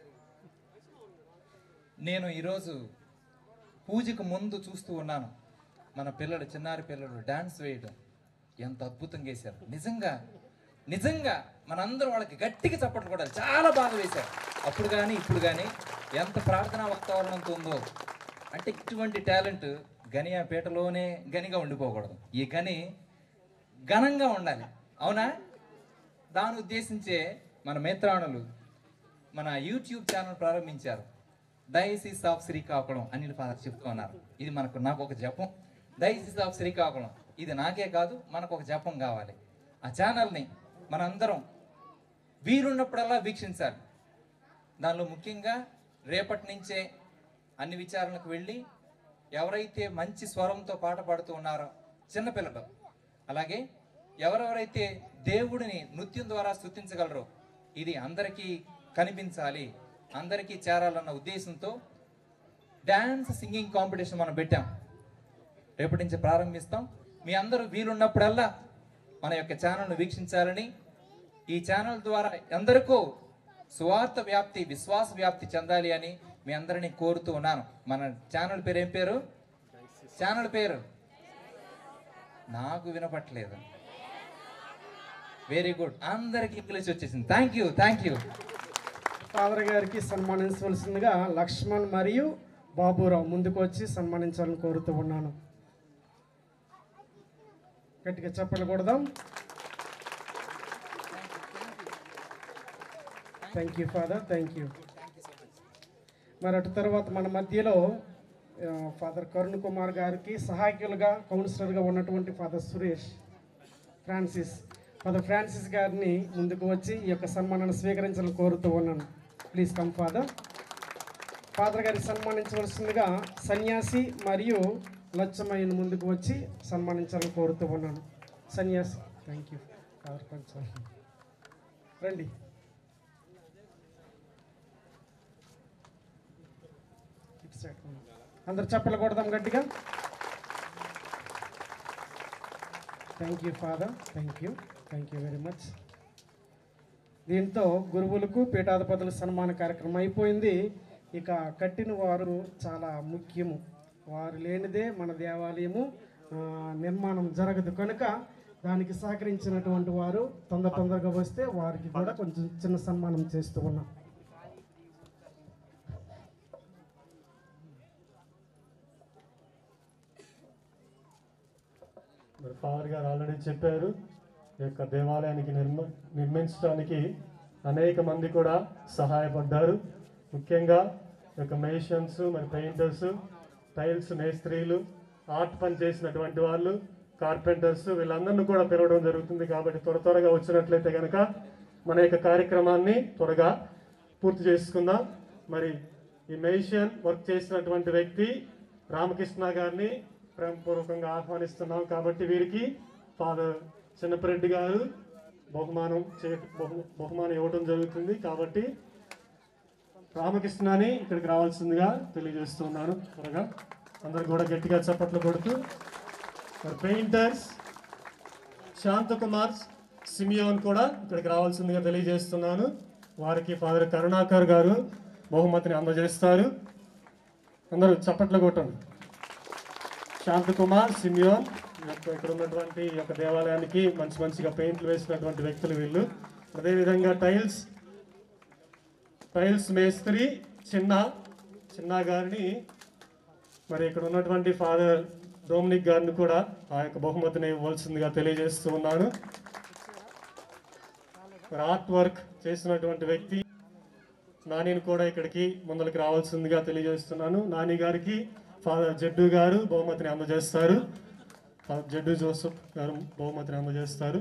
నేను ఈరోజు పూజకు ముందు చూస్తూ ఉన్నాను మన పిల్లలు చిన్నారి పిల్లలు డాన్స్ వేయడం ఎంత అద్భుతంగా వేశారు నిజంగా నిజంగా మనందరం వాళ్ళకి గట్టిగా చప్పట్లు కూడా చాలా బాగా వేశారు అప్పుడు కానీ ఇప్పుడు కానీ ఎంత ప్రార్థనా వాతావరణంతో ఉందో అంటే ఇటువంటి టాలెంట్ గనియాపేటలోనే గనిగా ఉండిపోకూడదు ఈ గని ఘనంగా ఉండాలి అవునా దాని ఉద్దేశించే మన మిత్రాణులు మన యూట్యూబ్ ఛానల్ ప్రారంభించారు diocese of Srikakulam Anil father చెప్తూ ఉన్నారు ఇది మనకు నాకు ఒక జపం డైసిస్ ఆఫ్ శ్రీకాకుళం ఇది నాకే కాదు మనకు ఒక జపం కావాలి ఆ ఛానల్ని మనందరం వీలున్నప్పుడల్లా వీక్షించాలి దానిలో ముఖ్యంగా రేపటి నుంచే అన్ని విచారణకు వెళ్ళి ఎవరైతే మంచి స్వరంతో పాట పాడుతూ ఉన్నారో చిన్నపిల్లలు అలాగే ఎవరెవరైతే దేవుడిని నృత్యం ద్వారా స్తుతించగలరో ఇది అందరికీ కనిపించాలి అందరికీ చేరాలన్న ఉద్దేశంతో డ్యాన్స్ సింగింగ్ కాంపిటీషన్ మనం పెట్టాం రేపటి నుంచి ప్రారంభిస్తాం మీ అందరూ వీలున్నప్పుడల్లా మన యొక్క ఛానల్ను వీక్షించాలని ఈ ఛానల్ ద్వారా ఎందరికో సువార్త వ్యాప్తి విశ్వాస వ్యాప్తి చెందాలి అని మీ అందరినీ కోరుతూ ఉన్నాను మన ఛానల్ పేరు ఏం పేరు ఛానల్ పేరు నాకు వినపట్లేదు వెరీ గుడ్ అందరికి ఇంగ్లీష్ వచ్చేసింది thank you thank you father గారికి సన్మానించవలసిందిగా లక్ష్మణ్ మరియు బాబురావు ముందుకు వచ్చి సన్మానించాలని కోరుతూ ఉన్నాను గట్టిగా చెప్పలు కొడదాం thank you father thank you మరి అటు తర్వాత మన మధ్యలో ఆ, ఫాదర్ కరుణ్ కుమార్ గారికి సహాయకులుగా కౌన్సిలర్గా ఉన్నటువంటి father Suresh Francis father Francis గారిని ముందుకు వచ్చి ఈ యొక్క సన్మానాన్ని స్వీకరించాలని కోరుతూ ఉన్నాను ప్లీజ్ కమ్ ఫాదర్ ఫాదర్ గారిని సన్మానించవలసిందిగా సన్యాసి మరియు లచ్చమయ్యను ముందుకు వచ్చి సన్మానించాలని కోరుతూ ఉన్నాను సన్యాసి థ్యాంక్ యూ ఫాదర్ కొంచెం రండి ఇటు సైడ్ అందరు చప్పలు కొడదాం గట్టిగా thank you father thank you thank you very much దీంతో గురువులకు పీఠాధిపతుల సన్మాన కార్యక్రమం అయిపోయింది ఇక కట్టిన వారు చాలా ముఖ్యము వారు లేనిదే మన దేవాలయము ఆ, నిర్మాణం జరగదు కనుక దానికి సహకరించినటువంటి వారు తొందర తొందరగా వస్తే వారికి కూడా కొంచెం చిన్న సన్మానం చేస్తూ ఉన్నాం మరి ఫాదర్ గారు ఆల్రెడీ చెప్పారు ఈ యొక్క దేవాలయానికి నిర్మ నిర్మించడానికి అనేక మంది కూడా సహాయపడ్డారు ముఖ్యంగా ఈ యొక్క మేషన్స్ మరి పెయింటర్స్ టైల్స్ మేస్త్రీలు ఆర్ట్ పని చేసినటువంటి వాళ్ళు కార్పెంటర్స్ వీళ్ళందరినీ కూడా పిలవడం జరుగుతుంది కాబట్టి త్వర త్వరగా వచ్చినట్లయితే కనుక మన యొక్క కార్యక్రమాన్ని త్వరగా పూర్తి చేసుకుందాం మరి ఈ మేషన్ వర్క్ చేసినటువంటి వ్యక్తి రామకృష్ణ గారిని ప్రేమపూర్వకంగా ఆహ్వానిస్తున్నాం కాబట్టి వీరికి ఫాదర్ చిన్నపరెడ్డి గారు బహుమానం చే బహు- బహుమానం ఇవ్వడం జరుగుతుంది కాబట్టి రామకృష్ణని ఇక్కడికి రావాల్సిందిగా తెలియజేస్తున్నాను త్వరగా అందరు కూడా గట్టిగా చప్పట్లు కొడుతూ మరి పెయింటర్స్ శాంతకుమార్ సిమియోన్ కూడా ఇక్కడికి రావాల్సిందిగా తెలియజేస్తున్నాను వారికి ఫాదర్ కరుణాకర్ గారు బహుమతిని అందజేస్తారు అందరూ చప్పట్లు కొట్టండి శాంతకుమార్ సిమియోన్ ఈ యొక్క ఇక్కడ ఉన్నటువంటి ఈ యొక్క దేవాలయానికి మంచి మంచిగా పెయింట్లు వేసినటువంటి వ్యక్తులు వీళ్ళు అదేవిధంగా టైల్స్ టైల్స్ మేస్త్రి చిన్న చిన్న గారిని మరి ఇక్కడ ఉన్నటువంటి ఫాదర్ డోమినిక్ గారిని కూడా ఆ యొక్క బహుమతిని ఇవ్వాల్సిందిగా తెలియజేస్తూ ఉన్నాను మరి ఆర్ట్ వర్క్ చేసినటువంటి వ్యక్తి నానిని కూడా ఇక్కడికి ముందరికి రావాల్సిందిగా తెలియజేస్తున్నాను నాని గారికి ఫాదర్ జడ్డు గారు బహుమతిని అందజేస్తారు ఫాదర్ జడ్డు జోసఫ్ గారు బహుమతిని అందజేస్తారు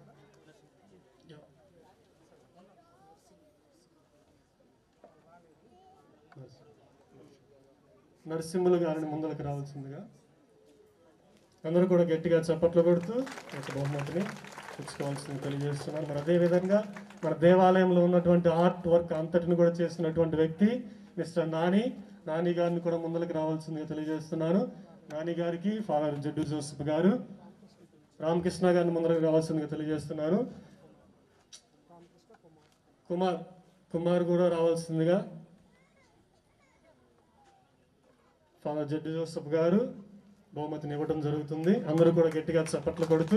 నరసింహులు గారిని ముందరకు రావాల్సిందిగా అందరూ కూడా గట్టిగా చప్పట్లు కొడుతూ ఈ యొక్క బహుమతిని పుచ్చుకోవాల్సింది తెలియజేస్తున్నాను మరి అదేవిధంగా మన దేవాలయంలో ఉన్నటువంటి ఆర్ట్ వర్క్ అంతటిని కూడా చేసినటువంటి వ్యక్తి మిస్టర్ నాని నాని గారిని కూడా ముందరకు రావాల్సిందిగా తెలియజేస్తున్నాను నాని గారికి ఫాదర్ జడ్డు జోసఫ్ గారు రామకృష్ణ గారిని ముందరకు రావాల్సిందిగా తెలియజేస్తున్నాను కుమార్ కుమార్ కూడా రావాల్సిందిగా ఫాదర్ జడ్డు జోసఫ్ గారు బహుమతిని ఇవ్వడం జరుగుతుంది అందరూ కూడా గట్టిగా చప్పట్లు కొడుతూ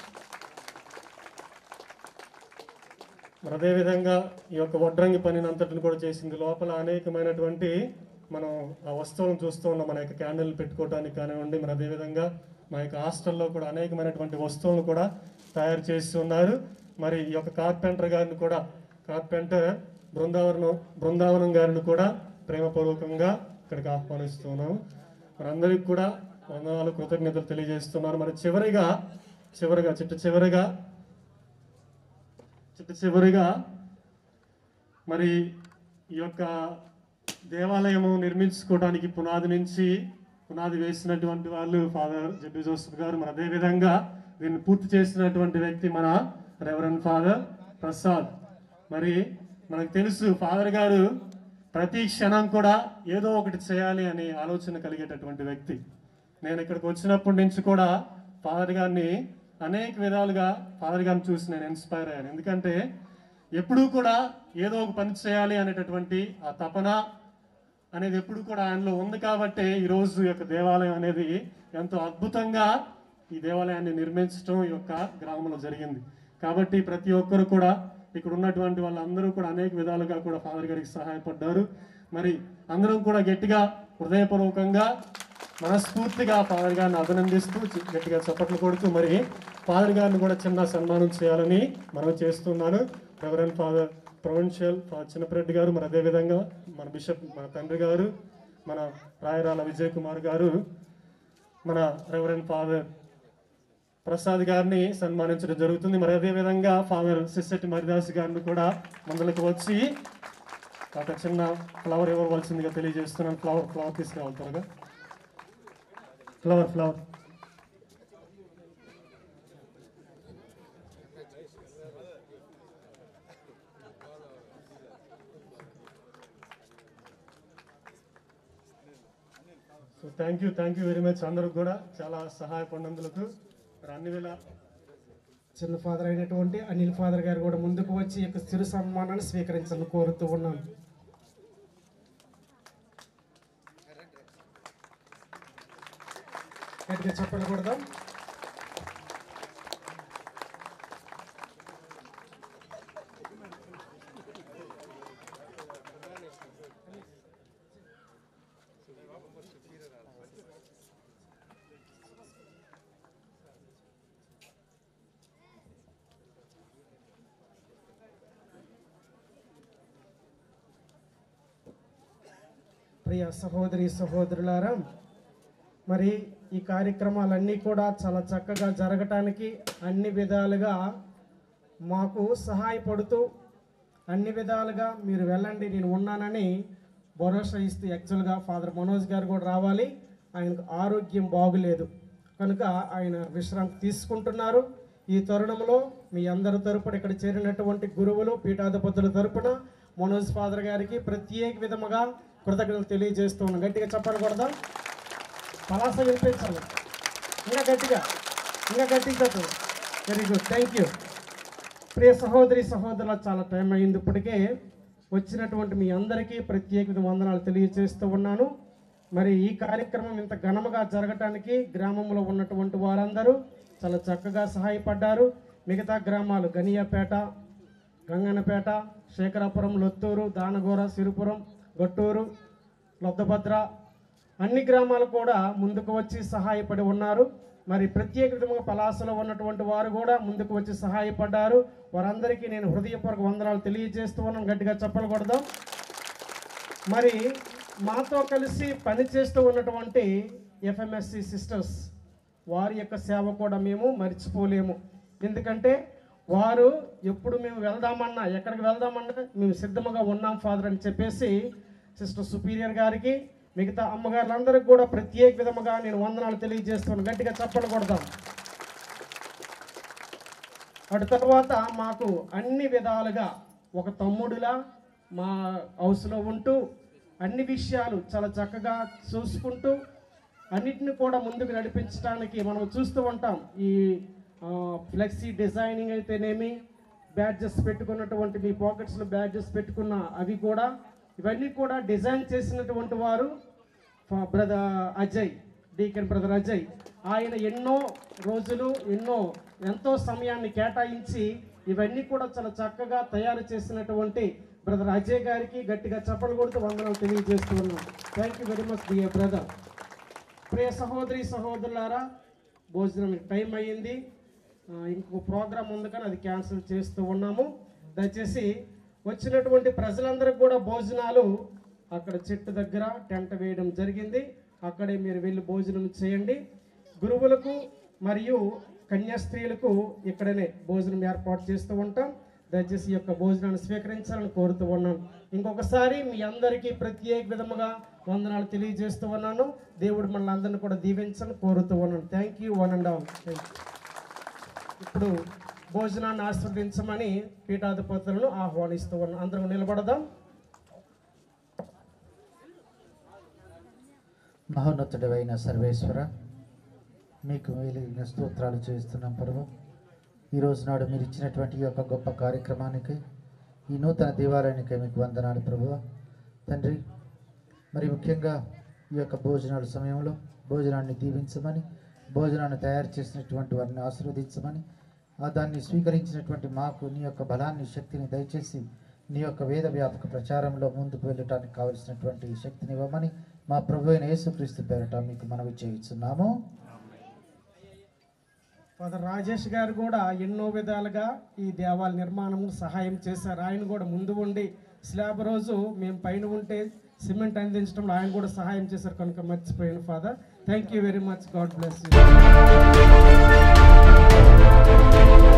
మరి అదేవిధంగా ఈ యొక్క వడ్రంగి పనిని అంతటిని కూడా చేసింది లోపల అనేకమైనటువంటి మనం ఆ వస్తువులను చూస్తూ ఉన్నాం మన యొక్క క్యాండిల్ పెట్టుకోవడానికి కానివ్వండి మరి అదేవిధంగా మా యొక్క హాస్టల్లో కూడా అనేకమైనటువంటి వస్తువులను కూడా తయారు చేసి ఉన్నారు మరి ఈ యొక్క కార్పెంటర్ గారిని కూడా కార్పెంటర్ బృందావనం బృందావనం గారిని కూడా ప్రేమపూర్వకంగా ఇక్కడికి ఆహ్వానిస్తున్నాము మరి అందరికి కూడా వందనాలు కృతజ్ఞతలు తెలియజేస్తున్నారు మరి చివరిగా చివరిగా చిట్ట చివరిగా చిట్ట చివరిగా మరి ఈ యొక్క దేవాలయము నిర్మించుకోవడానికి పునాది నుంచి పునాది వేసినటువంటి వాళ్ళు ఫాదర్ జడ్డు జోసఫ్ గారు మరి అదేవిధంగా దీన్ని పూర్తి చేసినటువంటి వ్యక్తి మన రెవరెండ్ ఫాదర్ ప్రసాద్ మరి మనకు తెలుసు ఫాదర్ గారు ప్రతి క్షణం కూడా ఏదో ఒకటి చేయాలి అనే ఆలోచన కలిగేటటువంటి వ్యక్తి నేను ఇక్కడికి వచ్చినప్పటి నుంచి కూడా ఫాదర్ గారిని అనేక విధాలుగా ఫాదర్ గారిని చూసి నేను ఇన్స్పైర్ అయ్యాను ఎందుకంటే ఎప్పుడూ కూడా ఏదో ఒక పని చేయాలి అనేటటువంటి ఆ తపన అనేది ఎప్పుడు కూడా ఆయనలో ఉంది కాబట్టి ఈరోజు ఈ యొక్క దేవాలయం అనేది ఎంతో అద్భుతంగా ఈ దేవాలయాన్ని నిర్మించడం ఈ యొక్క గ్రామంలో జరిగింది కాబట్టి ప్రతి ఒక్కరు కూడా ఇక్కడ ఉన్నటువంటి వాళ్ళందరూ కూడా అనేక విధాలుగా కూడా ఫాదర్ గారికి సహాయపడ్డారు మరి అందరం కూడా గట్టిగా హృదయపూర్వకంగా మనస్ఫూర్తిగా ఫాదర్ గారిని అభినందిస్తూ చి- గట్టిగా చప్పట్లు కొడుతూ మరి ఫాదర్ గారిని కూడా చిన్న సన్మానం చేయాలని మనం చేస్తున్నాను reverend father provincial father Chinnapareddy గారు మరి అదేవిధంగా మన బిషప్ మన తండ్రి గారు మన రాయరాల విజయ్ కుమార్ గారు మన రెవరెండ్ ఫాదర్ ప్రసాద్ గారిని సన్మానించడం జరుగుతుంది మరి అదేవిధంగా ఫాదర్ సిస్సెట్టి మరిదాస్ గారిని కూడా ముందలకు వచ్చి ఒక చిన్న ఫ్లవర్ ఇవ్వవలసిందిగా తెలియజేస్తున్నాను ఫ్లవర్ ఫ్లవర్ తీసుకురావాలి త్వరగా flower flower so thank you thank you very much అందరూ కూడా చాలా సహాయపడినందుకు మరి అన్ని వేళ చిన్న ఫాదర్ అయినటువంటి అనిల్ ఫాదర్ గారు కూడా ముందుకు వచ్చి ఈ యొక్క చిరు సన్మానాన్ని స్వీకరించాలని కోరుతూ ఉన్నాను గట్టిగా చెప్పండి కొడదాం ప్రియ సహోదరి సహోదరులారా మరి ఈ కార్యక్రమాలన్నీ కూడా చాలా చక్కగా జరగటానికి అన్ని విధాలుగా మాకు సహాయపడుతూ అన్ని విధాలుగా మీరు వెళ్ళండి నేను ఉన్నానని భరోసా ఇస్తూ యాక్చువల్గా ఫాదర్ మనోజ్ గారు కూడా రావాలి ఆయనకు ఆరోగ్యం బాగులేదు కనుక ఆయన విశ్రాంతి తీసుకుంటున్నారు ఈ తరుణంలో మీ అందరి తరపున ఇక్కడ చేరినటువంటి గురువులు పీఠాధిపతుల తరపున మనోజ్ ఫాదర్ గారికి ప్రత్యేక విధముగా కృతజ్ఞతలు తెలియజేస్తూ ఉన్నాం గట్టిగా చెప్పాలి కొడదాం పలాస వినిపించాలి ఇంకా గట్టిగా ఇంకా గట్టిగా వెరీ గుడ్ థ్యాంక్ యూ ప్రియ సహోదరి సహోదరుల చాలా టైం అయింది ఇప్పటికే వచ్చినటువంటి మీ అందరికీ ప్రత్యేక వందనాలు తెలియజేస్తూ ఉన్నాను మరి ఈ కార్యక్రమం ఇంత ఘనముగా జరగటానికి గ్రామంలో ఉన్నటువంటి వారందరూ చాలా చక్కగా సహాయపడ్డారు మిగతా గ్రామాలు గనియాపేట గంగన్నపేట శేఖరాపురం లొత్తూరు దానగోర సిరుపురం గట్టూరు లొద్దభద్ర అన్ని గ్రామాలు కూడా ముందుకు వచ్చి సహాయపడి ఉన్నారు మరి ప్రత్యేక విధంగా పలాసలో ఉన్నటువంటి వారు కూడా ముందుకు వచ్చి సహాయపడ్డారు వారందరికీ నేను హృదయపూర్వక వందనాలు తెలియజేస్తూ ఉన్నాను గట్టిగా చెప్పలు కొడదాం మరి మాతో కలిసి పనిచేస్తూ ఉన్నటువంటి ఎఫ్ఎంఎస్సి సిస్టర్స్ వారి యొక్క సేవ కూడా మేము మర్చిపోలేము ఎందుకంటే వారు ఎప్పుడు మేము వెళ్దామన్నా ఎక్కడికి వెళ్దామన్నా మేము సిద్ధముగా ఉన్నాం ఫాదర్ అని చెప్పేసి సిస్టర్ సుపీరియర్ గారికి మిగతా అమ్మగారులందరికీ కూడా ప్రత్యేక విధముగా నేను వందనాలు తెలియజేస్తున్నాను గట్టిగా చెప్పలు కొడదాం అటు తర్వాత మాకు అన్ని విధాలుగా ఒక తమ్ముడులా మా హౌస్లో ఉంటూ అన్ని విషయాలు చాలా చక్కగా చూసుకుంటూ అన్నిటిని కూడా ముందుకు నడిపించడానికి మనం చూస్తూ ఉంటాం ఈ ఫ్లెక్సీ డిజైనింగ్ అయితేనేమి బ్యాడ్జెస్ పెట్టుకున్నటువంటి మీ పాకెట్స్లో బ్యాడ్జెస్ పెట్టుకున్న అవి కూడా ఇవన్నీ కూడా డిజైన్ చేసినటువంటి వారు brother Ajay deacon brother Ajay ఆయన ఎన్నో రోజులు ఎన్నో ఎంతో సమయాన్ని కేటాయించి ఇవన్నీ కూడా చాలా చక్కగా తయారు చేసినటువంటి బ్రదర్ అజయ్ గారికి గట్టిగా చప్పలు కొడుతూ వందనాలు తెలియజేస్తూ ఉన్నాం thank you very much dear brother ప్రియ సహోదరి సహోదరులారా భోజనానికి టైం అయ్యింది ఆ, ఇంకో ప్రోగ్రామ్ ఉంది కానీ అది క్యాన్సిల్ చేస్తూ ఉన్నాము దయచేసి వచ్చినటువంటి ప్రజలందరికీ కూడా భోజనాలు అక్కడ చెట్టు దగ్గర టెంట్ వేయడం జరిగింది అక్కడే మీరు వెళ్ళి భోజనం చేయండి గురువులకు మరియు కన్యాస్త్రీలకు ఇక్కడనే భోజనం ఏర్పాటు చేస్తూ ఉంటాం దయచేసి ఈ యొక్క భోజనాన్ని స్వీకరించాలని కోరుతూ ఉన్నాను ఇంకొకసారి మీ అందరికీ ప్రత్యేక విధముగా వందనాలు తెలియజేస్తూ ఉన్నాను దేవుడు మనల్ని అందరిని కూడా దీవించాలని కోరుతూ ఉన్నాను thank you one and all ఇప్పుడు భోజనాన్ని ఆస్వాదించమని పీఠాధిపతులను ఆహ్వానిస్తూ ఉన్నాను అందరం నిలబడదాం మహోన్నతుడైన సర్వేశ్వర మీకు మేలిన స్తోత్రాలు చేస్తున్నాం పర్వం ఈరోజు నాడు మీరు ఇచ్చినటువంటి ఈ యొక్క గొప్ప కార్యక్రమానికి ఈ నూతన దేవాలయానికి మీకు వందనాలు ప్రభువ తండ్రి మరి ముఖ్యంగా ఈ యొక్క భోజనాల సమయంలో భోజనాన్ని దీవించమని భోజనాన్ని తయారు చేసినటువంటి వారిని ఆశీర్వదించమని ఆ దాన్ని స్వీకరించినటువంటి మాకు నీ యొక్క బలాన్ని శక్తిని దయచేసి నీ యొక్క వేద వ్యాపక ప్రచారంలో ముందుకు వెళ్ళటానికి కావలసినటువంటి శక్తిని ఇవ్వమని మా ప్రభు అయిన యేసుక్రీస్తు పేరట మీకు మనవి చేయిస్తున్నాము ఫాదర్ రాజేష్ గారు కూడా ఎన్నో విధాలుగా ఈ దేవాలయ నిర్మాణం సహాయం చేశారు ఆయన కూడా ముందు ఉండి స్లాబ్ రోజు మేము పైన ఉంటే సిమెంట్ అందించడంలో ఆయన కూడా సహాయం చేశారు కనుక మర్చిపోయాను father thank you very much God bless you